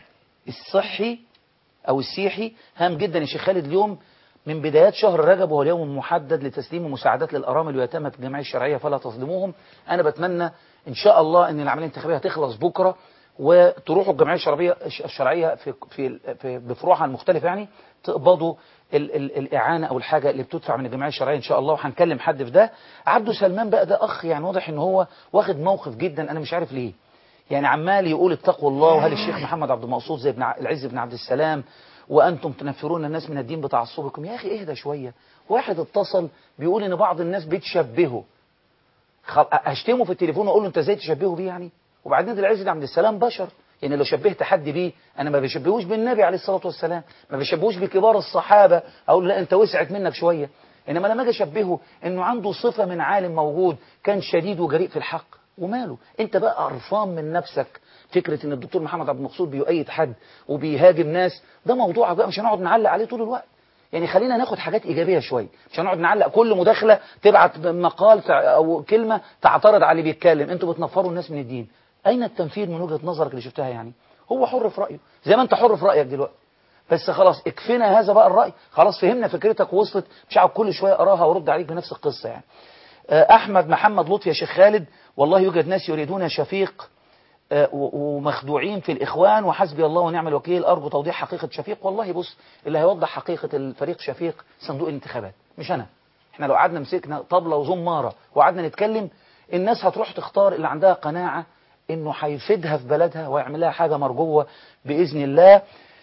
الصحي او السيحي هام جدا يا شيخ خالد اليوم من بدايات شهر رجب وهو اليوم المحدد لتسليم المساعدات للارامل واليتامى في الجمعيه الشرعيه فلا تظلموهم انا بتمنى ان شاء الله ان العمليه الانتخابيه هتخلص بكره وتروحوا الجمعيه الشرعيه الشرعيه في في, في بفروعها المختلفه يعني تقبضوا ال ال الاعانه او الحاجه اللي بتدفع من الجمعيه الشرعيه ان شاء الله وهنكلم حد في ده عبده سلمان بقى ده اخ يعني واضح ان هو واخد موقف جدا انا مش عارف ليه يعني عمال يقول اتقوا الله وهل الشيخ محمد عبد المقصود زي ابن ع- العز بن عبد السلام وانتم تنفرون الناس من الدين بتعصبكم يا اخي اهدى شويه واحد اتصل بيقول ان بعض الناس بتشبهه خل... هشتمه في التليفون واقول له انت ازاي تشبهه بيه يعني وبعدين العز بن عبد السلام بشر يعني لو شبهت حد بيه انا ما بشبهوش بالنبي عليه الصلاه والسلام ما بشبهوش بكبار الصحابه اقول له لا انت وسعت منك شويه انما لما اجي اشبهه انه عنده صفه من عالم موجود كان شديد وجريء في الحق وماله انت بقى قرفان من نفسك فكره ان الدكتور محمد عبد المقصود بيؤيد حد وبيهاجم ناس ده موضوعك بقى مش هنقعد نعلق عليه طول الوقت يعني خلينا ناخد حاجات ايجابيه شويه مش هنقعد نعلق كل مداخله تبعت مقال تع- او كلمه تعترض على اللي بيتكلم انتوا بتنفروا الناس من الدين اين التنفيذ من وجهه نظرك اللي شفتها يعني هو حر في رايه زي ما انت حر في رايك دلوقتي بس خلاص اكفينا هذا بقى الراي خلاص فهمنا فكرتك ووصلت مش هقعد كل شويه اقراها وارد عليك بنفس القصه يعني آه، احمد محمد لطفي يا شيخ خالد والله يوجد ناس يريدون شفيق آه، و- ومخدوعين في الإخوان وحسبي الله ونعم الوكيل أرجو توضيح حقيقة شفيق والله بص اللي هيوضح حقيقة الفريق شفيق صندوق الانتخابات مش أنا احنا لو قعدنا مسكنا طبلة وزمارة وقعدنا نتكلم الناس هتروح تختار اللي عندها قناعة انه هيفيدها في بلدها ويعمل لها حاجة مرجوة بإذن الله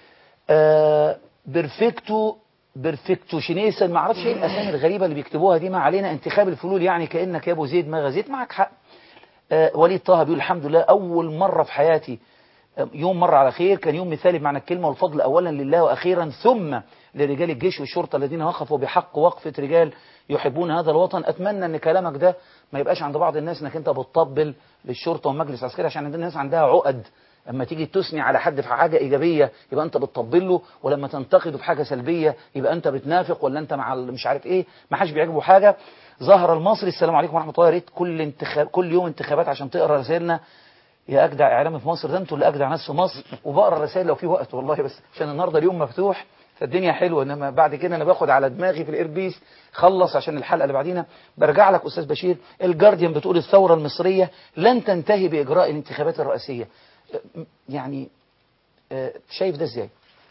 آه بيرفكتو بيرفكتو شنيسن ما اعرفش ايه الاسامي الغريبه اللي بيكتبوها دي ما علينا انتخاب الفلول يعني كانك يا ابو زيد ما غزيت معك حق آه وليد طه بيقول الحمد لله اول مره في حياتي آه، يوم مر على خير كان يوم مثالي بمعنى الكلمه والفضل اولا لله واخيرا ثم لرجال الجيش والشرطه الذين وقفوا بحق وقفه رجال يحبون هذا الوطن اتمنى ان كلامك ده ما يبقاش عند بعض الناس انك انت بتطبل للشرطه والمجلس العسكري عشان عندنا الناس عندها عقد اما تيجي تثني على حد في حاجه ايجابيه يبقى انت بتطبل له ولما تنتقده في حاجه سلبيه يبقى انت بتنافق ولا انت مع ال- مش عارف ايه ما حدش بيعجبه حاجه ظهر المصري السلام عليكم ورحمه الله يا ريت كل انتخاب كل يوم انتخابات عشان تقرا رسائلنا يا اجدع اعلامي في مصر ده انتوا اللي اجدع ناس في مصر وبقرا الرسائل لو في وقت والله بس عشان النهارده اليوم مفتوح فالدنيا حلوه انما بعد كده انا باخد على دماغي في الايربيس خلص عشان الحلقه اللي بعدينا برجع لك استاذ بشير الجارديان بتقول الثوره المصريه لن تنتهي باجراء الانتخابات الرئاسيه يعني آه، شايف ده ازاي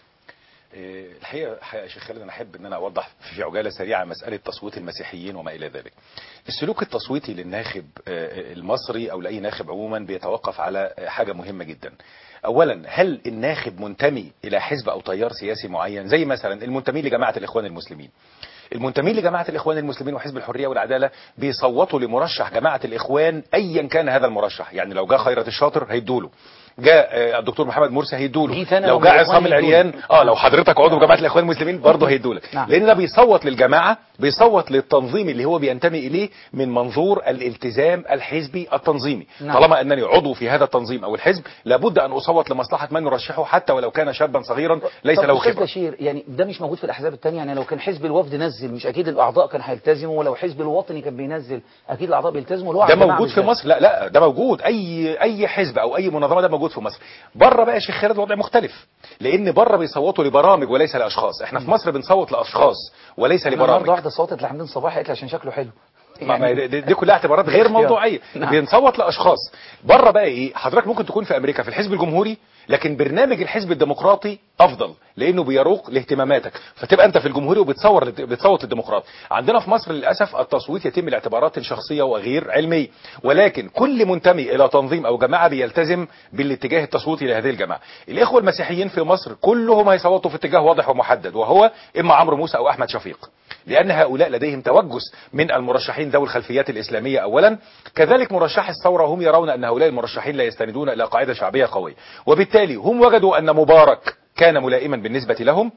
إيه، الحقيقه الحقيقة يا شيخ خالد انا احب ان انا اوضح في عجاله سريعه مساله تصويت المسيحيين وما الى ذلك. السلوك التصويتي للناخب آه، المصري او لاي ناخب عموما بيتوقف على آه، حاجه مهمه جدا. اولا هل الناخب منتمي الى حزب او تيار سياسي معين زي مثلا المنتمي لجماعه الاخوان المسلمين. المنتمين لجماعة الإخوان المسلمين وحزب الحرية والعدالة بيصوتوا لمرشح جماعة الإخوان أيا كان هذا المرشح يعني لو جاء خيرت الشاطر هيدوله جاء آه، الدكتور محمد مرسي هيدوله جيت أنا لو ومن جاء الإخوان عصام العريان هيدوله. اه لو حضرتك عضو جماعة الإخوان المسلمين برضه هيدولك نعم. لأن ده بيصوت للجماعة بيصوت للتنظيم اللي هو بينتمي إليه من منظور الالتزام الحزبي التنظيمي نعم. طالما أنني عضو في هذا التنظيم أو الحزب لابد أن أصوت لمصلحة من نرشحه حتى ولو كان شابا صغيرا ليس طب له أستاذ خبرة بشير يعني ده مش موجود في الاحزاب التانية يعني لو كان حزب الوفد نزل مش اكيد الاعضاء كان هيلتزموا ولو حزب الوطني كان بينزل اكيد الاعضاء بيلتزموا الوعد ده يا جماعة موجود مش في ده. مصر لا لا ده موجود اي اي حزب او اي منظمه ده موجود في مصر بره بقى يا شيخ خالد وضع مختلف لان بره بيصوتوا لبرامج وليس لاشخاص احنا في مصر بنصوت لاشخاص وليس أنا النهارده لبرامج واحده صوتت لحمدين صباحي قالت لي عشان شكله حلو ما- ما دي, دي كلها اعتبارات غير موضوعيه نعم. بنصوت لاشخاص بره بقى ايه حضرتك ممكن تكون في امريكا في الحزب الجمهوري لكن برنامج الحزب الديمقراطي افضل لانه بيروق لاهتماماتك فتبقى انت في الجمهوري وبتصور بتصوت للديمقراطي عندنا في مصر للاسف التصويت يتم لاعتبارات شخصيه وغير علميه ولكن كل منتمي الى تنظيم او جماعه بيلتزم بالاتجاه التصويتي لهذه الجماعه الاخوه المسيحيين في مصر كلهم هيصوتوا في اتجاه واضح ومحدد وهو اما عمرو موسى او احمد شفيق لأن هؤلاء لديهم توجس من المرشحين ذوي الخلفيات الإسلامية أولا كذلك مرشح الثورة هم يرون أن هؤلاء المرشحين لا يستندون إلى قاعدة شعبية قوية وبالتالي هم وجدوا أن مبارك كان ملائما بالنسبة لهم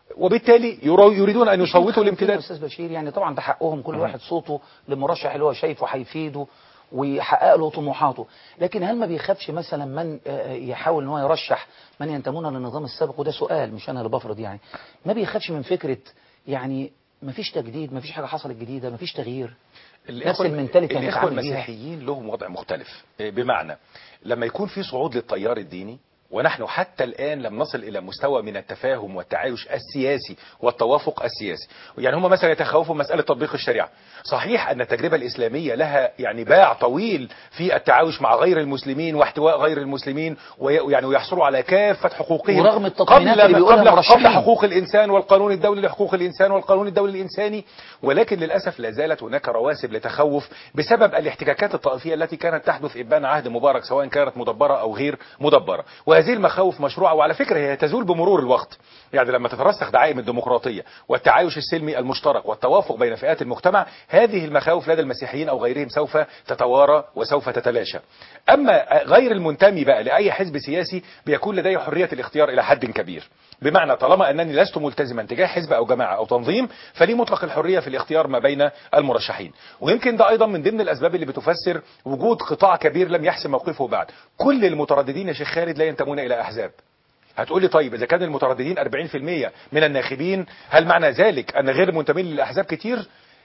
وبالتالي يرو- يريدون ان يصوتوا الامتداد الامتداد استاذ بشير يعني طبعا ده حقهم كل واحد صوته للمرشح اللي هو شايفه هيفيده ويحقق له طموحاته لكن هل ما بيخافش مثلا من آه، يحاول ان هو يرشح من ينتمون للنظام السابق وده سؤال مش انا اللي بفرض يعني ما بيخافش من فكره يعني ما فيش تجديد ما فيش حاجه حصلت جديده ما فيش تغيير نفس المنتاليتي يعني الإخوة يتعامل بيها المسيحيين لهم وضع مختلف إيه، بمعنى لما يكون في صعود للتيار الديني ونحن حتى الآن لم نصل إلى مستوى من التفاهم والتعايش السياسي والتوافق السياسي يعني هم مثلا يتخوفوا من مسألة تطبيق الشريعة صحيح أن التجربة الإسلامية لها يعني باع طويل في التعايش مع غير المسلمين واحتواء غير المسلمين ويعني ويحصلوا على كافة حقوقهم ورغم التطمينات قبل اللي بيقولها قبل, المرشحين. قبل حقوق الإنسان والقانون الدولي لحقوق الإنسان والقانون الدولي الإنساني ولكن للأسف لا زالت هناك رواسب لتخوف بسبب الاحتكاكات الطائفية التي كانت تحدث إبان عهد مبارك سواء كانت مدبرة أو غير مدبرة وهذه المخاوف مشروعة وعلى فكرة هي تزول بمرور الوقت يعني لما تترسخ دعائم الديمقراطية والتعايش السلمي المشترك والتوافق بين فئات المجتمع هذه المخاوف لدى المسيحيين أو غيرهم سوف تتوارى وسوف تتلاشى أما غير المنتمي بقى لأي حزب سياسي بيكون لديه حرية الاختيار إلى حد كبير بمعنى طالما أنني لست ملتزما تجاه حزب أو جماعة أو تنظيم فلي مطلق الحرية في الاختيار ما بين المرشحين ويمكن ده أيضا من ضمن الأسباب اللي بتفسر وجود قطاع كبير لم يحسم موقفه بعد كل المترددين يا شيخ خالد لا ينتمون إلى أحزاب هتقول لي طيب إذا كان المترددين 40% من الناخبين هل معنى ذلك أن غير المنتمين للأحزاب كتير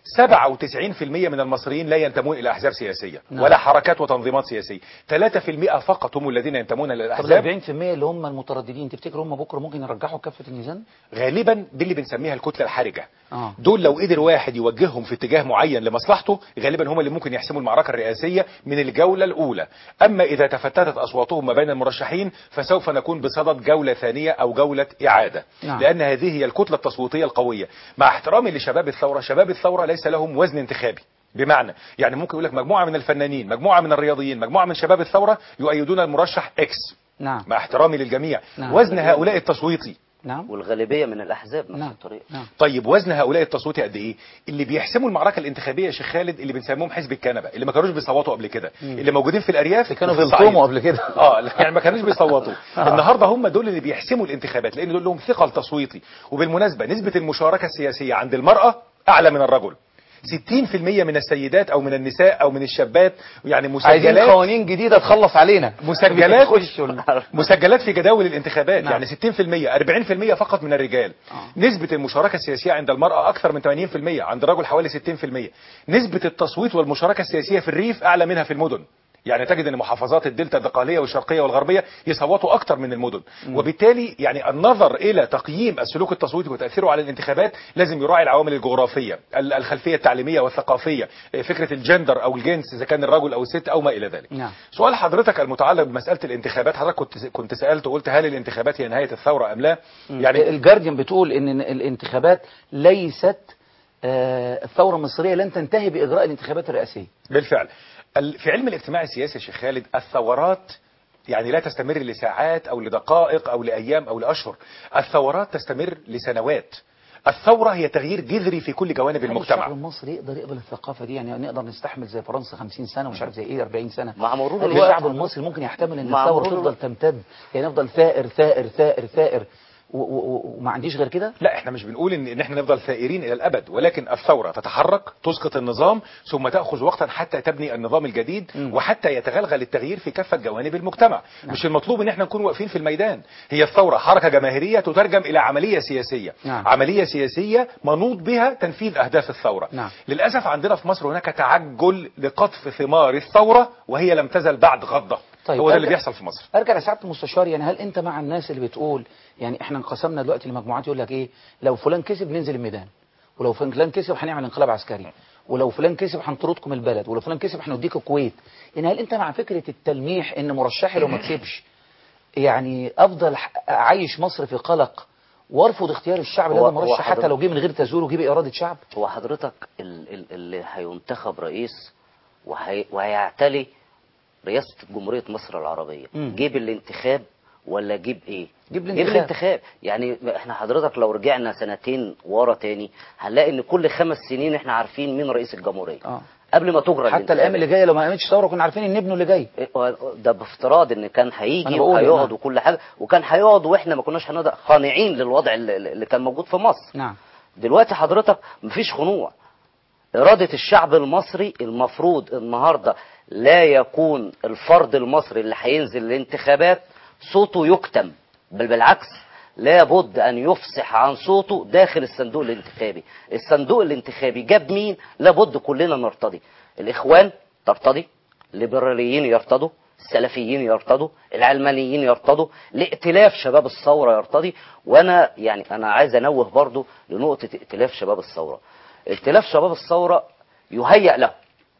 97% من المصريين لا ينتمون إلى أحزاب سياسية نعم. ولا حركات وتنظيمات سياسية 3% فقط هم الذين ينتمون طب للأحزاب ال 40% اللي هم المترددين تفتكر هم بكره ممكن يرجحوا كفه الميزان؟ غالبا دي اللي بنسميها الكتلة الحرجة اه دول لو قدر واحد يوجههم في اتجاه معين لمصلحته غالبا هم اللي ممكن يحسموا المعركة الرئاسية من الجولة الأولى أما إذا تفتتت أصواتهم ما بين المرشحين فسوف نكون بصدد جولة ثانية أو جولة إعادة نعم. لأن هذه هي الكتلة التصويتية القوية مع احترامي لشباب الثورة شباب الثورة ليس لهم وزن انتخابي بمعنى يعني ممكن يقول لك مجموعة من الفنانين مجموعة من الرياضيين مجموعة من شباب الثورة يؤيدون المرشح اكس نعم مع احترامي للجميع نعم. وزن هؤلاء التصويتي نعم والغالبية من الأحزاب نفس الطريقة نعم طيب وزن هؤلاء التصويتي قد ايه اللي بيحسموا المعركه الانتخابيه يا شيخ خالد اللي بنسميهم حزب الكنبه اللي ما كانوش بيصوتوا قبل كده مم. اللي موجودين في الارياف اللي كانوا وفي بيلطموا الصعيد. قبل كده. اه لا، يعني ما كانوش بيصوتوا آه. النهارده هم دول اللي بيحسموا الانتخابات لان دول لهم ثقل تصويتي وبالمناسبه نسبه المشاركه السياسيه عند المراه اعلى من الرجل 60% من السيدات او من النساء او من الشابات يعني عايزين مسجلات قوانين جديده تخلص علينا مسجلات بيخشوا ال- مسجلات في جداول الانتخابات نعم. يعني 60% 40% فقط من الرجال نسبة المشاركة السياسية عند المرأة أكثر من 80% عند الرجل حوالي 60% نسبة التصويت والمشاركة السياسية في الريف أعلى منها في المدن يعني تجد ان محافظات الدلتا الدقاليه والشرقيه والغربيه يصوتوا اكثر من المدن وبالتالي يعني النظر الى تقييم السلوك التصويتي وتاثيره على الانتخابات لازم يراعي العوامل الجغرافيه ال- الخلفيه التعليميه والثقافيه فكره الجندر او الجنس اذا كان الرجل او الست او ما الى ذلك نعم سؤال حضرتك المتعلق بمساله الانتخابات حضرتك كنت كنت سالت وقلت هل الانتخابات هي نهايه الثوره ام لا يعني الجارديان بتقول ان الانتخابات ليست آه، الثوره المصريه لن تنتهي باجراء الانتخابات الرئاسيه بالفعل ال- في علم الاجتماع السياسي يا شيخ خالد الثورات يعني لا تستمر لساعات او لدقائق او لايام او لاشهر الثورات تستمر لسنوات الثورة هي تغيير جذري في كل جوانب هل المجتمع الشعب المصري يقدر يقبل الثقافه دي يعني نقدر نستحمل زي فرنسا 50 سنه ومش عارف زي ايه 40 سنه مع مرور هل الوقت الشعب المصري ممكن يحتمل ان مع الثوره مرور تفضل تمتد يعني نفضل ثائر ثائر ثائر ثائر و- و- و- وما عنديش غير كده لا احنا مش بنقول ان ان احنا نفضل ثائرين الى الابد ولكن الثوره تتحرك تسقط النظام ثم تاخذ وقتا حتى تبني النظام الجديد وحتى يتغلغل التغيير في كافه جوانب المجتمع نعم. مش المطلوب ان احنا نكون واقفين في الميدان هي الثوره حركه جماهيريه تترجم الى عمليه سياسيه نعم. عمليه سياسيه منوط بها تنفيذ اهداف الثوره نعم. للاسف عندنا في مصر هناك تعجل لقطف ثمار الثوره وهي لم تزل بعد غضه طيب، هو ده اللي أرجع- بيحصل في مصر ارجع لسعاده المستشار يعني هل انت مع الناس اللي بتقول يعني احنا انقسمنا دلوقتي لمجموعات يقول لك ايه لو فلان كسب ننزل الميدان ولو فلان كسب هنعمل انقلاب عسكري ولو فلان كسب هنطردكم البلد ولو فلان كسب هنوديك الكويت يعني هل انت مع فكره التلميح ان مرشحي لو ما كسبش يعني افضل ح- اعيش مصر في قلق وارفض اختيار الشعب هو- لهذا هو المرشح حتى حضرتك- لو جه من غير تزوير وجه باراده شعب هو حضرتك ال- ال- اللي هينتخب رئيس وهي وهيعتلي رئاسة جمهورية مصر العربية مم. جيب الانتخاب ولا جيب ايه جيب جيب الانتخاب. الانتخاب يعني احنا حضرتك لو رجعنا سنتين ورا تاني هنلاقي ان كل خمس سنين احنا عارفين مين رئيس الجمهورية اه قبل ما تجرى حتى الايام اللي جايه لو ما قامتش ثوره كنا عارفين ان ابنه اللي جاي ده بافتراض ان كان أنا هيجي بقول وهيقعد نعم. وكل حاجه وكان هيقعد واحنا ما كناش هنقدر خانعين للوضع اللي, اللي كان موجود في مصر نعم دلوقتي حضرتك مفيش خنوع إرادة الشعب المصري المفروض النهاردة لا يكون الفرد المصري اللي هينزل الانتخابات صوته يكتم بل بالعكس لابد أن يفصح عن صوته داخل الصندوق الانتخابي الصندوق الانتخابي جاب مين لابد كلنا نرتضي الإخوان ترتضي الليبراليين يرتضوا السلفيين يرتضوا العلمانيين يرتضوا لائتلاف شباب الثورة يرتضي وانا يعني انا عايز انوه برضو لنقطة ائتلاف شباب الثورة ائتلاف شباب الثورة يهيأ له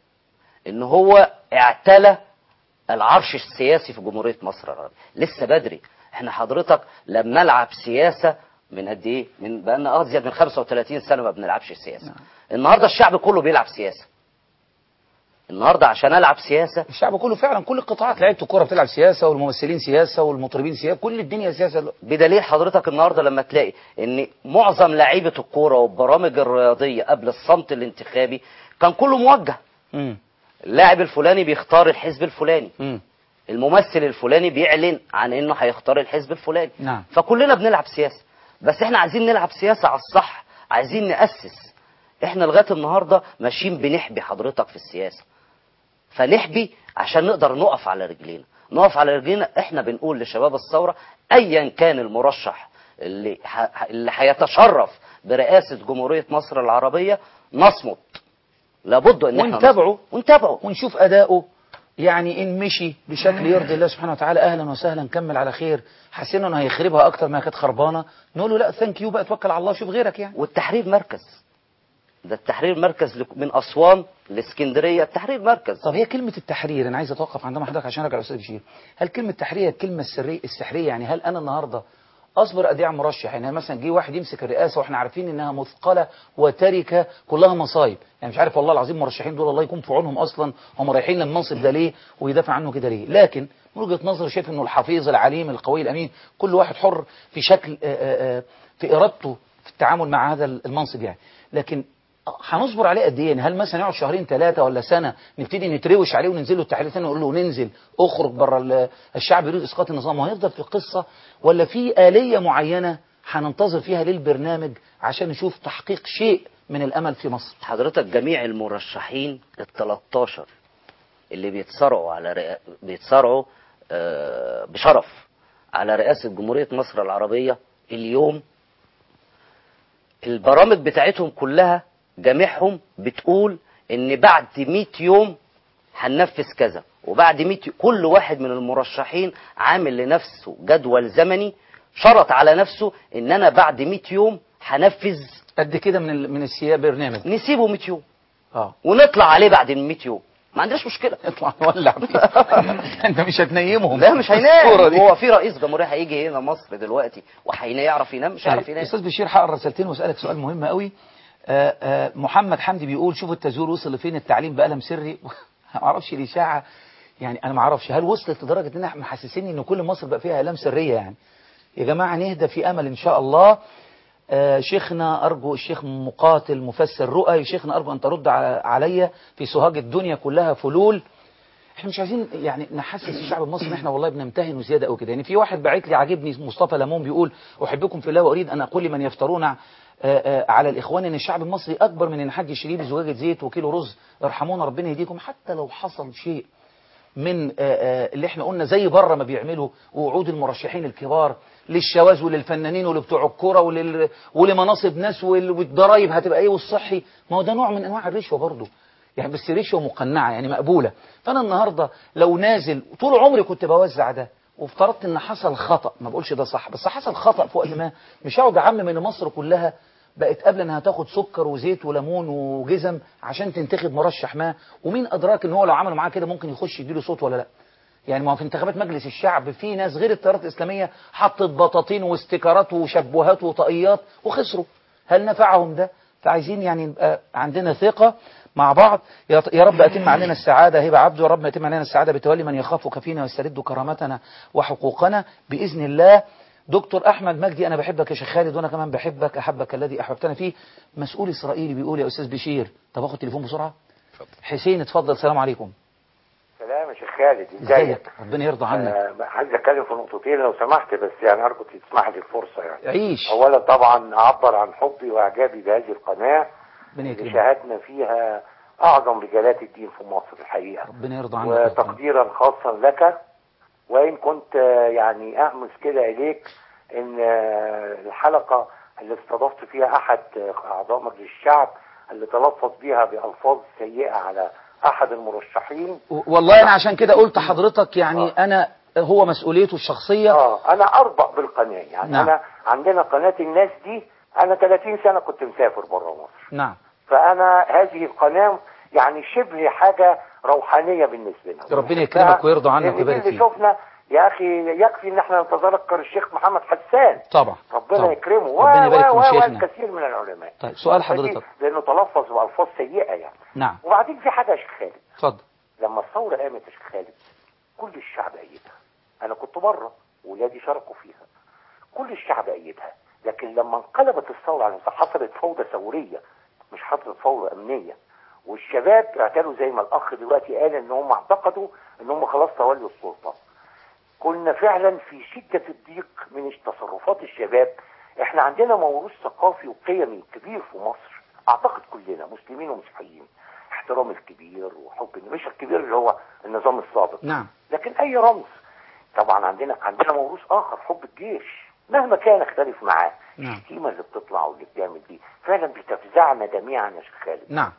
ان هو اعتلى العرش السياسي في جمهورية مصر العربية لسه بدري احنا حضرتك لم نلعب سياسة من قد ايه من بقالنا ازيد من 35 سنة ما بنلعبش سياسة النهاردة الشعب كله بيلعب سياسة النهارده عشان العب سياسه الشعب كله فعلا كل القطاعات لعيبه الكوره بتلعب سياسه والممثلين سياسه والمطربين سياسه كل الدنيا سياسه بدليل حضرتك النهارده لما تلاقي ان معظم لعيبه الكوره والبرامج الرياضيه قبل الصمت الانتخابي كان كله موجه مم. اللاعب الفلاني بيختار الحزب الفلاني مم. الممثل الفلاني بيعلن عن انه هيختار الحزب الفلاني نعم فكلنا بنلعب سياسه بس احنا عايزين نلعب سياسه على الصح عايزين ناسس احنا لغايه النهارده ماشيين بنحبي حضرتك في السياسه فنحبي عشان نقدر نقف على رجلينا نقف على رجلينا احنا بنقول لشباب الثوره ايا كان المرشح اللي ح... اللي هيتشرف برئاسه جمهوريه مصر العربيه نصمت لابد ان احنا ونتابعه نصمت. ونتابعه ونشوف اداؤه يعني ان مشي بشكل يرضي الله سبحانه وتعالى اهلا وسهلا كمل على خير حسينا انه هيخربها اكتر ما كانت خربانه نقول له لا ثانك يو بقى توكل على الله شوف غيرك يعني والتحرير مركز ده التحرير مركز لك- من اسوان لاسكندريه التحرير مركز طب هي كلمة التحرير أنا عايز أتوقف عندما حضرتك عشان أرجع لأستاذ بشير هل كلمة تحرير هي الكلمة السرية السحرية يعني هل أنا النهاردة أصبر أديع مرشح يعني مثلا جه واحد يمسك الرئاسة وإحنا عارفين إنها مثقلة وتركة كلها مصايب يعني مش عارف والله العظيم المرشحين دول الله يكون في عونهم أصلا هم رايحين للمنصب ده ليه ويدافع عنه كده ليه لكن من وجهة نظري شايف إنه الحفيظ العليم القوي الأمين كل واحد حر في شكل آه، آه، آه، في إرادته في التعامل مع هذا المنصب يعني لكن هنصبر عليه قد ايه يعني هل مثلا يقعد شهرين ثلاثه ولا سنه نبتدي نتروش عليه وننزل له التحرير ثاني نقول له ننزل اخرج بره ال- الشعب يريد اسقاط النظام وهيفضل في قصه ولا في اليه معينه هننتظر فيها للبرنامج عشان نشوف تحقيق شيء من الامل في مصر حضرتك جميع المرشحين ال 13 اللي بيتصارعوا على رئا... بيتصارعوا آه، بشرف على رئاسة جمهورية مصر العربية اليوم البرامج بتاعتهم كلها جميعهم بتقول ان بعد 100 يوم هننفذ كذا وبعد 100 ي- كل واحد من المرشحين عامل لنفسه جدول زمني شرط على نفسه ان انا بعد 100 يوم هنفذ قد كده من ال... من السياق برنامج نسيبه 100 يوم اه ونطلع عليه بعد ال 100 يوم ما عندناش مشكله اطلع ولع انت مش هتنيمهم لا مش الصورة هينام دي. هو في رئيس جمهوريه هيجي هنا مصر دلوقتي وهيعرف ينام مش هيعرف طيب، ينام استاذ بشير هقرا رسالتين واسالك سؤال مهم قوي آه، آه، محمد حمدي بيقول شوفوا التزوير وصل لفين التعليم بقلم سري ما اعرفش الاشاعه يعني انا ما اعرفش هل وصلت لدرجه ان احنا محسسيني ان كل مصر بقى فيها اعلام سريه يعني يا جماعه نهدى في امل ان شاء الله آه، شيخنا أرجو الشيخ مقاتل مفسر رؤى يا شيخنا أرجو أن ترد على- عليا في سوهاج الدنيا كلها فلول احنا مش عايزين يعني نحسس الشعب المصري ان احنا والله بنمتهن زياده قوي كده يعني في واحد باعت لي عاجبني مصطفى لمون بيقول احبكم في الله واريد ان اقول لمن يفترون ع- آه، آه، على الاخوان ان الشعب المصري اكبر من ان حد يشتري لي زجاجه زيت وكيلو رز ارحمونا ربنا يهديكم حتى لو حصل شيء من آه، آه، اللي احنا قلنا زي بره ما بيعملوا وعود المرشحين الكبار للشواذ وللفنانين ولبتوع الكوره ولل... ولمناصب ناس وال- والضرايب هتبقى ايه والصحي ما هو ده نوع من انواع الرشوه برضه يعني بس رشوه مقنعه يعني مقبوله فانا النهارده لو نازل طول عمري كنت بوزع ده وافترضت ان حصل خطا ما بقولش ده صح بس حصل خطا في وقت ما مش هقعد اعمم ان مصر كلها بقت قبل انها تاخد سكر وزيت وليمون وجزم عشان تنتخب مرشح ما ومين ادراك ان هو لو عملوا معاه كده ممكن يخش يديله صوت ولا لا يعني ما هو في انتخابات مجلس الشعب في ناس غير التيارات الاسلاميه حطت بطاطين واستيكرات وشبهات وطاقيات وخسروا هل نفعهم ده فعايزين يعني نبقى عندنا ثقه مع بعض يا يا رب اتم علينا السعاده هبه عبده يا رب اتم علينا السعاده بتولي من يخافك فينا ويسترد كرامتنا وحقوقنا باذن الله دكتور احمد مجدي انا بحبك يا شيخ خالد وانا كمان بحبك احبك الذي احببتنا فيه مسؤول اسرائيلي بيقول يا استاذ بشير طب اخد تليفون بسرعه حسين اتفضل السلام عليكم سلام يا شيخ خالد ازيك ربنا يرضى عنك آه عايز اتكلم في نقطتين لو سمحت بس يعني ارجو تسمح لي الفرصه يعني عيش اولا طبعا اعبر عن حبي واعجابي بهذه القناه ربنا اللي يكرمك شاهدنا فيها اعظم رجالات الدين في مصر الحقيقه ربنا يرضى عنك يا فندم. وتقديرا خاصا لك وان كنت آه، يعني اهمس كده اليك ان آه، الحلقه اللي استضفت فيها احد آه، اعضاء مجلس الشعب اللي تلفظ بيها بالفاظ سيئه على احد المرشحين و- والله انا عشان كده قلت حضرتك يعني انا هو مسؤوليته الشخصية اه انا اربع بالقناه يعني نعم. انا عندنا قناه الناس دي انا 30 سنه كنت مسافر بره مصر نعم فانا هذه القناه يعني شبه حاجه روحانيه بالنسبه لنا ربنا يكرمك ويرضى عنك لأن دي ويبارك اللي فيك شفنا يا اخي يكفي ان احنا نتذكر الشيخ محمد حسان طبعا ربنا طبعا. يكرمه و- ربنا يبارك و- في و- مشايخنا. والكثير من العلماء طيب سؤال حضرتك لانه تلفظ بالفاظ سيئه يعني نعم وبعدين في حاجه يا شيخ خالد اتفضل لما الثوره قامت يا شيخ خالد كل الشعب ايدها انا كنت بره ولادي شاركوا فيها كل الشعب ايدها لكن لما انقلبت الثوره على حصلت فوضى ثوريه مش حصلت فوضى امنيه والشباب اعتبروا زي ما الاخ دلوقتي قال ان هم اعتقدوا ان هم خلاص تولوا السلطه كنا فعلا في شده الضيق من تصرفات الشباب احنا عندنا موروث ثقافي وقيمي كبير في مصر اعتقد كلنا مسلمين ومسيحيين احترام الكبير وحب مش الكبير اللي هو النظام السابق نعم لكن اي رمز طبعا عندنا عندنا موروث اخر حب الجيش مهما كان اختلف معاه نعم الشتيمه اللي بتطلع واللي بتعمل دي فعلا بتفزعنا جميعا يا شيخ خالد نعم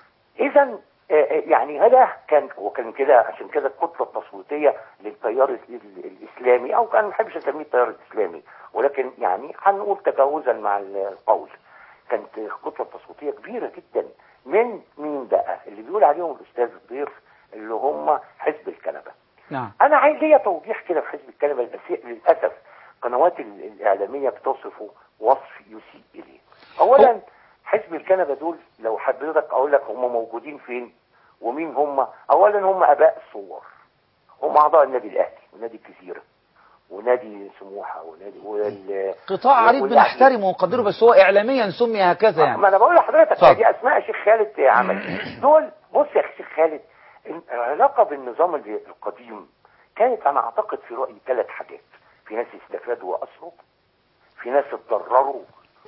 اذا يعني هذا كان وكان كده عشان كده الكتله التصويتيه للتيار ال- ال- الاسلامي او كان ما بحبش اسميه التيار الاسلامي ولكن يعني هنقول تجاوزا مع القول كانت الكتله التصويتيه كبيره جدا من مين بقى اللي بيقول عليهم الاستاذ الضيف اللي هم حزب الكنبه نعم انا عايز ليا توضيح كده في حزب الكنبه للأس- للاسف القنوات ال- الاعلاميه بتصفه وصف يسيء اليه اولا حزب الكنبه دول لو حضرتك اقول لك هم موجودين فين ومين هم اولا هم اباء الثوار هم اعضاء النادي الاهلي ونادي الجزيره ونادي سموحه ونادي وال قطاع عريض والأهلي. بنحترمه ونقدره بس هو اعلاميا سمي هكذا يعني ما انا بقول لحضرتك اتفضل. دي اسماء يا شيخ خالد عمل دول بص يا شيخ خالد العلاقه بالنظام ال- القديم كانت انا اعتقد في رايي ثلاث حاجات في ناس استفادوا واسروا في ناس اتضرروا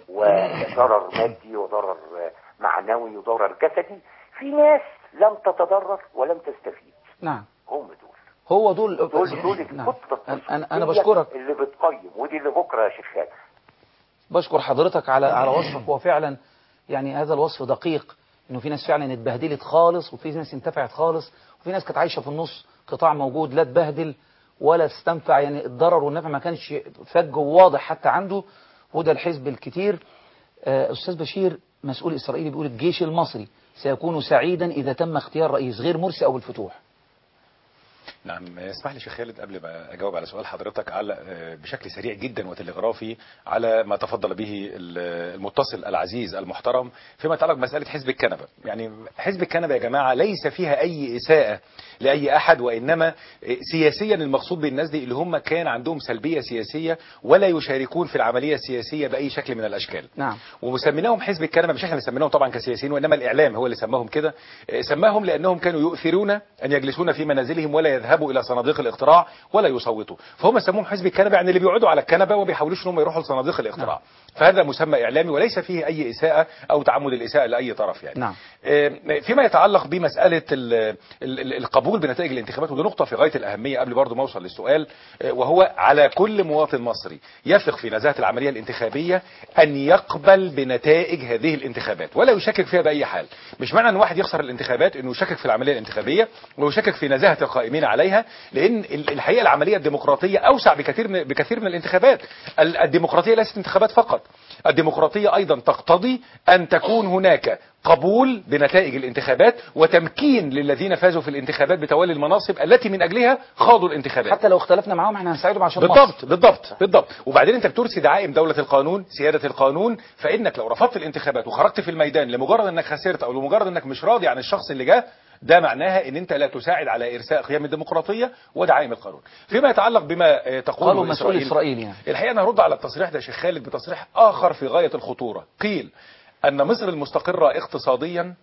وضرر مادي وضرر معنوي وضرر جسدي في ناس لم تتضرر ولم تستفيد نعم هم دول هو دول دول دول نعم. الخطه أنا- انا انا هي بشكرك اللي بتقيم ودي اللي بكره يا شيخ خالد بشكر حضرتك على على وصفك هو فعلا يعني هذا الوصف دقيق انه في ناس فعلا اتبهدلت خالص وفي ناس انتفعت خالص وفي ناس كانت عايشه في النص قطاع موجود لا اتبهدل ولا استنفع يعني الضرر والنفع ما كانش فج وواضح حتى عنده وده الحزب الكتير آه، استاذ بشير مسؤول اسرائيلي بيقول الجيش المصري سيكون سعيدا اذا تم اختيار رئيس غير مرسي او الفتوح نعم اسمح لي شيخ خالد قبل ما اجاوب على سؤال حضرتك على آه، بشكل سريع جدا وتلغرافي على ما تفضل به ال- المتصل العزيز المحترم فيما يتعلق بمساله حزب الكنبه يعني حزب الكنبه يا جماعه ليس فيها اي اساءه لاي احد وانما آه، سياسيا المقصود بالناس دي اللي هم كان عندهم سلبيه سياسيه ولا يشاركون في العمليه السياسيه باي شكل من الاشكال نعم ومسميناهم حزب الكنبه مش احنا اللي سميناهم طبعا كسياسيين وانما الاعلام هو اللي سماهم كده آه، سماهم لانهم كانوا يؤثرون ان يجلسون في منازلهم ولا يذهبوا الى صناديق الاقتراع ولا يصوتوا فهم سموهم حزب الكنبه يعني اللي بيقعدوا على الكنبه وما بيحاولوش ان هم يروحوا لصناديق الاقتراع فهذا مسمى اعلامي وليس فيه اي اساءه او تعمد الاساءه لاي طرف يعني نعم آه، فيما يتعلق بمسألة ال- ال- ال- القبول بنتائج الانتخابات ودي نقطة في غاية الأهمية قبل برضو ما أوصل للسؤال آه، وهو على كل مواطن مصري يثق في نزاهة العملية الانتخابية أن يقبل بنتائج هذه الانتخابات ولا يشكك فيها بأي حال مش معنى أن واحد يخسر الانتخابات أنه يشكك في العملية الانتخابية ويشكك في نزاهة القائمين عليها لأن ال- الحقيقة العملية الديمقراطية أوسع بكثير من بكثير من الانتخابات ال- الديمقراطية ليست انتخابات فقط الديمقراطية أيضا تقتضي أن تكون هناك قبول بنتائج الانتخابات وتمكين للذين فازوا في الانتخابات بتولي المناصب التي من أجلها خاضوا الانتخابات حتى لو اختلفنا معاهم احنا هنساعدهم عشان بالضبط مصر. بالضبط بالضبط وبعدين انت بترسي دعائم دولة القانون سيادة القانون فانك لو رفضت الانتخابات وخرجت في الميدان لمجرد انك خسرت او لمجرد انك مش راضي عن الشخص اللي جه ده معناها ان انت لا تساعد على ارساء قيم الديمقراطيه ودعائم القانون. فيما يتعلق بما آه، تقوله قالوا مسؤول إسرائيل- إسرائيلي يعني. الحقيقه انا هرد على التصريح ده يا شيخ خالد بتصريح اخر في غايه الخطوره، قيل ان مصر المستقره اقتصاديا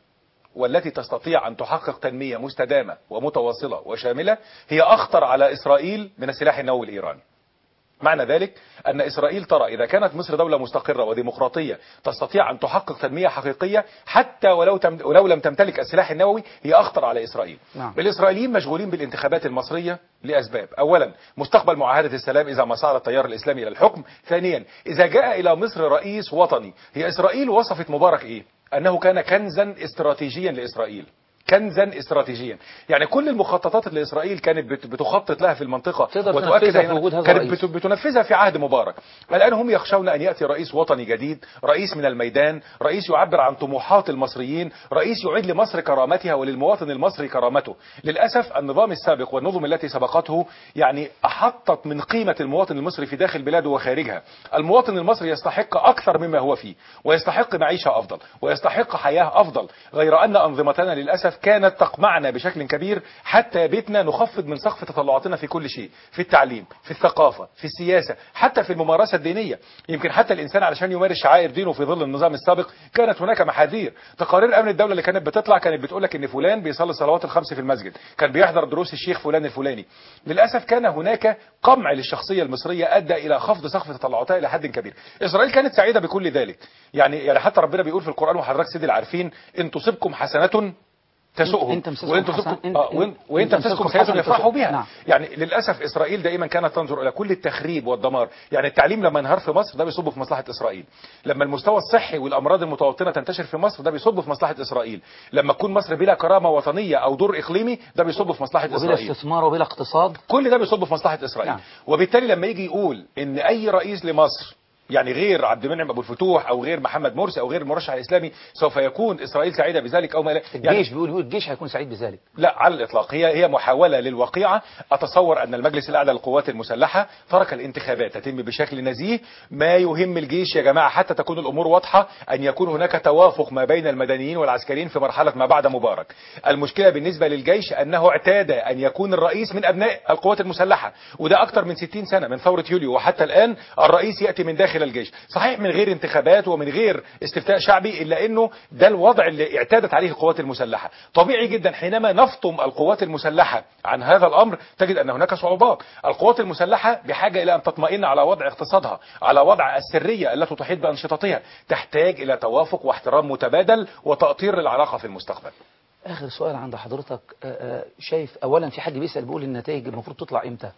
والتي تستطيع أن تحقق تنمية مستدامة ومتواصلة وشاملة هي أخطر على إسرائيل من السلاح النووي الإيراني معنى ذلك أن إسرائيل ترى إذا كانت مصر دولة مستقرة وديمقراطية تستطيع أن تحقق تنمية حقيقية حتى ولو, تم ولو لم تمتلك السلاح النووي هي أخطر على إسرائيل نعم. الإسرائيليين مشغولين بالانتخابات المصرية لأسباب أولا مستقبل معاهدة السلام إذا ما صار التيار الإسلامي إلى الحكم ثانيا إذا جاء إلى مصر رئيس وطني هي إسرائيل وصفت مبارك إيه أنه كان كنزا استراتيجيا لإسرائيل كنزا استراتيجيا يعني كل المخططات اللي اسرائيل كانت بت- بتخطط لها في المنطقه تقدر وتؤكد تنفذها هنا- في وجود هذا كانت الرئيس. بت- بتنفذها في عهد مبارك الان هم يخشون ان ياتي رئيس وطني جديد رئيس من الميدان رئيس يعبر عن طموحات المصريين رئيس يعيد لمصر كرامتها وللمواطن المصري كرامته للاسف النظام السابق والنظم التي سبقته يعني احطت من قيمه المواطن المصري في داخل بلاده وخارجها المواطن المصري يستحق اكثر مما هو فيه ويستحق معيشه افضل ويستحق حياه افضل غير ان انظمتنا للاسف كانت تقمعنا بشكل كبير حتى بيتنا نخفض من سقف تطلعاتنا في كل شيء في التعليم في الثقافه في السياسه حتى في الممارسه الدينيه يمكن حتى الانسان علشان يمارس شعائر دينه في ظل النظام السابق كانت هناك محاذير تقارير امن الدوله اللي كانت بتطلع كانت بتقول لك ان فلان بيصلي الصلوات الخمس في المسجد كان بيحضر دروس الشيخ فلان الفلاني للاسف كان هناك قمع للشخصيه المصريه ادى الى خفض سقف تطلعاتها الى حد كبير اسرائيل كانت سعيده بكل ذلك يعني يعني حتى ربنا بيقول في القران وحضرتك سيدي العارفين ان تصبكم حسنه تسؤهم إن تمسسكم وان حسنة- تصبكم إن- آه، وإن- إن- وان إن تمسسكم تمسسكم سيئه حسنة يفرحوا تسؤهم. بها نعم. يعني للاسف اسرائيل دائما كانت تنظر الى كل التخريب والدمار يعني التعليم لما انهار في مصر ده بيصب في مصلحه اسرائيل لما المستوى الصحي والامراض المتوطنه تنتشر في مصر ده بيصب في مصلحه اسرائيل لما تكون مصر بلا كرامه وطنيه او دور اقليمي ده بيصب في مصلحه وبلا اسرائيل استثمار وبلا اقتصاد كل ده بيصب في مصلحه اسرائيل نعم. وبالتالي لما يجي يقول ان اي رئيس لمصر يعني غير عبد المنعم ابو الفتوح او غير محمد مرسي او غير المرشح الاسلامي سوف يكون اسرائيل سعيده بذلك او ما لا يعني الجيش بيقول بيقول الجيش هيكون سعيد بذلك لا على الاطلاق هي هي محاوله للوقيعه اتصور ان المجلس الاعلى للقوات المسلحه ترك الانتخابات تتم بشكل نزيه ما يهم الجيش يا جماعه حتى تكون الامور واضحه ان يكون هناك توافق ما بين المدنيين والعسكريين في مرحله ما بعد مبارك المشكله بالنسبه للجيش انه اعتاد ان يكون الرئيس من ابناء القوات المسلحه وده اكثر من 60 سنه من ثوره يوليو وحتى الان الرئيس ياتي من داخل الجيش صحيح من غير انتخابات ومن غير استفتاء شعبي الا انه ده الوضع اللي اعتادت عليه القوات المسلحه طبيعي جدا حينما نفطم القوات المسلحه عن هذا الامر تجد ان هناك صعوبات القوات المسلحه بحاجه الى ان تطمئن على وضع اقتصادها على وضع السريه التي تحيط بانشطتها تحتاج الى توافق واحترام متبادل وتاطير العلاقه في المستقبل اخر سؤال عند حضرتك آه، آه، شايف اولا في حد بيسال بيقول النتائج المفروض تطلع امتى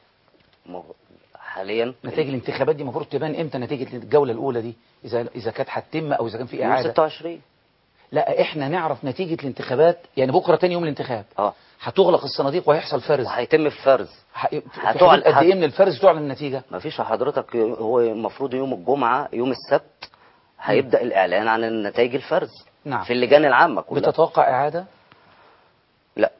حاليا نتائج الانتخابات دي المفروض تبان امتى نتيجه الجوله الاولى دي اذا اذا كانت هتتم او اذا كان في يوم اعاده 26 لا احنا نعرف نتيجه الانتخابات يعني بكره تاني يوم الانتخاب اه هتغلق الصناديق وهيحصل فرز وهيتم الفرز في هتعلن- حدود قد ايه من الفرز تعلن النتيجه ما فيش حضرتك هو المفروض يوم الجمعة يوم السبت هيبدأ الإعلان عن النتائج الفرز نعم في اللجان العامة كلها بتتوقع اعاده لا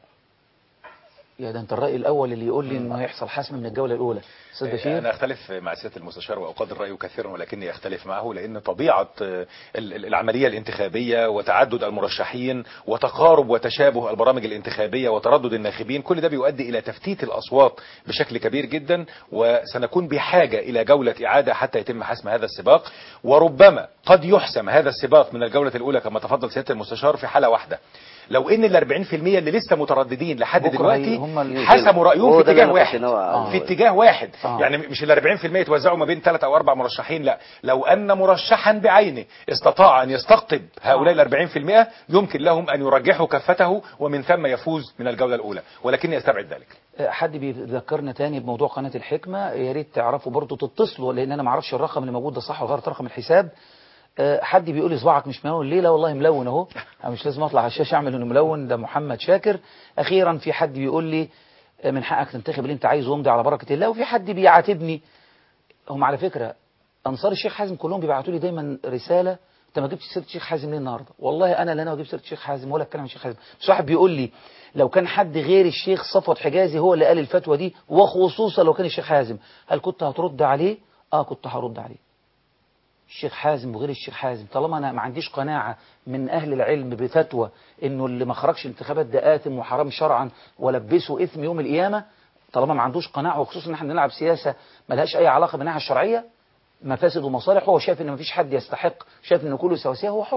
يا ده انت الراي الاول اللي يقول لي انه هيحصل حسم من الجوله الاولى استاذ بشير أنا أختلف مع سيادة المستشار وأقدر رأيه كثيرا ولكني أختلف معه لأن طبيعة آه، ال- ال- العملية الانتخابية وتعدد المرشحين وتقارب وتشابه البرامج الانتخابية وتردد الناخبين كل ده بيؤدي إلى تفتيت الأصوات بشكل كبير جدا وسنكون بحاجة إلى جولة إعادة حتى يتم حسم هذا السباق وربما قد يحسم هذا السباق من الجولة الأولى كما تفضل سيادة المستشار في حالة واحدة لو ان ال 40% اللي لسه مترددين لحد بكرة دلوقتي هي- هم اللي- حسموا رايهم هو في ده اللي اتجاه أنا واحد كنت ناوي أقوله. في اتجاه واحد آه. يعني مش ال 40% يتوزعوا ما بين ثلاث او اربع مرشحين لا لو ان مرشحا بعينه استطاع ان يستقطب هؤلاء ال 40% يمكن لهم ان يرجحوا كفته ومن ثم يفوز من الجوله الاولى ولكني استبعد ذلك آه، حد بيذكرنا تاني بموضوع قناه الحكمه يا ريت تعرفوا برضه تتصلوا لان انا ما اعرفش الرقم اللي موجود ده صح ولا غلط رقم الحساب آه، حد بيقول لي صباعك مش ملون ليه لا والله ملون اهو أنا مش لازم اطلع على الشاشه اعمل انه ملون ده محمد شاكر اخيرا في حد بيقول لي آه، من حقك تنتخب اللي انت عايزه وامضي على بركه الله وفي حد بيعاتبني هم على فكره انصار الشيخ حازم كلهم بيبعتوا لي دايما رساله انت ما جبتش سيره الشيخ حازم ليه النهارده والله انا لا انا بجيب سيره الشيخ حازم ولا اتكلم عن الشيخ حازم بس واحد بيقول لي لو كان حد غير الشيخ صفوت حجازي هو اللي قال الفتوى دي وخصوصا لو كان الشيخ حازم هل كنت هترد عليه اه كنت هرد عليه الشيخ حازم وغير الشيخ حازم طالما انا ما عنديش قناعه من اهل العلم بفتوى انه اللي ما خرجش الانتخابات ده اثم وحرام شرعا ولبسه اثم يوم القيامه طالما ما عندوش قناعه وخصوصا ان احنا بنلعب سياسه ما لهاش اي علاقه بالناحيه الشرعيه مفاسد ومصالح هو شايف ان ما فيش حد يستحق شايف ان كله سواسيه هو حر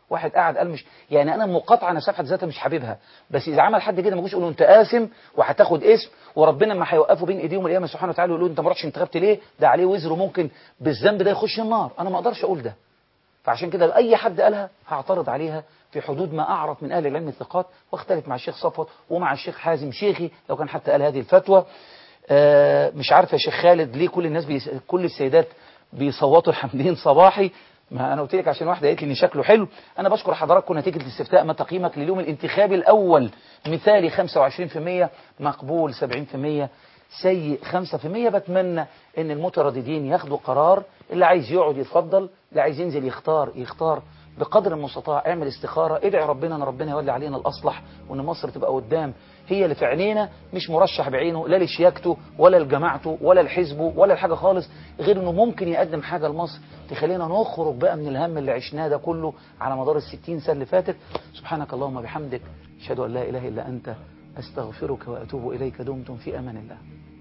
واحد قاعد قال مش يعني انا المقاطعه نفسها في حد ذاتها مش حاببها بس اذا عمل حد كده ما يجوش يقولوا انت قاسم وهتاخد اسم وربنا ما هيوقفوا بين ايديهم القيامه سبحانه وتعالى يقولوا انت ما رحتش انتخبت ليه ده عليه وزر وممكن بالذنب ده يخش النار انا ما اقدرش اقول ده فعشان كده اي حد قالها هعترض عليها في حدود ما اعرف من اهل العلم الثقات واختلف مع الشيخ صفوت ومع الشيخ حازم شيخي لو كان حتى قال هذه الفتوى آه مش عارف يا شيخ خالد ليه كل الناس بيس... كل السيدات بيصوتوا لحمدين صباحي ما انا قلت لك عشان واحده قالت لي ان شكله حلو انا بشكر حضراتكم نتيجه الاستفتاء ما تقييمك لليوم الانتخابي الاول مثالي 25% مقبول 70% سيء 5% بتمنى ان المترددين ياخدوا قرار اللي عايز يقعد يتفضل اللي عايز ينزل يختار يختار بقدر المستطاع اعمل استخارة ادعي ربنا ان ربنا يولي علينا الاصلح وان مصر تبقى قدام هي اللي في عينينا مش مرشح بعينه لا لشياكته ولا لجماعته ولا لحزبه ولا لحاجة خالص غير انه ممكن يقدم حاجة لمصر تخلينا نخرج بقى من الهم اللي عشناه ده كله على مدار الستين سنة اللي فاتت سبحانك اللهم بحمدك اشهد ان لا اله الا انت استغفرك واتوب اليك دمتم في امان الله